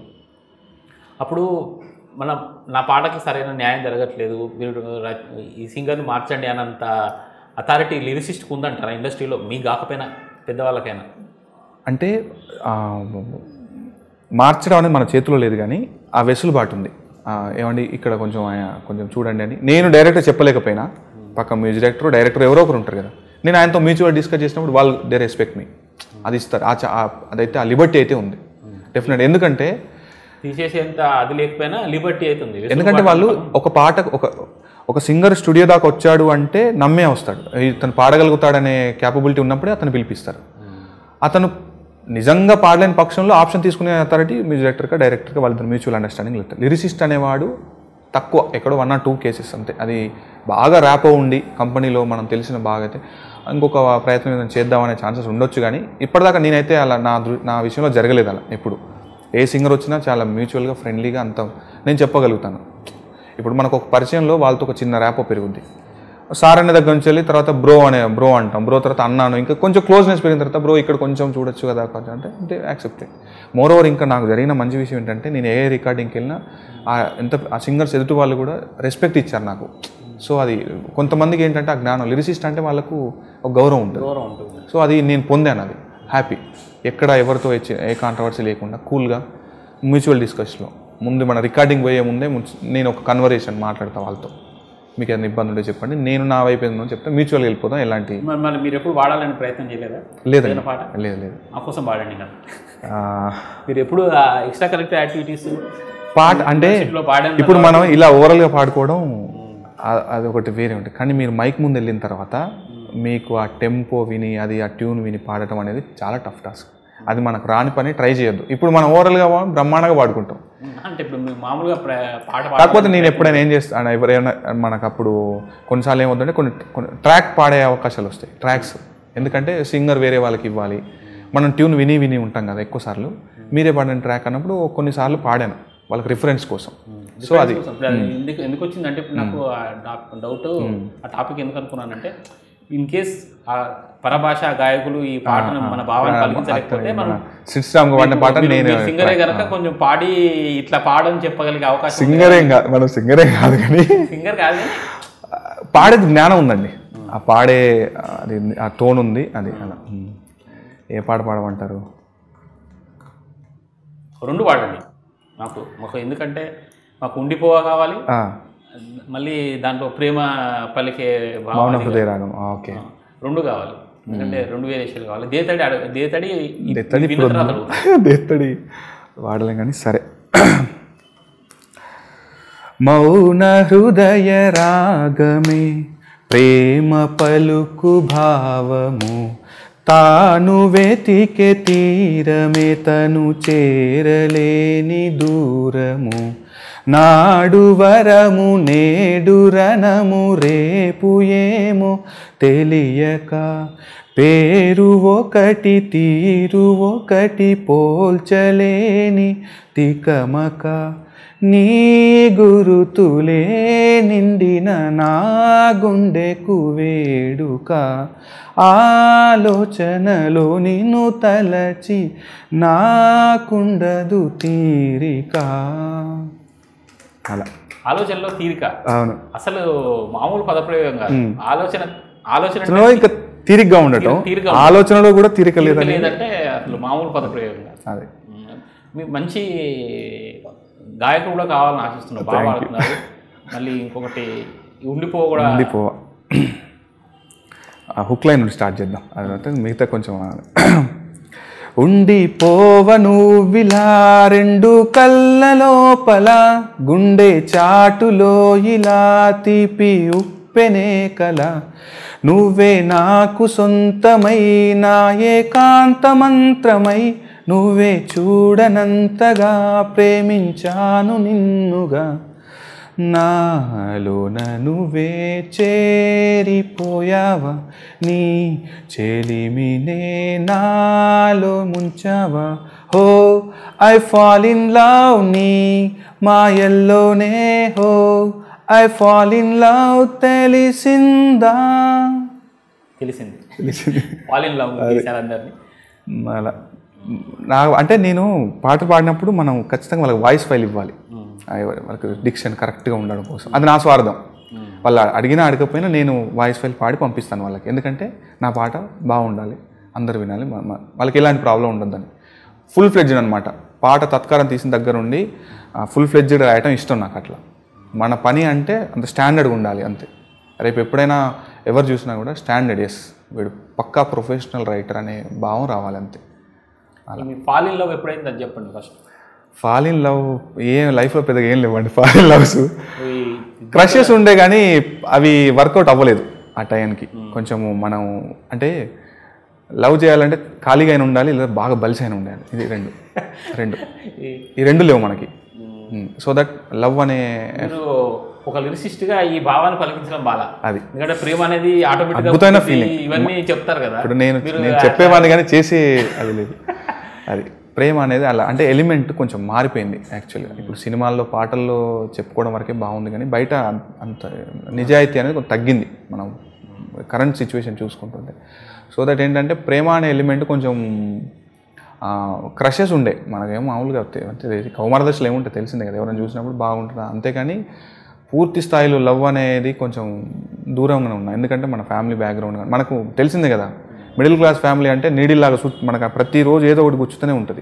అప్పుడు మన నా పాటకి సరైన న్యాయం జరగట్లేదు మీరు ర- ఈ సింగర్ని మార్చండి అన్నంత అథారిటీ లిరిసిస్ట్కి ఉందంటారా ఇండస్ట్రీలో మీకు కాకపోయినా పెద్దవాళ్ళకైనా అంటే ఆ, మార్చడం అనేది మన చేతిలో లేదు కానీ ఆ వెసులుబాటు ఉంది ఆ, ఏమండి ఇక్కడ కొంచెం ఆయన కొంచెం చూడండి అని నేను డైరెక్ట్గా చెప్పలేకపోయినా పక్క మ్యూజిక్ డైరెక్టర్ డైరెక్టర్ ఎవరో ఒకరు ఉంటారు కదా నేను ఆయనతో మ్యూచువల్ డిస్కస్ చేసినప్పుడు వాళ్ళు దే రెస్పెక్ట్ మీ అది ఇస్తారు ఆ చ- ఆ- అదైతే ఆ లిబర్టీ అయితే ఉంది డెఫినెట్ ఎందుకంటే తీసేసేంత అది లేకపోయినా లిబర్టీ అవుతుంది ఎందుకంటే వాళ్ళు ఒక పాట ఒక ఒక సింగర్ స్టూడియో దాకా వచ్చాడు అంటే నమ్మే వస్తాడు ఇతను పాడగలుగుతాడనే క్యాపబిలిటీ ఉన్నప్పుడే అతను పిలిపిస్తారు అతను నిజంగా పాడలేని పక్షంలో ఆప్షన్ తీసుకునే అథారిటీ మ్యూజిక్ డైరెక్టర్గా డైరెక్టర్గా వాళ్ళిద్దరు మ్యూచువల్ అండర్స్టాండింగ్ లేదు లిరిసిస్ట్ అనేవాడు తక్కువ ఎక్కడో వన్ ఆర్ టూ కేసెస్ అంతే అది బాగా ర్యాపో ఉండి కంపెనీలో మనం తెలిసిన బాగా అయితే ఇంకొక ప్రయత్నం ఏదైనా చేద్దామనే ఛాన్సెస్ ఉండొచ్చు కానీ ఇప్పటిదాకా నేనైతే అలా నా దృ- నా విషయంలో జరగలేదు అలా ఎప్పుడు ఏ సింగర్ వచ్చినా చాలా మ్యూచువల్గా ఫ్రెండ్లీగా అంత నేను చెప్పగలుగుతాను ఇప్పుడు మనకు ఒక పరిచయంలో వాళ్ళతో ఒక చిన్న ర్యాపో పెరుగుద్ది సార్ అనే దగ్గర నుంచి వెళ్ళి తర్వాత బ్రో అనే బ్రో అంటాం బ్రో తర్వాత అన్నాను ఇంకా కొంచెం క్లోజ్నెస్ పెరిగిన తర్వాత బ్రో ఇక్కడ కొంచెం చూడొచ్చు కదా కొంచెం అంటే అంటే యాక్సెప్టెడ్ మోర్ ఓవర్ ఇంకా నాకు జరిగిన మంచి విషయం ఏంటంటే నేను ఏ రికార్డింగ్కి వెళ్ళినా ఆ ఎంత ఆ సింగర్స్ ఎదుటి వాళ్ళు కూడా రెస్పెక్ట్ ఇచ్చారు నాకు సో అది కొంతమందికి ఏంటంటే ఆ జ్ఞానం లిరిసిస్ట్ అంటే వాళ్ళకు ఒక గౌరవం ఉంటుంది దూరం ఉంటుంది సో అది నేను పొందాను అది హ్యాపీ ఎక్కడ ఎవరితో ఇచ్చి- ఏ కాంట్రవర్సీ లేకుండా కూల్గా మ్యూచువల్ డిస్కషన్లో ముందు మన రికార్డింగ్ పోయే ముందే ముంచ్- నేను ఒక కన్వర్సేషన్ మాట్లాడతా వాళ్ళతో మీకు ఏదైనా ఇబ్బంది ఉంటే చెప్పండి నేను నా వైపు ఏందో చెప్తే మ్యూచువల్గా వెళ్ళిపోతాం ఎలాంటి మరి మరి మీరు ఎప్పుడు వాడాలని ప్రయత్నం చేయలేదా లేదండి ఏదైనా పాట లేదు లేదు నా కోసం వాడండి కదా ఆ, మీరు ఎప్పుడు ఎక్స్ట్రా కరెక్టివ్ యాక్టివిటీస్ పాట అంటే లో పాడాను ఇప్పుడు మనం ఇలా ఓవరాల్గా పాడుకోవడం ఆ- అది ఒకటి వేరే ఉంటుంది కానీ మీరు మైక్ ముందు వెళ్ళిన తర్వాత మీకు ఆ టెంపో విని అది ఆ ట్యూన్ విని పాడటం అనేది చాలా టఫ్ టాస్క్ అది మనకు రాని పని ట్రై చేయొద్దు ఇప్పుడు మనం ఓవరాల్గా బ్రహ్మాండంగా పాడుకుంటాం అంటే ఇప్పుడు మీరు మామూలుగా ప్ర- పాట పాడ కాకపోతే నేను ఎప్పుడైనా ఏం చేస్తాను ఎవరైనా మనకు అప్పుడు కొన్నిసార్లు ఏమవుతుందంటే కొన్ని కొన్ని ట్రాక్ పాడే అవకాశాలు వస్తాయి ట్రాక్స్ ఎందుకంటే సింగర్ వేరే వాళ్ళకి ఇవ్వాలి మనం ట్యూన్ విని విని ఉంటాం కదా ఎక్కువ సార్లు మీరే పాడిన ట్రాక్ అన్నప్పుడు కొన్నిసార్లు పాడాను వాళ్ళకి రిఫరెన్స్ కోసం సో అది ఇప్పుడు అది ఎందుకు ఎందుకు వచ్చిందంటే ఇప్పుడు నాకు ఆ డౌట్ ఆ టాపిక్ ఎందుకు అనుకున్నానంటే ఇన్ కేస్ ఆ పరభాష గాయకులు ఈ పాటను మన భావాన్ని పలికించలేకపోతే మనం సిస్టమ్ వాడిన పాట నేను సింగరే కనుక కొంచెం పాడి ఇట్లా పాడని చెప్పగలిగే అవకాశం సింగరే కాదు మనం సింగరే కాదు కానీ సింగర్ కాదు కానీ పాడేది జ్ఞానం ఉందండి ఆ పాడే అది ఆ టోన్ ఉంది అది అలా ఉమ్. ఏ పాట పాడమంటారు రెండు పాడండి మాకు మాకు ఎందుకంటే మాకు ఉండిపోవా కావాలి ఆ, మళ్ళీ దాంట్లో ప్రేమ పలికే భావం మౌన హృదయ రాగం ఆ, ఓకే రెండు కావాలి ఎందుకంటే రెండు వేరియేషన్లు కావాలి దేతడి అడ- దేతడి ఈ- దెత్తడి విన్న ఇప్పుడు తర్వాత వద్దు. అడుగుతా. దెత్తడి వాడలేం కానీ సరే మౌన హృదయ రాగమే ప్రేమ పలుకు భావము తాను వెతికే తీరమే తను చేరలేని దూరము నాడు వరము నేడు రణము రేపు ఏమో తెలియక పేరు ఒకటి తీరు ఒకటి పోల్చలేని తికమక నీ గురుతులే నిండిన నా గుండెకు వేడుక ఆలోచనలో నిన్ను తలచి నాకుండదు తీరిక అలా ఆలోచనలో తీరిక అవును అసలు మామూలు పదప్రయోగం కాదు ఆలోచన ఆలోచన అంటే ఆలోచనలో ఇంకా తీరిగ్గా ఉండటం తీరిగ్గా ఆలోచనలో కూడా తీరిక లేదని లేదంటే అసలు మామూలు పదప్రయోగం కాదు అదే ఉమ్, మీరు మంచి గాయకుడు కూడా కావాలని ఆశిస్తున్నారు బాగా పాడుతున్నారు మళ్ళీ ఇంకొకటి ఉండిపో కూడా ఉండిపో ఆ హుక్ లైన్ నుండి స్టార్ట్ చేద్దాం అది అంటే మిగతా కొంచెం ఉండిపోవ నువ్విలా రెండు కళ్ళ లోపల గుండె చాటులో ఇలా తీపి ఉప్పెనే కల నువ్వే నాకు సొంతమై నా ఏకాంత మంత్రమై నువ్వే చూడనంతగా ప్రేమించాను నిన్నుగా నాలోన నువ్వే చేరిపోయావా నీ చెలిమినే నాలో ముంచావా హో ఐ ఫాల్ ఇన్ లవ్ నీ మాయల్లోనే హో ఐ ఫాల్ ఇన్ లవ్ తెలిసిందా తెలిసింది తెలిసింది ఫాల్ ఇన్ లవ్ చేశారు అందరినీ అలా నా అంటే నేను పాట పాడినప్పుడు మనం ఖచ్చితంగా వాళ్ళకి వాయిస్ ఫైల్ ఇవ్వాలి ఆ వాళ్ళకి డిక్షన్ కరెక్ట్గా ఉండడం కోసం అది నా స్వార్థం వాళ్ళు అడిగినా అడగకపోయినా నేను వాయిస్ ఫైల్ పాడి పంపిస్తాను వాళ్ళకి ఎందుకంటే నా పాట బాగుండాలి అందరు వినాలి మ- మ- వాళ్ళకి ఎలాంటి ప్రాబ్లం ఉండొద్దని ఫుల్ ఫ్లెడ్జ్డ్ అనమాట పాట తత్కారం తీసిన దగ్గర నుండి ఫుల్ ఫ్లెడ్జ్డ్ రాయటం ఇష్టం నాకు అట్లా మన పని అంటే అంత స్టాండర్డ్గా ఉండాలి అంతే రేపు ఎప్పుడైనా ఎవరు చూసినా కూడా స్టాండర్డ్ ఎస్ వీడు పక్కా ప్రొఫెషనల్ రైటర్ అనే భావం రావాలి అంతే మీ ఫాల్ ఇన్ లవ్ ఎప్పుడైంది అది చెప్పండి ఫస్ట్ ఫాల్ ఇన్ లవ్ ఏం లైఫ్లో పెద్దగా ఏం లేవండి ఫాల్ ఇన్ లవ్స్ క్రషెస్ ఉండే కానీ అవి వర్కౌట్ అవ్వలేదు ఆ టైంకి కొంచెము మనం అంటే లవ్ చేయాలంటే ఖాళీగా అయినా ఉండాలి లేదా బాగా బలిసి అయినా ఉండాలి ఇది రెండు రెండు ఈ రెండు లేవు మనకి సో దట్ లవ్ అనే మీరు ఒక లిరిసిస్ట్ గా ఈ భావాన్ని పలికించడం బాగా అది ఎందుకంటే ప్రేమ అనేది ఆటోమేటిక్ అద్భుతమైన feeling. ఇవన్నీ చెప్తారు కదా ఇప్పుడు నేను నేను చెప్పేవాడిని కానీ చేసే అది లేదు అది ప్రేమ అనేది అలా అంటే ఎలిమెంట్ కొంచెం మారిపోయింది యాక్చువల్గా ఇప్పుడు సినిమాల్లో పాటల్లో చెప్పుకోవడం వరకే బాగుంది కానీ బయట అం- అంత నిజాయితీ అనేది కొంచెం తగ్గింది మనం కరెంట్ సిచ్యువేషన్ చూసుకుంటుంటే సో దట్ ఏంటంటే ప్రేమ అనే ఎలిమెంట్ కొంచెం క్రషెస్ ఉండే మనకేమో మామూలుగా తె- అంటే కౌమార దశలో ఏముంటాయి తెలిసిందే కదా ఎవరైనా చూసినప్పుడు బాగుంటుందా అంతేకాని పూర్తి స్థాయిలో లవ్ అనేది కొంచెం దూరంగానే ఉన్నాయి ఎందుకంటే మన ఫ్యామిలీ బ్యాక్గ్రౌండ్ కానీ మనకు తెలిసిందే కదా మిడిల్ క్లాస్ ఫ్యామిలీ అంటే నీడిల్లాగా సు మనకు ప్రతిరోజు ఏదో ఒకటి గుచ్చుతూనే ఉంటుంది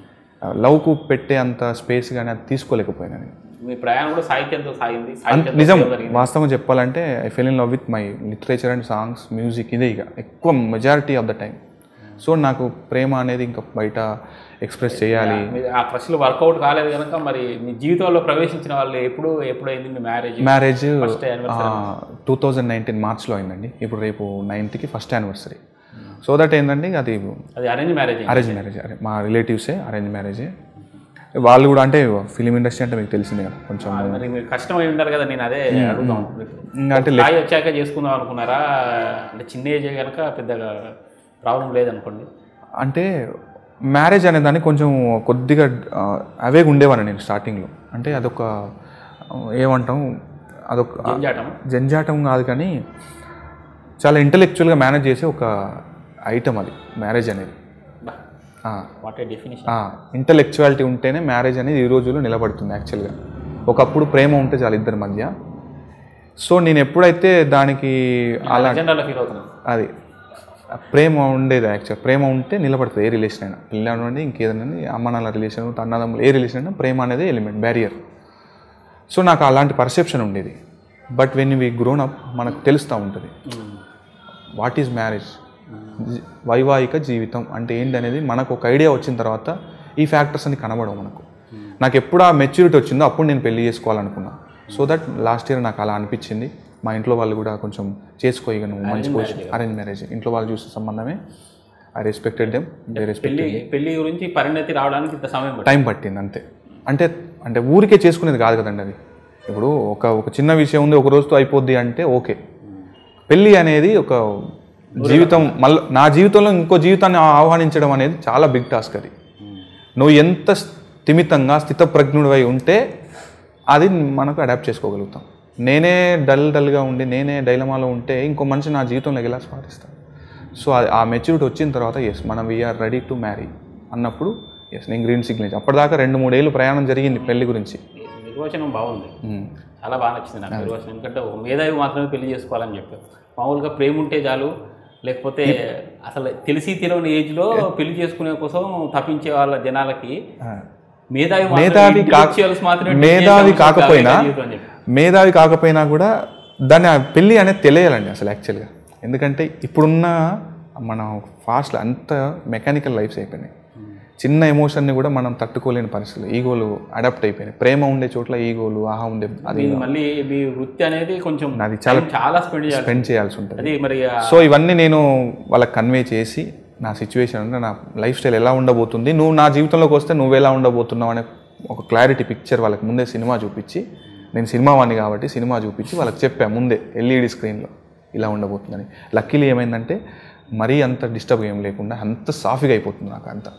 లవ్కు పెట్టే అంత స్పేస్ కానీ అది తీసుకోలేకపోయినా నేను. మీ ప్రయాణం కూడా సాహిత్యంతో సాగింది అంత సాహిత్యంతో నిజం జరిగింది. వాస్తవం చెప్పాలంటే I fell in love with my literature and songs music ఇదే ఇక ఎక్కువ majority of the time so నాకు ప్రేమ అనేది ఇంకా బయట ఎక్స్ప్రెస్ చేయాలి మీరు ఆ క్రష్లు వర్కౌట్ కాలేదు కనుక మరి మీ జీవితంలో ప్రవేశించిన వాళ్ళు ఎప్పుడు ఎప్పుడైంది మీ marriage marriage first anniversary two thousand nineteen మార్చ్లో అయిందండి ఇప్పుడు రేపు నైన్త్కి ఫస్ట్ యానివర్సరీ సో దట్ ఏంటంటే అది అది అరేంజ్ మ్యారేజ్ అరేంజ్ మ్యారేజ్ మా రిలేటివ్సే అరేంజ్ మ్యారేజే వాళ్ళు కూడా అంటే ఫిలిం ఇండస్ట్రీ అంటే మీకు తెలిసిందే కదా కొంచెం మరి మీరు కష్టమై ఉంటారు కదా నేను అదే అడుగుదాం ఇంకా అంటే స్థాయి వచ్చాక చేసుకుందాం అనుకున్నారా అంటే చిన్న ఏజ్ కనుక పెద్దగా ప్రాబ్లం లేదనుకోండి అంటే మ్యారేజ్ అనే దాన్ని కొంచెం కొద్దిగా అవే ఉండేవాడిని నేను స్టార్టింగ్లో అంటే అదొక ఆ, ఏమంటాం అదొక జంజాటం జంజాటం కాదు కానీ చాలా ఇంటలెక్చువల్గా మేనేజ్ చేసే ఒక ఐటమ్ అది మ్యారేజ్ అనేది వాట్ ఏ డెఫినేషన్ ఇంటలెక్చువాలిటీ ఉంటేనే మ్యారేజ్ అనేది ఈ రోజుల్లో నిలబడుతుంది యాక్చువల్గా ఒకప్పుడు ప్రేమ ఉంటే చాలు ఇద్దరి మధ్య సో నేను ఎప్పుడైతే దానికి అలా అజెండాలో ఫీల్ అవుతున్నాను అది ప్రేమ ఉండేది యాక్చువల్ ప్రేమ ఉంటే నిలబడుతుంది ఏ రిలేషన్ అయినా పిల్ల నుండి ఇంకేదైనా అమ్మ నాన్న రిలేషన్ అన్నదమ్ములు ఏ రిలేషన్ అయినా ప్రేమ అనేది ఎలిమెంట్ బ్యారియర్ సో నాకు అలాంటి పర్సెప్షన్ ఉండేది but when we grown up మనకు తెలుస్తూ ఉంటుంది వాట్ ఈజ్ మ్యారేజ్ వైవాహిక జీవితం అంటే ఏంటి అనేది మనకు ఒక ఐడియా వచ్చిన తర్వాత ఈ ఫ్యాక్టర్స్ అన్ని కనబడవు మనకు నాకు ఎప్పుడు ఆ మెచ్యూరిటీ వచ్చిందో అప్పుడు నేను పెళ్లి చేసుకోవాలనుకున్నా సో దట్ లాస్ట్ ఇయర్ నాకు అలా అనిపించింది మా ఇంట్లో వాళ్ళు కూడా కొంచెం చేసుకో ఇక నువ్వు మంచి పొజిషన్ అరేంజ్ మ్యారేజ్ ఇంట్లో వాళ్ళు చూసే సంబంధమే I respected them they respect పెళ్లి పెళ్లి గురించి పరిణతి రావడానికి ఇంత సమయం పట్టింది టైం పట్టింది అంతే అంటే అంటే ఊరికే చేసుకునేది కాదు కదండి అది ఇప్పుడు ఒక ఒక చిన్న విషయం ఉంది ఒక రోజుతో అయిపోద్ది అంటే ఓకే పెళ్ళి అనేది ఒక జీవితం మళ్ళీ నా జీవితంలో ఇంకో జీవితాన్ని ఆహ్వానించడం అనేది చాలా బిగ్ టాస్క్ అది నువ్వు ఎంత స్థిమితంగా స్థితప్రజ్ఞుడివై ఉంటే అది మనకు అడాప్ట్ చేసుకోగలుగుతాం నేనే డల్ డల్గా ఉండి నేనే డైలమాలో ఉంటే ఇంకో మనిషి నా జీవితంలోకి ఎలా స్వాదిస్తాను సో అది- ఆ మెచ్యూరిటీ వచ్చిన తర్వాత ఎస్ మనం వీఆర్ రెడీ టు మ్యారీ అన్నప్పుడు ఎస్ నేను గ్రీన్ సిగ్నల్ ఇచ్చాను. అప్పటిదాకా రెండు మూడేళ్ళు ప్రయాణం జరిగింది పెళ్లి గురించి నిర్వచనం బాగుంది మ్మ్. చాలా బాగా నచ్చింది నాకు నిర్వచనం ఎందుకంటే ఒక మేధావి మాత్రమే పెళ్లి చేసుకోవాలని చెప్పారు మామూలుగా ప్రేమ ఉంటే చాలు లేకపోతే అసలు తెలిసి తెలియని ఏజ్లో పెళ్లి చేసుకునే కోసం తప్పించే వాళ్ళ జనాలకి మేధావి మాత్రమే, మేధావి కాక intellectuals మాత్రమే మేధావి జీవితం కాకపోయినా జీవితం అని చెప్పి. మేధావి కాకపోయినా కూడా దాన్ని ఆ పెళ్ళి అనేది తెలియాలండి అసలు యాక్చువల్గా ఎందుకంటే ఇప్పుడున్న మన ఫాస్ట్ అంత మెకానికల్ లైఫ్స్ అయిపోయినాయి చిన్న ఎమోషన్ని కూడా మనం తట్టుకోలేని పరిస్థితులు ఈగోలు అడాప్ట్ అయిపోయినాయి ప్రేమ ఉండే చోట్ల ఈగోలు ఆహా ఉండే అది మీది మళ్ళీ మీ వృత్తి అనేది కొంచెం నాది చాలా time చాలా స్పెండ్ చేయాలి స్పెండ్ చేయాల్సి ఉంటుంది అది మరి ఆ సో ఇవన్నీ నేను వాళ్ళకి కన్వే చేసి నా సిచ్యువేషన్ అంటే నా లైఫ్ స్టైల్ ఎలా ఉండబోతుంది నువ్వు నా జీవితంలోకి వస్తే నువ్వు ఎలా ఉండబోతున్నావు అనే ఒక క్లారిటీ పిక్చర్ వాళ్ళకి ముందే సినిమా చూపించి నేను సినిమా వాడిని కాబట్టి సినిమా చూపించి వాళ్ళకి చెప్పా ముందే ఎల్ఈడి స్క్రీన్లో ఇలా ఉండబోతుందని లక్కీలీ ఏమైందంటే మరీ అంత డిస్టర్బ్ ఏం లేకుండా అంత సాఫీగా అయిపోతుంది నాకు అంత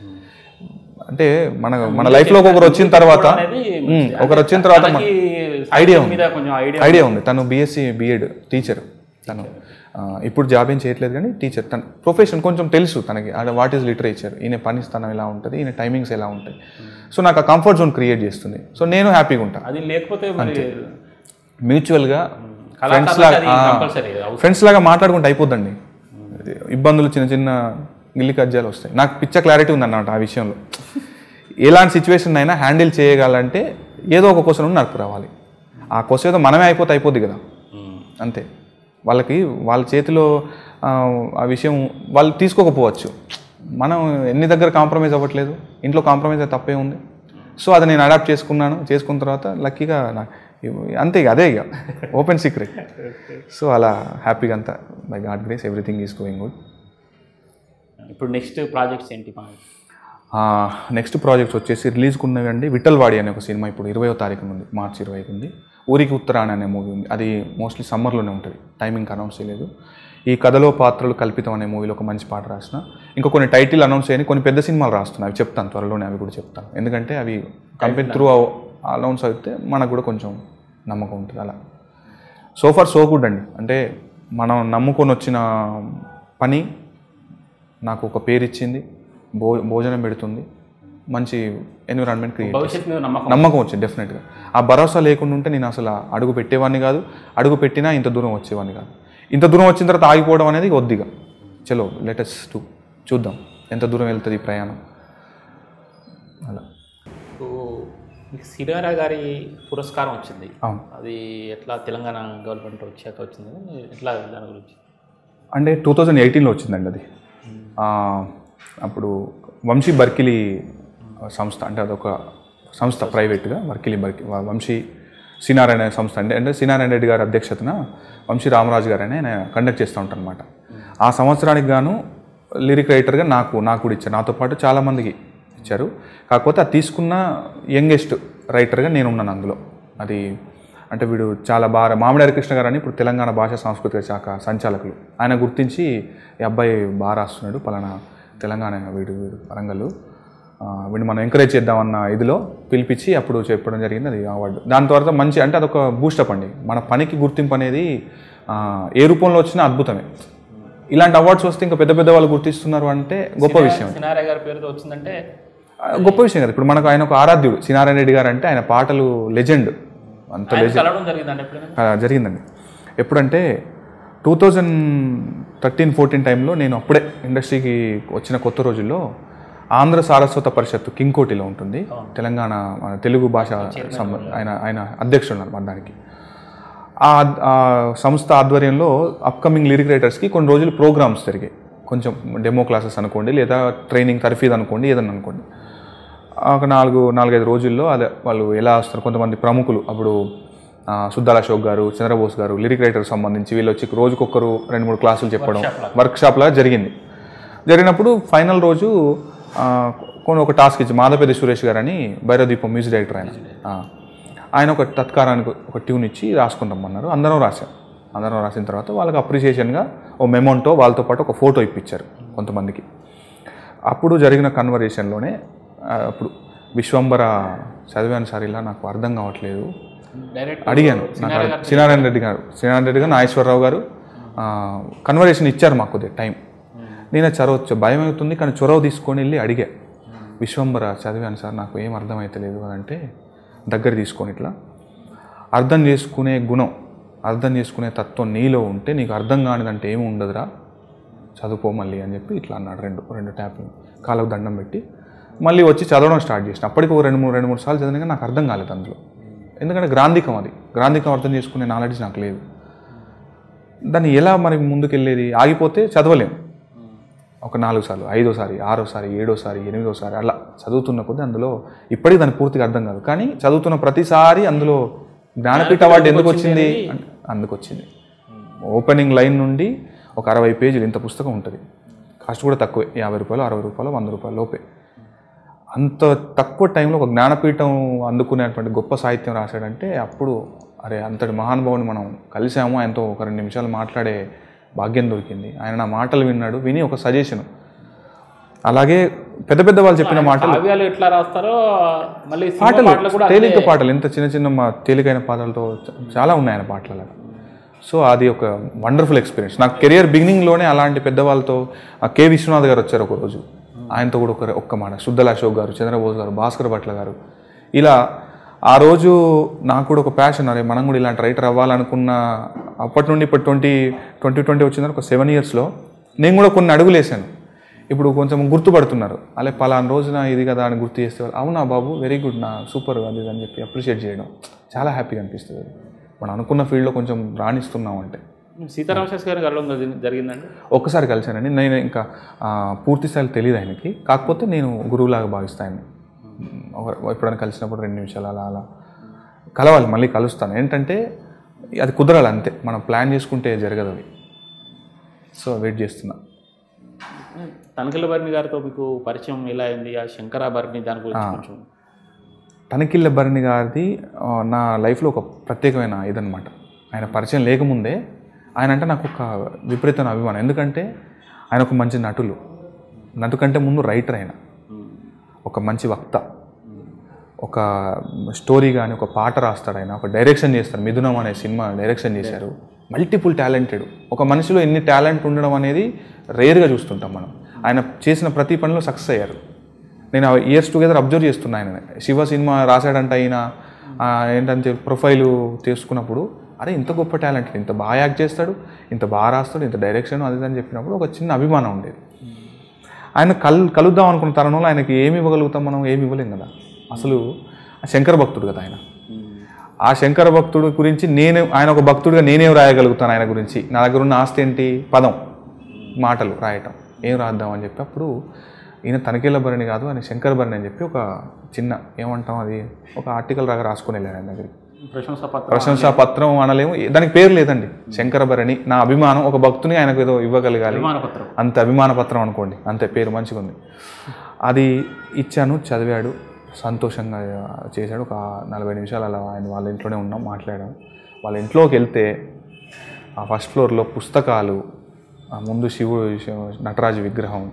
అంటే మన మన లైఫ్లో ఒకరు వచ్చిన తర్వాత అనేది ఉమ్, ఒకరు వచ్చిన తర్వాత మన- తనకి ఐడియా సాహిత్యం ఉంది మీద కొంచెం ఐడియా ఐడియా ఉంది తను బీఎస్సీ బీఎడ్ టీచర్ తను ఆ, ఇప్పుడు జాబ్ ఏం చేయట్లేదు కానీ టీచర్ తన ప్రొఫెషన్ కొంచెం తెలుసు తనకి వాట్ ఈజ్ లిటరేచర్ ఈయన పని స్థానం ఎలా ఉంటుంది ఈయన టైమింగ్స్ ఎలా ఉంటాయి సో నాకు ఆ కంఫర్ట్ జోన్ క్రియేట్ చేస్తుంది సో నేను హ్యాపీగా ఉంటాను అది లేకపోతే మరి మ్యూచువల్గా ఫ్రెండ్స్ కళాకారులకు లాగా అది కంపల్సరీ ఫ్రెండ్స్ లాగా మాట్లాడుకుంటే అయిపోద్దండి ఇది ఇబ్బందులు చిన్న చిన్న గిల్లి కజ్జాలు వస్తాయి నాకు పిచ్చ క్లారిటీ ఉందన్నమాట ఆ విషయంలో ఎలాంటి సిచ్యువేషన్ అయినా హ్యాండిల్ చేయగలంటే ఏదో ఒక క్వశ్చన్ నడుపు రావాలి ఆ క్వశ్చన్ ఏదో మనమే అయిపోతే అయిపోద్ది కదా అంతే వాళ్ళకి వాళ్ళ చేతిలో ఆ, ఆ విషయం వాళ్ళు తీసుకోకపోవచ్చు మనం ఎన్ని దగ్గర కాంప్రమైజ్ అవ్వట్లేదు ఇంట్లో కాంప్రమైజ్ అయితే తప్పే ఉంది సో అది నేను అడాప్ట్ చేసుకున్నాను చేసుకున్న తర్వాత లక్కీగా నా అంతే ఇక అదే ఇక ఓపెన్ సీక్రెట్ సో అలా హ్యాపీగా అంతా by God grace everything is going good ఇప్పుడు నెక్స్ట్ ప్రాజెక్ట్స్ ఏంటి మనకి నెక్స్ట్ ప్రాజెక్ట్స్ వచ్చేసి రిలీజ్కి ఉన్నవండి విఠల్వాడి అనే ఒక సినిమా ఇప్పుడు ఇరవయో తారీఖు ఉంది మార్చి ఇరవైకి ఉంది ఊరికి ఉత్తరాయణ అనే మూవీ ఉంది అది మోస్ట్లీ సమ్మర్లోనే ఉంటుంది టైమింగ్ అనౌన్స్ చేయలేదు ఈ కథలో పాత్రలు కల్పితం అనే మూవీలో ఒక మంచి పాట రాసిన ఇంకా కొన్ని టైటిల్ అనౌన్స్ చేయని కొన్ని పెద్ద సినిమాలు రాస్తున్నాను అవి చెప్తాను త్వరలోనే అవి కూడా చెప్తాను ఎందుకంటే అవి కంపెనీ త్రూ అనౌన్స్ అయితే మనకు కూడా కొంచెం నమ్మకం ఉంటుంది అలా సో ఫార్ సో గుడ్ అండి అంటే మనం నమ్ముకొని వచ్చిన పని నాకు ఒక పేరు ఇచ్చింది భో భోజనం పెడుతుంది మంచి ఎన్విరాన్మెంట్ క్రియేట్ భవిష్యత్తు మీద నమ్మకం నమ్మకం వచ్చింది డెఫినెట్గా ఆ భరోసా లేకుండా ఉంటే నేను అసలు అడుగు పెట్టేవాడిని కాదు అడుగు పెట్టినా ఇంత దూరం వచ్చేవాడిని కాదు ఇంత దూరం వచ్చిన తర్వాత ఆగిపోవడం అనేది వద్దిగా చలో లెటెస్ట్ టు చూద్దాం ఎంత దూరం వెళ్తుంది ఈ ప్రయాణం అలా ఇప్పుడు మీకు సిరారా గారి పురస్కారం వచ్చింది అవును అది ఎట్లా తెలంగాణ గవర్నమెంట్ వచ్చాక వచ్చింది ఎట్లా దాని గురించి అంటే టూ థౌజండ్ ఎయిటీన్లో వచ్చిందండి అది ఆ, అప్పుడు వంశీ బర్కిలి సంస్థ అంటే అదొక సంస్థ ప్రైవేట్గా బర్కిలి బర్కి వ- వంశీ సినారాయణ అనే సంస్థ అంటే అంటే సినారాయణ రెడ్డి గారి అధ్యక్షతన వంశీ రామరాజు గారు అని ఆయన కండక్ట్ చేస్తూ ఉంటారు అనమాట ఆ సంవత్సరానికి గాను లిరిక్ రైటర్గా నాకు నాకు కూడా ఇచ్చారు నాతో పాటు చాలామందికి ఇచ్చారు కాకపోతే అది తీసుకున్న యంగెస్ట్ రైటర్గా నేను ఉన్నాను అందులో అది అంటే వీడు చాలా బాగా మామిడి హరికృష్ణ గారు అని ఇప్పుడు తెలంగాణ భాషా సాంస్కృతిక శాఖ సంచాలకులు ఆయన గుర్తించి ఈ అబ్బాయి బాగా రాస్తున్నాడు పలానా తెలంగాణ వీడు వీడు వరంగల్ ఆ, వీడిని మనం ఎంకరేజ్ చేద్దామన్న ఇదిలో పిలిపించి అప్పుడు చెప్పడం జరిగింది అది అవార్డు దాని తర్వాత మంచి అంటే అదొక బూస్టప్ అండి మన పనికి గుర్తింపు అనేది ఆ, ఏ రూపంలో వచ్చినా అద్భుతమే ఇలాంటి అవార్డ్స్ వస్తే ఇంకా పెద్ద పెద్ద వాళ్ళు గుర్తిస్తున్నారు అంటే గొప్ప విషయం సినారా గారి పేరుతో వచ్చిందంటే ఆ, గొప్ప విషయం కదా ఇప్పుడు మనకు ఆయన ఒక ఆరాధ్యుడు సినారాయణ రెడ్డి గారు అంటే ఆయన పాటలు లెజెండ్ అంత ఆయన లెజెండ్ కలవడం జరిగిందండి ఎప్పుడైనా ఆ, జరిగిందండి ఎప్పుడంటే టూ థౌజండ్ థర్టీన్ ఫోర్టీన్ టైంలో నేను అప్పుడే ఇండస్ట్రీకి వచ్చిన కొత్త రోజుల్లో ఆంధ్ర సారస్వత పరిషత్తు కింగ్కోటిలో ఉంటుంది తెలంగాణ ఆ, తెలుగు భాష సంబ ఆయన ఆయన అధ్యక్షుడు అన్నమాట దానికి ఆ ఆ సంస్థ ఆధ్వర్యంలో అప్కమింగ్ లిరిక్ రైటర్స్కి కొన్ని రోజులు ప్రోగ్రామ్స్ జరిగాయి కొంచెం డెమో క్లాసెస్ అనుకోండి లేదా ట్రైనింగ్ తర్ఫీద్ అనుకోండి ఏదన్నా అనుకోండి ఒక నాలుగు నాలుగైదు రోజుల్లో అదే వాళ్ళు ఎలా వస్తారు కొంతమంది ప్రముఖులు అప్పుడు ఆ, సుద్దాల అశోక్ గారు చంద్రబోస్ గారు లిరిక్ రైటర్ సంబంధించి వీళ్ళు వచ్చి రోజుకొకరు రెండు మూడు క్లాసులు చెప్పడం వర్క్ షాప్లా జరిగింది జరిగినప్పుడు ఫైనల్ రోజు ఆ, కొన్ని ఒక టాస్క్ ఇచ్చి మాధవపేద సురేష్ గారు అని భైరవదీపం మ్యూజిక్ డైరెక్టర్ ఆయన ఆ. ఆయన ఒక తత్కారానికి ఒక ట్యూన్ ఇచ్చి రాసుకుని రమ్మన్నారు అందరం రాశాం అందరం రాసిన తర్వాత వాళ్ళకి అప్రిషియేషన్గా ఓ మెమోంటో వాళ్ళతో పాటు ఒక ఫోటో ఇప్పించారు కొంతమందికి అప్పుడు జరిగిన కన్వర్జేషన్లోనే ఆ, అప్పుడు విశ్వంబర చదివాను సార్ ఇలా నాకు అర్థం కావట్లేదు డైరెక్ట్ అడిగాను నాకు అర్థం- శ్రీనారాయణ రెడ్డి గారు శ్రీనారాయణ రెడ్డి గారు నాగేశ్వరరావు గారు కన్వర్జేషన్ ఇచ్చారు మాకు కొద్దిగా టైం నేను అది చదవచ్చు భయం అవుతుంది కానీ చొరవ తీసుకొని వెళ్ళి అడిగా విశ్వంబర చదివాను సార్ నాకు ఏం అర్థమైతలేదు అని అంటే దగ్గర తీసుకొని ఇట్లా అర్థం చేసుకునే గుణం అర్థం చేసుకునే తత్వం నీలో ఉంటే నీకు అర్థం కానిదంటే ఏమి ఉండదురా చదువుకో మళ్ళీ అని చెప్పి ఇట్లా అన్నాడు రెండు రెండు ట్యాప్లు కాళ్ళకు దండం పెట్టి మళ్ళీ వచ్చి చదవడం స్టార్ట్ చేసిన అప్పటికి ఒక రెండు మూడు రెండు మూడు సార్లు చదివినా నాకు అర్థం కాలేదు అందులో ఎందుకంటే గ్రాంధికం అది గ్రాంధికం అర్థం చేసుకునే నాలెడ్జ్ నాకు లేదు దాన్ని ఎలా మరి ముందుకెళ్ళేది ఆగిపోతే చదవలేం ఒక నాలుగు సార్లు ఐదోసారి ఆరోసారి ఏడోసారి ఎనిమిదోసారి అలా చదువుతున్న కొద్దీ అందులో ఇప్పటికీ దాన్ని పూర్తిగా అర్థం కాదు కానీ చదువుతున్న ప్రతిసారి అందులో జ్ఞానపీఠ అవార్డు ఎందుకు వచ్చింది అంటే అందుకు వచ్చింది ఓపెనింగ్ లైన్ నుండి ఒక అరవై పేజీలు ఇంత పుస్తకం ఉంటుంది కాస్ట్ కూడా తక్కువే యాభై రూపాయలు అరవై రూపాయలు వంద రూపాయలు లోపే అంత తక్కువ టైంలో ఒక జ్ఞానపీఠం అందుకునేటువంటి గొప్ప సాహిత్యం రాశాడంటే అప్పుడు అరే అంతటి మహానుభావుని మనం కలిసాము ఆయనతో ఒక రెండు నిమిషాలు మాట్లాడే భాగ్యం దొరికింది ఆయన నా మాటలు విన్నాడు విని ఒక సజెషన్ అలాగే పెద్ద పెద్ద వాళ్ళు చెప్పిన మాటలు కావ్యాలు ఎట్లా రాస్తారో మళ్ళీ సినిమా పాటలు పాటలు కూడా తేలిక పాటలు ఎంత చిన్న చిన్న మా తేలికైన పాటలతో చ- చాలా ఉన్నాయి ఆయన పాటలు అలాగా సో అది ఒక వండర్ఫుల్ ఎక్స్పీరియన్స్ నాకు కెరియర్ బిగినింగ్లోనే అలాంటి పెద్దవాళ్ళతో ఆ కె విశ్వనాథ్ గారు వచ్చారు ఒక రోజు ఆయనతో కూడా ఒక ఒక్క మాట శుద్ధల అశోక్ గారు చంద్రబోస్ గారు భాస్కర్ భట్ల గారు ఇలా ఆ రోజు నాకు కూడా ఒక ప్యాషన్ అరే మనం కూడా ఇలాంటి రైటర్ అవ్వాలనుకున్న అప్పటి నుండి ఇప్పుడు ట్వంటీ ట్వంటీ ట్వంటీ వచ్చిన ఒక సెవెన్ ఇయర్స్లో నేను కూడా కొన్ని అడుగులు వేసాను ఇప్పుడు కొంచెం గుర్తుపడుతున్నారు అలా పలానా రోజున ఇది కదా అని గుర్తు చేస్తే వాళ్ళు, అవునా బాబు వెరీ గుడ్ నా సూపర్ అది ఇది" అని చెప్పి అప్రిషియేట్ చేయడం చాలా హ్యాపీగా అనిపిస్తుంది అది. మనం అనుకున్న ఫీల్డ్లో కొంచెం రాణిస్తున్నాం అంటే సీతారామ శాస్త్రి గారి కలవడం జరిగి- జరిగిందండి ఒక్కసారి కలిశానండి నేను ఇంకా ఆ, పూర్తి స్థాయిలో తెలియదు ఆయనకి కాకపోతే నేను గురువులాగా భావిస్తాను ఒక- ఎప్పుడైనా కలిసినప్పుడు రెండు నిమిషాలు అలా అలా కలవాలి మళ్ళీ కలుస్తాను ఏంటంటే అది కుదరాలి అంతే మనం ప్లాన్ చేసుకుంటే జరగదు అది సో వెయిట్ చేస్తున్నా తనకిల భరణి గారితో మీకు పరిచయం ఎలా అయింది ఆ శంకరాభరణి దాని గురించి కొంచెం తనకిల్ల భరణి గారిది ఆ, నా లైఫ్లో ఒక ప్రత్యేకమైన ఇదనమాట ఆయన పరిచయం లేకముందే ఆయన అంటే నాకు ఒక విపరీతమైన అభిమానం ఎందుకంటే ఆయన ఒక మంచి నటులు నటు కంటే ముందు రైటర్ ఆయన ఒక మంచి వక్త ఒక స్టోరీ కానీ ఒక పాట రాస్తాడు ఆయన ఒక డైరెక్షన్ చేస్తారు మిథునం అనే సినిమా డైరెక్షన్ చేశారు మల్టిపుల్ టాలెంటెడ్ ఒక మనిషిలో ఎన్ని టాలెంట్ ఉండడం అనేది రేర్గా చూస్తుంటాం మనం ఆయన చేసిన ప్రతి పనిలో సక్సెస్ అయ్యారు నేను ఇయర్స్ టుగెదర్ అబ్జర్వ్ చేస్తున్నా ఆయన శివ సినిమా రాశాడంట ఆయన ఆ, ఏంటంటే ప్రొఫైలు తీసుకున్నప్పుడు అరే ఇంత గొప్ప టాలెంట్ ఇంత బాగా యాక్ట్ చేస్తాడు ఇంత బాగా రాస్తాడు ఇంత డైరెక్షన్ అది ఇది అని చెప్పినప్పుడు ఒక చిన్న అభిమానం ఉండేది ఆయన కల్ కలుద్దాం అనుకున్న తరుణంలో ఆయనకి ఏమి ఇవ్వగలుగుతాం మనం ఏమి ఇవ్వలేం కదా అసలు శంకర భక్తుడు కదా ఆయన ఆ శంకర భక్తుడు గురించి నేను ఆయన ఒక భక్తుడిగా నేనేం రాయగలుగుతాను ఆయన గురించి నా దగ్గర ఉన్న ఆస్తి ఏంటి పదం మాటలు రాయటం ఏం రాద్దాం అని చెప్పి అప్పుడు ఈయన తనిఖీల భరణి కాదు ఆయన శంకర భరణి అని చెప్పి ఒక చిన్న ఏమంటాం అది ఒక ఆర్టికల్ రాగా రాసుకొని వెళ్ళాను ఆయన దగ్గరికి ప్రశంసా పత్రం ప్రశంసా పత్రం అనలేము దానికి పేరు లేదండి శంకర భరణి నా అభిమానం ఒక భక్తుని ఆయనకు ఏదో ఇవ్వగలగాలి అభిమాన పత్రం అంత అభిమాన పత్రం అనుకోండి అంతే పేరు మంచిగా ఉంది అది ఇచ్చాను చదివాడు సంతోషంగా చేశాడు ఒక నలభై నిమిషాలు అలా ఆయన వాళ్ళ ఇంట్లోనే ఉన్నాం మాట్లాడాం వాళ్ళ ఇంట్లోకి వెళ్తే ఆ ఫస్ట్ ఫ్లోర్లో పుస్తకాలు ఆ ముందు శివుడు శివ- నటరాజు విగ్రహం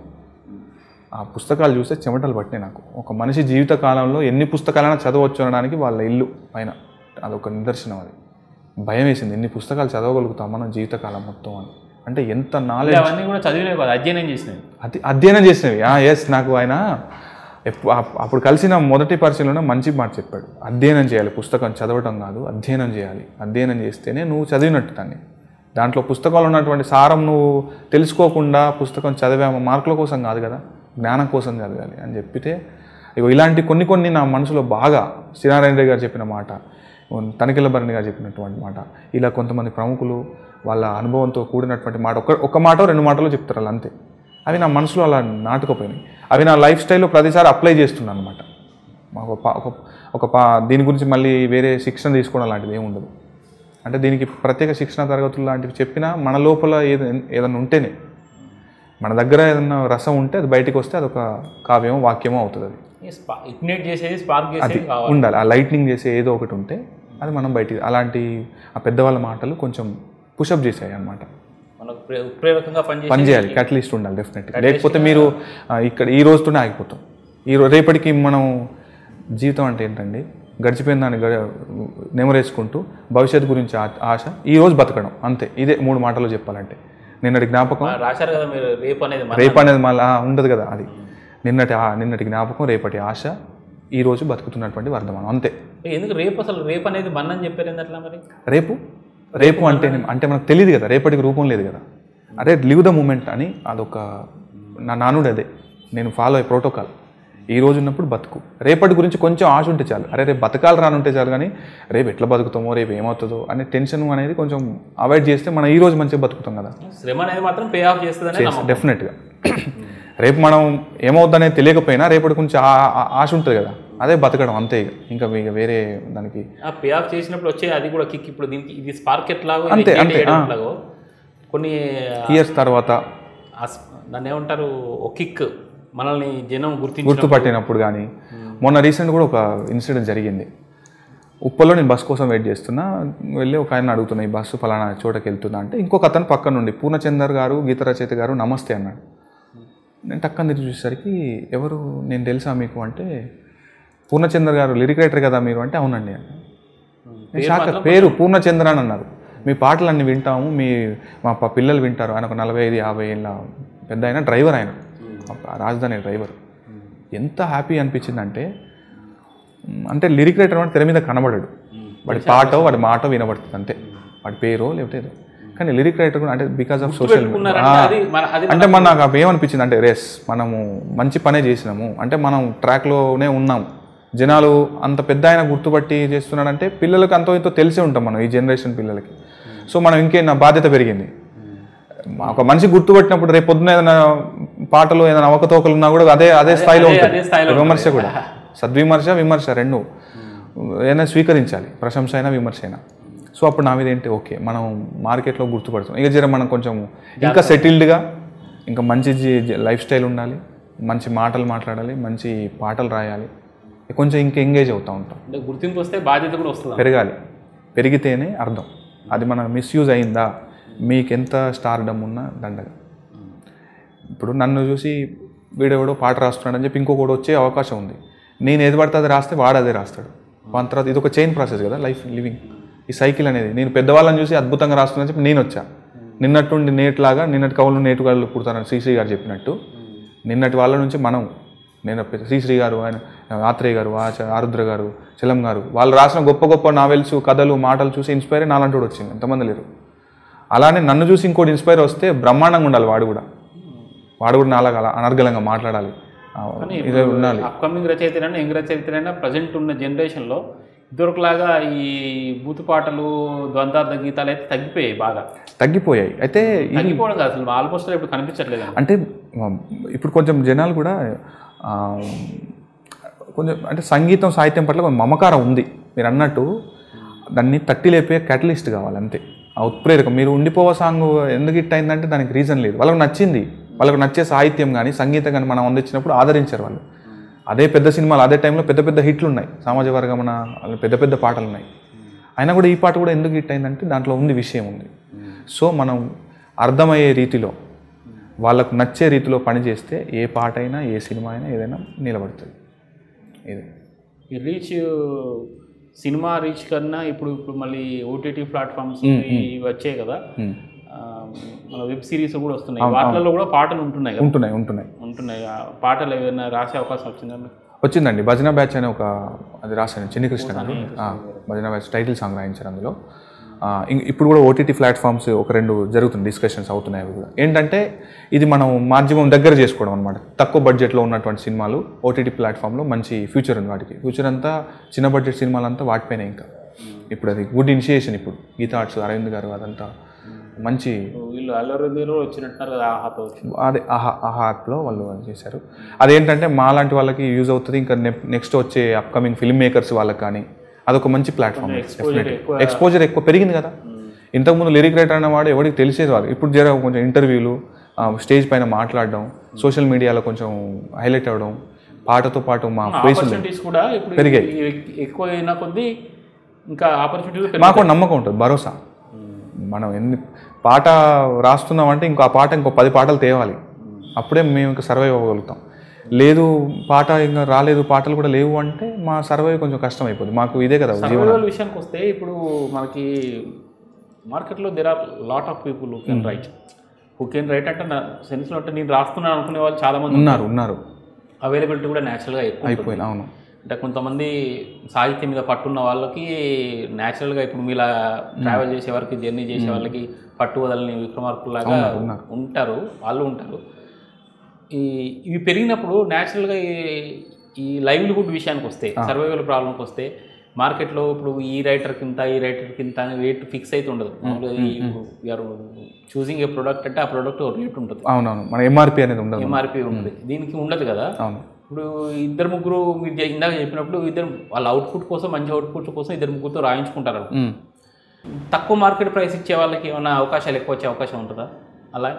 ఆ పుస్తకాలు చూస్తే చెమటలు పట్టినాయి నాకు ఒక మనిషి జీవిత కాలంలో ఎన్ని పుస్తకాలైనా చదవచ్చు అనడానికి వాళ్ళ ఇల్లు పైన అదొక నిదర్శనం అది భయం వేసింది ఎన్ని పుస్తకాలు చదవగలుగుతాం మనం జీవితకాలం మొత్తం అని అంటే ఎంత నాలెడ్జ్ అవన్నీ కూడా చదివినవి కాదు అధ్యయనం చేసినవి అది అధ్యయనం చేసినవి ఎస్ నాకు ఆయన ఎప్పు- అప్- అప్పుడు కలిసిన మొదటి పరిచయంలోనే మంచి మాట చెప్పాడు అధ్యయనం చేయాలి పుస్తకం చదవటం కాదు అధ్యయనం చేయాలి అధ్యయనం చేస్తేనే నువ్వు చదివినట్టు దాన్ని దాంట్లో పుస్తకాలు ఉన్నటువంటి సారం నువ్వు తెలుసుకోకుండా పుస్తకం చదివాము మార్కుల కోసం కాదు కదా జ్ఞానం కోసం చదవాలి అని చెప్పితే ఇగో ఇలాంటి కొన్ని కొన్ని నా మనసులో బాగా శ్రీనారాయణ రెడ్డి గారు చెప్పిన మాట తనిఖీల భరణి గారు చెప్పినటువంటి మాట ఇలా కొంతమంది ప్రముఖులు వాళ్ళ అనుభవంతో కూడినటువంటి మాట ఒక ఒక మాట రెండు మాటలు చెప్తారు అలా అంతే అవి నా మనసులో అలా నాటుకుపోయినాయి అవి నా లైఫ్ స్టైల్లో ప్రతిసారి అప్లై చేస్తున్నాను అనమాట ఒక పా- ఒక ఒక పా దీని గురించి మళ్ళీ వేరే శిక్షణ తీసుకోవడం లాంటిది ఏమి ఉండదు అంటే దీనికి ప్రత్యేక శిక్షణ తరగతులు లాంటివి చెప్పినా మన లోపల ఏదో ఏదైనా ఉంటేనే మన దగ్గర ఏదైనా రసం ఉంటే అది బయటికి వస్తే అది ఒక కావ్యమో వాక్యమో అవుతుంది అది ఇగ్నేట్ చేసేది స్పార్క్ చేసేది కావాలి ఉండాలి ఆ లైట్నింగ్ చేసే ఏదో ఒకటి ఉంటే అది మనం బయటికి అలాంటి ఆ పెద్దవాళ్ళ మాటలు కొంచెం పుషప్ చేసాయి అన్నమాట మనకు ప్రే- ఉత్ప్రేరకంగా పనిచేసి పనిచేయాలి కట్లిస్ట్ ఉండాలి డెఫినెట్గా లేకపోతే మీరు ఆ, ఇక్కడ ఈ రోజుతోనే ఆగిపోతాం ఈ రో రేపటికి మనం జీవితం అంటే ఏంటండి గడిచిపోయిన దాన్ని గడ నెమరేసుకుంటూ భవిష్యత్తు గురించి ఆ- ఆశ ఈ రోజు బతకడం అంతే ఇదే మూడు మాటలు చెప్పాలంటే నిన్నటి జ్ఞాపకం ఆ, రాశారు కదా మీరు రేపు అనేది మన రేపు అనేది మళ్ళీ ఉండదు కదా అది నిన్నటి ఆ- నిన్నటి జ్ఞాపకం రేపటి ఆశ ఈ రోజు బతుకుతున్నటువంటి వర్ధమానం అంతే ఎందుకు రేపు అసలు రేపు అనేది మన అని చెప్పారు ఏంది అట్లా మరి రేపు రేపు అంటే అంటే మనకు తెలియదు కదా రేపటికి రూపం లేదు కదా అరే లివ్ ద మూమెంట్ అని అదొక నా నానుడు అదే నేను ఫాలో అయ్యే ప్రోటోకాల్ ఈ రోజు ఉన్నప్పుడు బతుకు రేపటి గురించి కొంచెం ఆశ ఉంటే చాలు అరే రేపు బతకాలి రానుంటే చాలు కానీ రేపు ఎట్లా బతుకుతామో రేపు ఏమవుతుందో అనే టెన్షన్ అనేది కొంచెం అవాయిడ్ చేస్తే మనం ఈ రోజు మంచిగా బతుకుతాం కదా శ్రమ అనేది మాత్రం పే ఆఫ్ చేస్తుందని నమ్మకం డెఫినెట్గా రేపు మనం ఏమవుద్దనేది తెలియకపోయినా రేపటి గురించి ఆ- ఆ- ఆశ ఉంటుంది కదా అదే బతకడం అంతే ఇక. ఇంకా మీ- వేరే దానికి ఆ పే ఆఫ్ చేసినప్పుడు వచ్చే అది కూడా కిక్ ఇప్పుడు దీనికి ఇది స్పార్క్ ఎట్లాగో ఇది అంతే, ignite అంతే, చేయడం ఆ. ఎట్లాగో కొన్ని ఇయర్స్ తర్వాత ఆ స్- దాన్ని ఏమంటారు ఒక కిక్ మనల్ని జనం గుర్తించి గుర్తుపట్టినప్పుడు కానీ మొన్న రీసెంట్ కూడా ఒక ఇన్సిడెంట్ జరిగింది ఉప్పల్లో నేను బస్ కోసం వెయిట్ చేస్తున్నా వెళ్ళి ఒక ఆయన అడుగుతున్నా ఈ బస్సు ఫలానా చోటకి వెళ్తున్నా అంటే ఇంకొక అతను పక్క నుండి పూర్ణచందర్ గారు గీత రచయిత గారు నమస్తే అన్నాడు నేను టక్కన తిరిగి చూసేసరికి ఎవరు నేను తెలుసా మీకు అంటే పూర్ణచంద్ర గారు లిరిక్ రైటర్ కదా మీరు అంటే అవునండి అన్నాను. నేను షాక్ పేరు పూర్ణచంద్ర అని అన్నారు మీ పాటలు అన్ని వింటాము మీ మా ప- పిల్లలు వింటారు ఆయన ఒక నలభై ఐదు యాభై ఏళ్ళ పెద్ద ఆయన డ్రైవర్ ఆయన ఆ రాజధాని డ్రైవర్ ఎంత హ్యాపీ అనిపించిందంటే మ్, అంటే లిరిక్ రైటర్ అంటే తెర మీద కనబడాడు వాడి పాటో వాడి మాట వినబడుతుంది అంతే వాడి పేరో లేకపోతే ఏదో కానీ లిరిక్ రైటర్ కూడా అంటే బికాస్ ఆఫ్ సోషల్ ఉన్నారంటే అది మన అది అంటే మన నాకు అప్పుడు ఏమనిపించింది అంటే రేస్ మనము మంచి పనే చేసినాము అంటే మనం ట్రాక్లోనే ఉన్నాం జనాలు అంత పెద్ద ఆయన గుర్తుపట్టి చేస్తున్నాడంటే పిల్లలకు అంతో ఇంతో తెలిసే ఉంటాం మనం ఈ జనరేషన్ పిల్లలకి సో మనం ఇంకే నా బాధ్యత పెరిగింది ఒక మనిషి గుర్తుపట్టినప్పుడు రేపు పొద్దున ఏదైనా పాటలు ఏదైనా అవకతవకలు ఉన్నా కూడా అదే అదే స్థాయిలో అదే ఉంటుంది స్థాయిలో విమర్శ కూడా సద్విమర్శ విమర్శ రెండు ఏదైనా స్వీకరించాలి ప్రశంస అయినా విమర్శ అయినా సో అప్పుడు నా మీద ఏంటి ఓకే మనం మార్కెట్లో గుర్తుపడుతున్నాం ఇక జర మనం కొంచెం ఇంకా సెటిల్డ్గా ఇంకా మంచి లైఫ్ స్టైల్ ఉండాలి మంచి మాటలు మాట్లాడాలి మంచి పాటలు రాయాలి కొంచెం ఇంకా ఎంగేజ్ అవుతూ ఉంటాం అంటే గుర్తింపు వస్తే బాధ్యత కూడా వస్తుంది పెరగాలి పెరిగితేనే అర్థం అది మన మిస్యూజ్ అయిందా మీకెంత స్టార్డమ్ ఉన్నా దండగా ఇప్పుడు నన్ను చూసి వీడెవడో పాట రాస్తున్నాడు అని చెప్పి ఇంకొకటి వచ్చే అవకాశం ఉంది నేను ఏది పడితే అది రాస్తే వాడు అదే రాస్తాడు దాని తర్వాత ఇది ఒక చైన్ ప్రాసెస్ కదా లైఫ్ లివింగ్ ఈ సైకిల్ అనేది నేను పెద్దవాళ్ళని చూసి అద్భుతంగా రాస్తున్నా చెప్పి నేను వచ్చా నిన్నట్టుండి నేట్లాగా నిన్నటి కవులు నేటి కవులు పుడతానని శ్రీశ్రీ గారు చెప్పినట్టు నిన్నటి వాళ్ళ నుంచి మనం నేను పెద్ద శ్రీశ్రీ గారు ఆయన ఆత్రేయ గారు ఆచ- ఆరుద్ర గారు చలం గారు వాళ్ళు రాసిన గొప్ప గొప్ప నావెల్స్ కథలు మాటలు చూసి ఇన్స్పైర్ అయ్యి నాలంటోడు వచ్చింది ఎంతమంది లేరు అలానే నన్ను చూసి ఇంకోటి ఇన్స్పైర్ వస్తే బ్రహ్మాండంగా ఉండాలి వాడు కూడా వాడు కూడా నాలాగా అలా అనర్గళంగా మాట్లాడాలి ఆ, ఇదే ఉండాలి అప్కమింగ్ రచయితలైనా యంగ్ రచయితలైనా ప్రజెంట్ ఉన్న జనరేషన్లో ఇదివరకులాగా ఈ బూతు పాటలు ద్వంద్వార్థ గీతాలు అయితే తగ్గిపోయాయి బాగా తగ్గిపోయాయి అయితే ఈ- తగ్గిపోవడం కాదు అసలు ఆల్మోస్ట్ ఇప్పుడు కనిపించట్లేదు అంటే మ- ఇప్పుడు కొంచెం జనాలు కూడా ఆ, కొంచెం అంటే సంగీతం సాహిత్యం పట్ల కొంచెం మమకారం ఉంది మీరు అన్నట్టు దాన్ని తట్టి లేపే క్యాటలిస్ట్ కావాలి అంతే ఆ ఉత్ప్రేరకం మీరు ఉండిపోవ సాంగ్ ఎందుకు హిట్ అయిందంటే దానికి రీజన్ లేదు వాళ్ళకి నచ్చింది వాళ్ళకి నచ్చే సాహిత్యం కానీ సంగీతం కానీ మనం అందించినప్పుడు ఆదరించారు వాళ్ళు అదే పెద్ద సినిమాలు అదే టైంలో పెద్ద పెద్ద హిట్లు ఉన్నాయి సామాజ వర్గమన వాళ్ళ పెద్ద పెద్ద పాటలు ఉన్నాయి అయినా కూడా ఈ పాట కూడా ఎందుకు హిట్ అయిందంటే దాంట్లో ఉంది విషయం ఉంది సో మనం అర్థమయ్యే రీతిలో వాళ్ళకు నచ్చే రీతిలో పనిచేస్తే ఏ పాట అయినా ఏ సినిమా అయినా ఏదైనా నిలబడుతుంది ఇది ఈ రీచ్ సినిమా రీచ్ కన్నా ఇప్పుడు ఇప్పుడు మళ్ళీ ఓటీటీ ప్లాట్ఫామ్స్ ఇవి వచ్చాయి కదా మ్మ్. ఆ, మన వెబ్ సిరీస్ కూడా వస్తున్నాయి వాటిలలో కూడా పాటలు ఉంటున్నాయి కదా ఉంటున్నాయి ఉంటున్నాయి ఉంటున్నాయి ఆ పాటలు ఏమైనా రాసే అవకాశం వచ్చిందా మీకు? వచ్చిందండి భజన బ్యాచ్ అనే ఒక అది రాశాను చిన్ని కృష్ణ గారు ఆ, భజన బ్యాచ్ టైటిల్ సాంగ్ రాయించారు అందులో ఆ, ఇం- ఇప్పుడు కూడా ఓటీటీ ప్లాట్ఫామ్స్ ఒక రెండు జరుగుతుంది డిస్కషన్స్ అవుతున్నాయి అవి కూడా ఏంటంటే ఇది మనం మాధ్యమం దగ్గర చేసుకోవడం అనమాట తక్కువ బడ్జెట్లో ఉన్నటువంటి సినిమాలు ఓటీటీ ప్లాట్ఫామ్లో మంచి ఫ్యూచర్ ఉంది వాటికి ఫ్యూచర్ అంతా చిన్న బడ్జెట్ సినిమాలంతా వాటిపైనే ఇంకా ఇప్పుడు అది గుడ్ ఇనిషియేషన్ ఇప్పుడు గీతా ఆర్ట్స్ అరవింద్ గారు అదంతా మంచి వీళ్ళు అల్లరుద్దరు వచ్చినట్టున్నారు కదా ఆహాతో వచ్చి అదే ఆహా ఆహా యాప్లో వాళ్ళు అది చేశారు అదేంటంటే మా లాంటి వాళ్ళకి యూజ్ అవుతుంది ఇంకా నెక్స్ట్ వచ్చే అప్కమింగ్ ఫిల్మ్ మేకర్స్ వాళ్ళకి కానీ అదొక మంచి ప్లాట్ఫామ్ ఎక్కువ ఎక్స్పోజర్ ఎక్కువ పెరిగింది కదా ఇంతకుముందు లిరిక్ రైటర్ అన్నవాడు ఎవరికి తెలిసేది వాడు ఇప్పుడు జర కొంచెం ఇంటర్వ్యూలు స్టేజ్ పైన మాట్లాడడం సోషల్ మీడియాలో కొంచెం హైలైట్ అవ్వడం పాటతో పాటు మా ఫేస్ ఆపర్చునిటీస్ కూడా ఇప్పుడు పెరిగాయి. ఎ- ఎక్కువ అయినా కొద్దీ ఇంకా ఆపర్చునిటీలు మాకు ఒక నమ్మకం ఉంటుంది భరోసా మనం ఎన్ని పాట రాస్తున్నామంటే ఇంకో ఆ పాట ఇంకో పది పాటలు తేవాలి అప్పుడే మేము ఇంకా సర్వైవ్ అవ్వగలుగుతాం లేదు పాట ఇంకా రాలేదు పాటలు కూడా లేవు అంటే మా సర్వైవ్ కొంచెం కష్టం అయిపోతుంది మాకు ఇదే కదా జీవనం సర్వైవల్ విషయానికి వస్తే ఇప్పుడు మనకి మార్కెట్లో there are lot of people who can write who can write అంటే నా సెన్స్లో అంటే నేను రాస్తున్నాను అనుకునే వాళ్ళు చాలా మంది ఉన్నారు ఉన్నారు అవైలబిలిటీ కూడా న్యాచురల్గా ఎక్కువ ఉంటుంది. అయిపోయింది అవును అంటే కొంతమంది సాహిత్యం మీద పట్టున్న వాళ్ళకి న్యాచురల్గా ఇప్పుడు మీలా ట్రావెల్ చేసే వారికి జర్నీ చేసే వాళ్ళకి పట్టు వదలని విక్రమార్కులాగా ఉంటారు వాళ్ళు ఉంటారు ఈ ఇవి పెరిగినప్పుడు న్యాచురల్గా ఈ లైవ్లీహుడ్ విషయానికి వస్తే సర్వైవల్ ప్రాబ్లంకి వస్తే మార్కెట్లో ఇప్పుడు ఈ రైటర్ కింద ఈ రైటర్ కింద అని రేట్ ఫిక్స్ అయితే ఉండదు మామూలుగా చూసింగ్ ఏ ప్రోడక్ట్ అంటే ఆ ప్రోడక్ట్ రేట్ ఉంటుంది అవునవును మన ఎంఆర్పి అనేది ఉండదు ఎంఆర్పి ఉంటుంది దీనికి ఉండదు కదా అవును ఇప్పుడు ఇద్దరు ముగ్గురు మీరు చె- ఇందాక చెప్పినప్పుడు ఇద్దరు వాళ్ళ అవుట్పుట్ కోసం మంచి అవుట్పుట్ కోసం ఇద్దరు ముగ్గురుతో రాయించుకుంటారు ఉమ్. తక్కువ మార్కెట్ ప్రైస్ ఇచ్చే వాళ్ళకి ఏమైనా అవకాశాలు ఎక్కువ వచ్చే అవకాశం ఉంటుందా అలా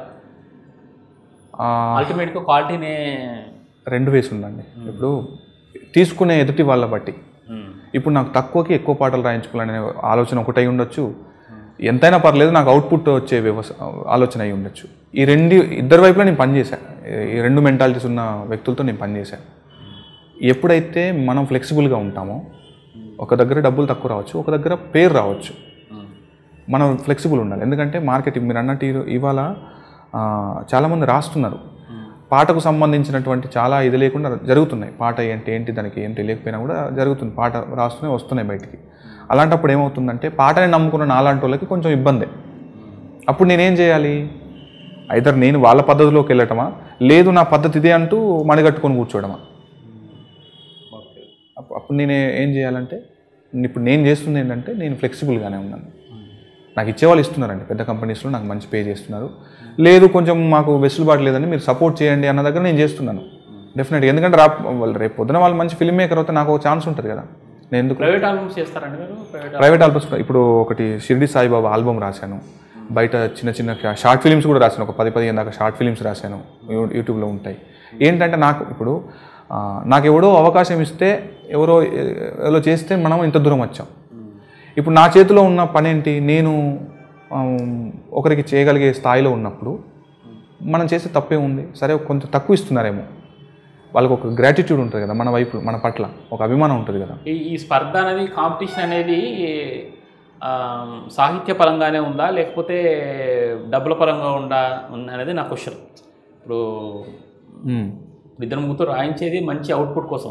ఆ, అల్టిమేట్గా క్వాలిటీనే రెండు వేసి ఉందండి ఇప్పుడు తీసుకునే ఎదుటి వాళ్ళ బట్టి ఇప్పుడు నాకు తక్కువకి ఎక్కువ పాటలు రాయించుకోవాలనే ఆలోచన ఒకటై ఉండొచ్చు ఎంతైనా పర్లేదు నాకు అవుట్పుట్ వచ్చే వ్యవస్థ ఆలోచన అయి ఉండొచ్చు ఈ రెండు ఇద్దరు వైపులా నేను పనిచేశాను ఈ రెండు మెంటాలిటీస్ ఉన్న వ్యక్తులతో నేను పనిచేశాను ఎప్పుడైతే మనం ఫ్లెక్సిబుల్గా ఉంటామో ఒక దగ్గర డబ్బులు తక్కువ రావచ్చు ఒక దగ్గర పేరు రావచ్చు మనం ఫ్లెక్సిబుల్ ఉండాలి ఎందుకంటే మార్కెట్ మీరు అన్నట్టు ఈ- ఇవాళ ఆ, చాలామంది రాస్తున్నారు పాటకు సంబంధించినటువంటి చాలా ఇది లేకుండా జరుగుతున్నాయి పాట ఏంటి ఏంటి దానికి ఏం తెలియకపోయినా కూడా జరుగుతుంది పాట రాస్తున్నాయి వస్తున్నాయి బయటికి అలాంటప్పుడు ఏమవుతుందంటే పాటని నమ్ముకున్న నాలాంటి వాళ్ళకి కొంచెం ఇబ్బందే అప్పుడు నేనేం చేయాలి ఐదర్ నేను వాళ్ళ పద్ధతిలోకి వెళ్ళటమా లేదు నా పద్ధతి ఇదే అంటూ మణిగట్టుకొని కూర్చోవడమా అప్పు- అప్పుడు నేను ఏం చేయాలంటే ఇప్పుడు నేను చేస్తుంది ఏంటంటే నేను ఫ్లెక్సిబుల్గానే ఉన్నాను నాకు ఇచ్చేవాళ్ళు ఇస్తున్నారండి పెద్ద కంపెనీస్లో నాకు మంచి పే చేస్తున్నారు లేదు కొంచెం మాకు వెసులుబాటు లేదని మీరు సపోర్ట్ చేయండి అన్న దగ్గర నేను చేస్తున్నాను డెఫినెట్గా ఎందుకంటే రా వాళ్ళు రేపు పొద్దున వాళ్ళు మంచి ఫిల్మ్ మేకర్ అయితే నాకు ఒక ఛాన్స్ ఉంటుంది కదా నేను ఎందుకు ప్రైవేట్ ఆల్బమ్స్ చేస్తారండి మీరు ప్రైవేట్ ప్రైవేట్ ఆల్బమ్స్ కూడా ఇప్పుడు ఒకటి షిర్డి సాయిబాబా ఆల్బమ్ రాశాను బయట చిన్న చిన్న షార్ట్ ఫిలిమ్స్ కూడా రాశాను ఒక పది పదిహేను దాకా షార్ట్ ఫిలిమ్స్ రాశాను యూ- యూట్యూబ్లో ఉంటాయి ఏంటంటే నాకు ఇప్పుడు ఆ, నాకు ఎవడో అవకాశం ఇస్తే ఎవరో ఎవరో చేస్తే మనం ఇంత దూరం వచ్చాం ఇప్పుడు నా చేతిలో ఉన్న పని ఏంటి నేను ఆ, ఒకరికి చేయగలిగే స్థాయిలో ఉన్నప్పుడు మనం చేసే తప్పే ఉంది సరే కొంత తక్కువ ఇస్తున్నారేమో వాళ్ళకి ఒక గ్రాటిట్యూడ్ ఉంటుంది కదా మన వైపు మన పట్ల ఒక అభిమానం ఉంటుంది కదా ఈ ఈ స్పర్ధ అనేది కాంపిటీషన్ అనేది ఆ, సాహిత్య పరంగానే ఉందా లేకపోతే డబ్బుల పరంగా ఉందా ఉందా అనేది నా క్వశ్చన్ ఇప్పుడు ఉమ్. ఇప్పుడు ఇద్దరు ముగ్గురు రాయించేది మంచి అవుట్పుట్ కోసం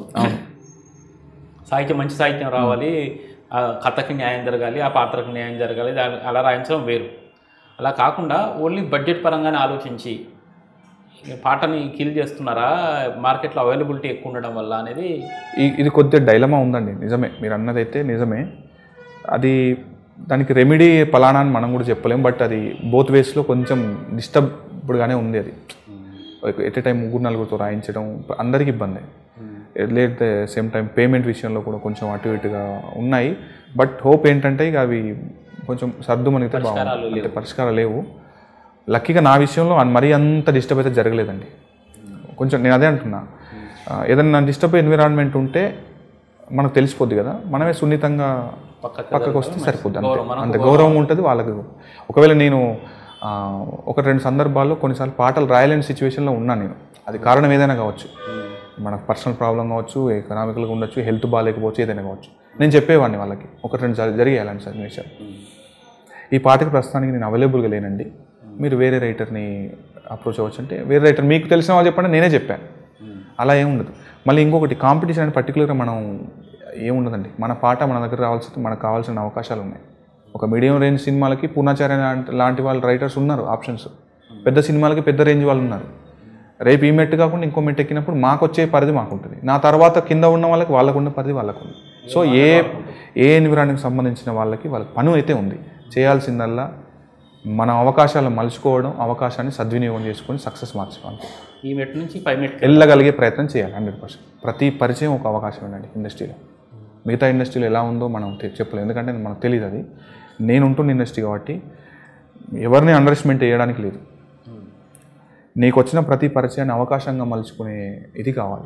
సాహిత్యం మంచి సాహిత్యం రావాలి ఆ కథకి న్యాయం జరగాలి ఆ పాత్రకు న్యాయం జరగాలి దా- అలా రాయించడం వేరు అలా కాకుండా ఓన్లీ బడ్జెట్ పరంగానే ఆలోచించి ఈ పాటని కిల్ చేస్తున్నారా మార్కెట్లో అవైలబిలిటీ ఎక్కువ ఉండడం వల్ల అనేది ఈ- ఇది కొద్దిగా డైలమా ఉందండి నిజమే మీరు అన్నదైతే నిజమే అది దానికి రెమెడీ పలానా అని మనం కూడా చెప్పలేం బట్ అది బోత్ వేస్లో కొంచెం డిస్టర్బ్డ్గానే ఉంది అది ఎట్ ఏ టైం ముగ్గురు నలుగురితో రాయించడం అందరికి ఇబ్బంది late the same time payment విషయంలో కూడా కొంచెం అటు ఇటుగా ఉన్నాయి బట్ హోప్ ఏంటంటే ఇక అవి కొంచెం సర్దు మనకి బాగుంది అంటే పరిష్కారాలు లేవు లక్కీగా నా విషయంలో అన్- మరీ అంత డిస్టర్బ్ అయితే జరగలేదండి కొంచెం నేను అదే అంటున్నా ఆ, ఏదైనా డిస్టర్బ్ ఎన్విరాన్మెంట్ ఉంటే మనకు తెలిసిపోద్ది కదా మనమే సున్నితంగా పక్కకి పక్కకు వస్తే సరిపోద్ది అంతే గౌరవం, మనకు అంత గౌరవం ఉంటుంది వాళ్ళకి ఒకవేళ నేను ఆ, ఒక రెండు సందర్భాల్లో కొన్నిసార్లు పాటలు రాయలేని సిచ్యువేషన్లో ఉన్నాను నేను అది కారణం ఏదైనా కావచ్చు మనకు పర్సనల్ ప్రాబ్లం కావచ్చు ఎకనామికల్గా ఉండొచ్చు హెల్త్ బాగాలేకపోవచ్చు ఏదైనా కావచ్చు నేను చెప్పేవాడిని వాళ్ళకి ఒక రెండు సార్లు జరిగాయి అలాంటి సన్నివేశాలు ఈ పాటకి ప్రస్తుతానికి నేను అవైలబుల్గా లేనండి మీరు వేరే రైటర్ని అప్రోచ్ అవ్వచ్చు అంటే వేరే రైటర్ మీకు తెలిసిన వాళ్ళు చెప్పండి నేనే చెప్పాను అలా ఏముండదు మళ్ళీ ఇంకొకటి కాంపిటీషన్ అని పర్టికులర్గా మనం ఏముండదండి మన పాట మన దగ్గర రావాల్సి మనకు కావాల్సిన అవకాశాలు ఉన్నాయి ఒక మీడియం రేంజ్ సినిమాలకి పూర్ణాచార్య లాంటి- లాంటి వాళ్ళ రైటర్స్ ఉన్నారు ఆప్షన్స్ పెద్ద సినిమాలకి పెద్ద రేంజ్ వాళ్ళు ఉన్నారు రేపు ఈ మెట్టు కాకుండా ఇంకో మెట్టు ఎక్కినప్పుడు మాకు వచ్చే పరిధి మాకు ఉంటుంది నా తర్వాత కింద ఉన్న వాళ్ళకి వాళ్ళకు ఉన్న పరిధి వాళ్ళకు ఉంది సో ఏ ఏ ఎన్విరాన్కి సంబంధించిన వాళ్ళకి వాళ్ళకి పని అయితే ఉంది చేయాల్సిందల్లా మన అవకాశాలను మలుచుకోవడం అవకాశాన్ని సద్వినియోగం చేసుకొని సక్సెస్ మార్చుకోవాలి ఈ మెట్టు నుంచి పై మెట్టు వెళ్ళగలిగే ప్రయత్నం చేయాలి హండ్రెడ్ పర్సెంట్ ప్రతి పరిచయం ఒక అవకాశం అండి ఇండస్ట్రీలో మిగతా ఇండస్ట్రీలో ఎలా ఉందో మనం తె- చెప్పలేం ఎందుకంటే మనకు తెలియదు అది నేను ఉంటున్న ఇండస్ట్రీ కాబట్టి ఎవరిని అండర్స్టిమేట్ చేయడానికి లేదు నీకు వచ్చిన ప్రతి పరిచయాన్ని అవకాశంగా మలుచుకునే ఇది కావాలి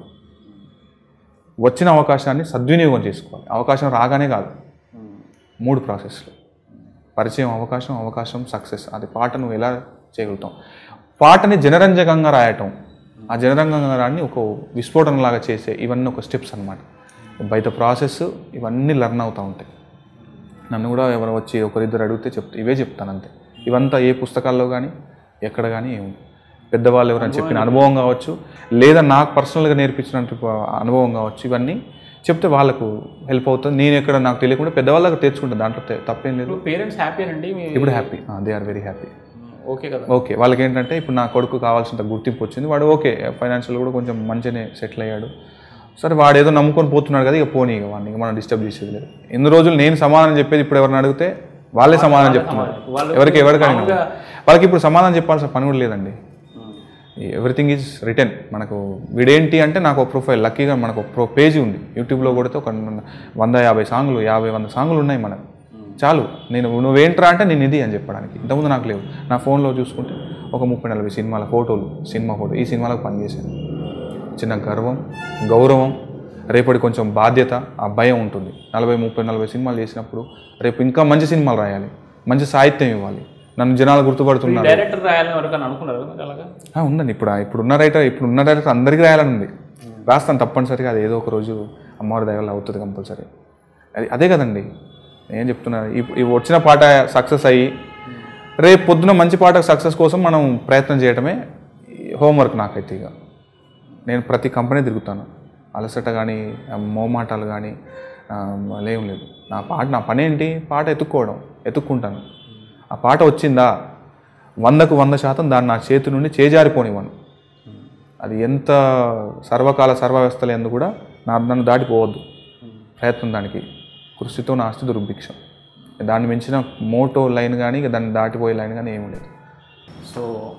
వచ్చిన అవకాశాన్ని సద్వినియోగం చేసుకోవాలి అవకాశం రాగానే కాదు మూడు ప్రాసెస్లు పరిచయం అవకాశం అవకాశం సక్సెస్ అది పాట నువ్వు ఎలా చేయగలుగుతాం పాటని జనరంజకంగా రాయటం ఆ జనరంజకంగా రాని ఒక విస్ఫోటనలాగా చేసే ఇవన్నీ ఒక స్టెప్స్ అనమాట బయట ప్రాసెస్ ఇవన్నీ లర్న్ అవుతూ ఉంటాయి నన్ను కూడా ఎవరు వచ్చి ఒకరిద్దరు అడిగితే చెప్తా ఇవే చెప్తాను అంతే ఇవంతా ఏ పుస్తకాల్లో కానీ ఎక్కడ కానీ ఏమి పెద్దవాళ్ళు ఎవరైనా చెప్పిన అనుభవం కావచ్చు లేదా నాకు పర్సనల్గా నేర్పించినట్టు అనుభవం కావచ్చు ఇవన్నీ చెప్తే వాళ్ళకు హెల్ప్ అవుతుంది నేను ఎక్కడ నాకు తెలియకుండా పెద్దవాళ్ళకి తెచ్చుకుంటాను దాంట్లో తె- తప్పేం లేదు ఇప్పుడు పేరెంట్స్ హ్యాపీ అండి మీ ఇప్పుడు happy they are very happy okay కదా ఓకే వాళ్ళకి ఏంటంటే ఇప్పుడు నా కొడుకు కావాల్సినంత గుర్తింపు వచ్చింది వాడు ఓకే ఫైనాన్షియల్ కూడా కొంచెం మంచిగానే సెటిల్ అయ్యాడు సరే వాడు ఏదో నమ్ముకొని పోతున్నాడు కదా ఇక పోనీ ఇక వాడిని ఇక మనం డిస్టర్బ్ చేసేది లేదు ఎన్ని రోజులు నేను సమాధానం చెప్పేది ఇప్పుడు ఎవరిని అడిగితే వాళ్ళే సమాధానం చెప్తున్నారు వాళ్ళు ఎవరికి ఎవరికైనా వాళ్ళకి ఇప్పుడు సమాధానం చెప్పాల్సిన పని కూడా లేదండి ఎవ్రీథింగ్ ఈజ్ రిటర్న్ మనకు వీడేంటి అంటే నాకు ఒక ప్రొఫైల్ లక్కీగా మనకు ఒక ప్రో పేజీ ఉంది యూట్యూబ్లో కొడితే ఒక వంద యాభై సాంగ్లు యాభై వంద సాంగ్లు ఉన్నాయి మనకు చాలు నేను నువ్వేంట్రా అంటే నేను ఇది అని చెప్పడానికి ఇంతకుముందు నాకు లేవు నా ఫోన్లో చూసుకుంటే ఒక ముప్పై నలభై సినిమాల ఫోటోలు సినిమా ఫోటో ఈ సినిమాలకు పనిచేశాను చిన్న గర్వం గౌరవం రేపటి కొంచెం బాధ్యత ఆ భయం ఉంటుంది నలభై ముప్పై నలభై సినిమాలు చేసినప్పుడు రేపు ఇంకా మంచి సినిమాలు రాయాలి మంచి సాహిత్యం ఇవ్వాలి నన్ను జనాలు గుర్తుపడుతున్నారు డైరెక్టర్ రాయాలని ఎవరికైనా అనుకున్నారు మీరు అలాగా ఆ, ఉందండి ఇప్పుడు ఆ- ఇప్పుడున్న రైటర్ ఇప్పుడున్న డైరెక్టర్ అందరికీ రాయాలని ఉంది రాస్తాను తప్పనిసరిగా అది ఏదో ఒక రోజు అమ్మవారి దయవల్ల అవుతుంది కంపల్సరీ అది అదే కదండి నేను చెప్తున్నా ఇప్- ఇవి వచ్చిన పాట సక్సెస్ అయ్యి రేపు పొద్దున మంచి పాట సక్సెస్ కోసం మనం ప్రయత్నం చేయడమే హోంవర్క్ నాకైతే ఇక నేను ప్రతి కంపెనీ తిరుగుతాను అలసట కానీ మోమాటాలు కానీ లేం లేదు నా పాట నా పని ఏంటి పాట ఎత్తుక్కోవడం ఎత్తుక్కుంటాను ఆ పాట వచ్చిందా వందకు వంద శాతం దాన్ని నా చేతి నుండి చేజారిపోనివ్వను అది ఎంత సర్వకాల సర్వవ్యవస్థలు ఎందు కూడా నా నన్ను దాటిపోవద్దు ప్రయత్నం దానికి కృషితో నా ఆస్తి దుర్భిక్షం దాన్ని మించిన మోటో లైన్ కానీ ఇక దాన్ని దాటిపోయే లైన్ కానీ ఏమీ లేదు సో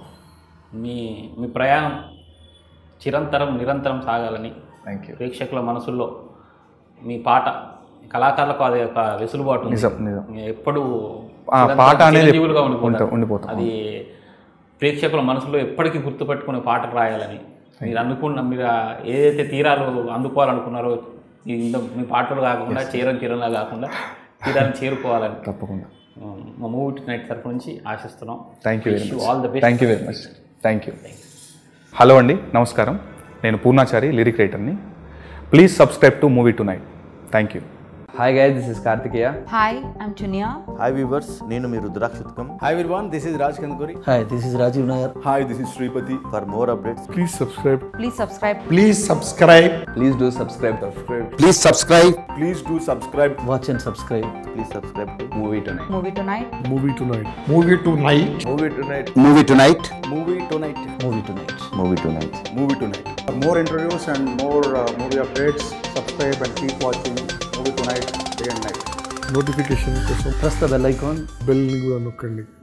మీ మీ ప్రయాణం చిరంతరం నిరంతరం సాగాలని థ్యాంక్ యూ ప్రేక్షకుల మనసుల్లో మీ పాట కళాకారులకు అది ఒక వెసులుబాటు ఉంది. నిజం నిజం ఎప్పుడు ఆ చిరంతరం పాట అనేది చిరంజీవులుగా ఉండిపోతారు. ఉంటా ఉండిపోతాం అది ప్రేక్షకుల మనసులో ఎప్పటికీ గుర్తుపెట్టుకునే పాటలు రాయాలని మీరు అనుకున్న మీరు ఆ ఏదైతే తీరాలు అందుకోవాలనుకున్నారో ఈ ఇంత మీ పాటలు కాకుండా చీరం చీరంలా కాకుండా తీరాన్ని చేరుకోవాలని తప్పకుండా ఉమ్, మా మూవీ నైట్ తరఫు నుంచి ఆశిస్తున్నాం thank you very much all the best thank you very much thank you hello అండి నమస్కారం నేను పూర్ణాచారి లిరిక్ రైటర్ని please subscribe to movie tonight thank you Hi guys, this is Kartikeya. Hi, I'm Chunia. Hi viewers నేను మీ రుద్రాక్షిత్కం Hi everyone, this is Raj Kankuri. Hi, this is Rajiv Nair. Hi, this is Sripati. For more updates Please subscribe. Please subscribe. Please subscribe. Please do subscribe to Please subscribe. Please do subscribe. Watch and subscribe. Please subscribe to Movie Tonight. Movie tonight. Movie tonight. Movie tonight. Movie tonight. Movie tonight. Movie tonight. Movie tonight. Movie tonight Movie tonight. For more interviews and more uh, movie updates, subscribe and keep watching Movie Tonight day and night. Notification కోసం Press the bell icon. Bell ని కూడా నొక్కండి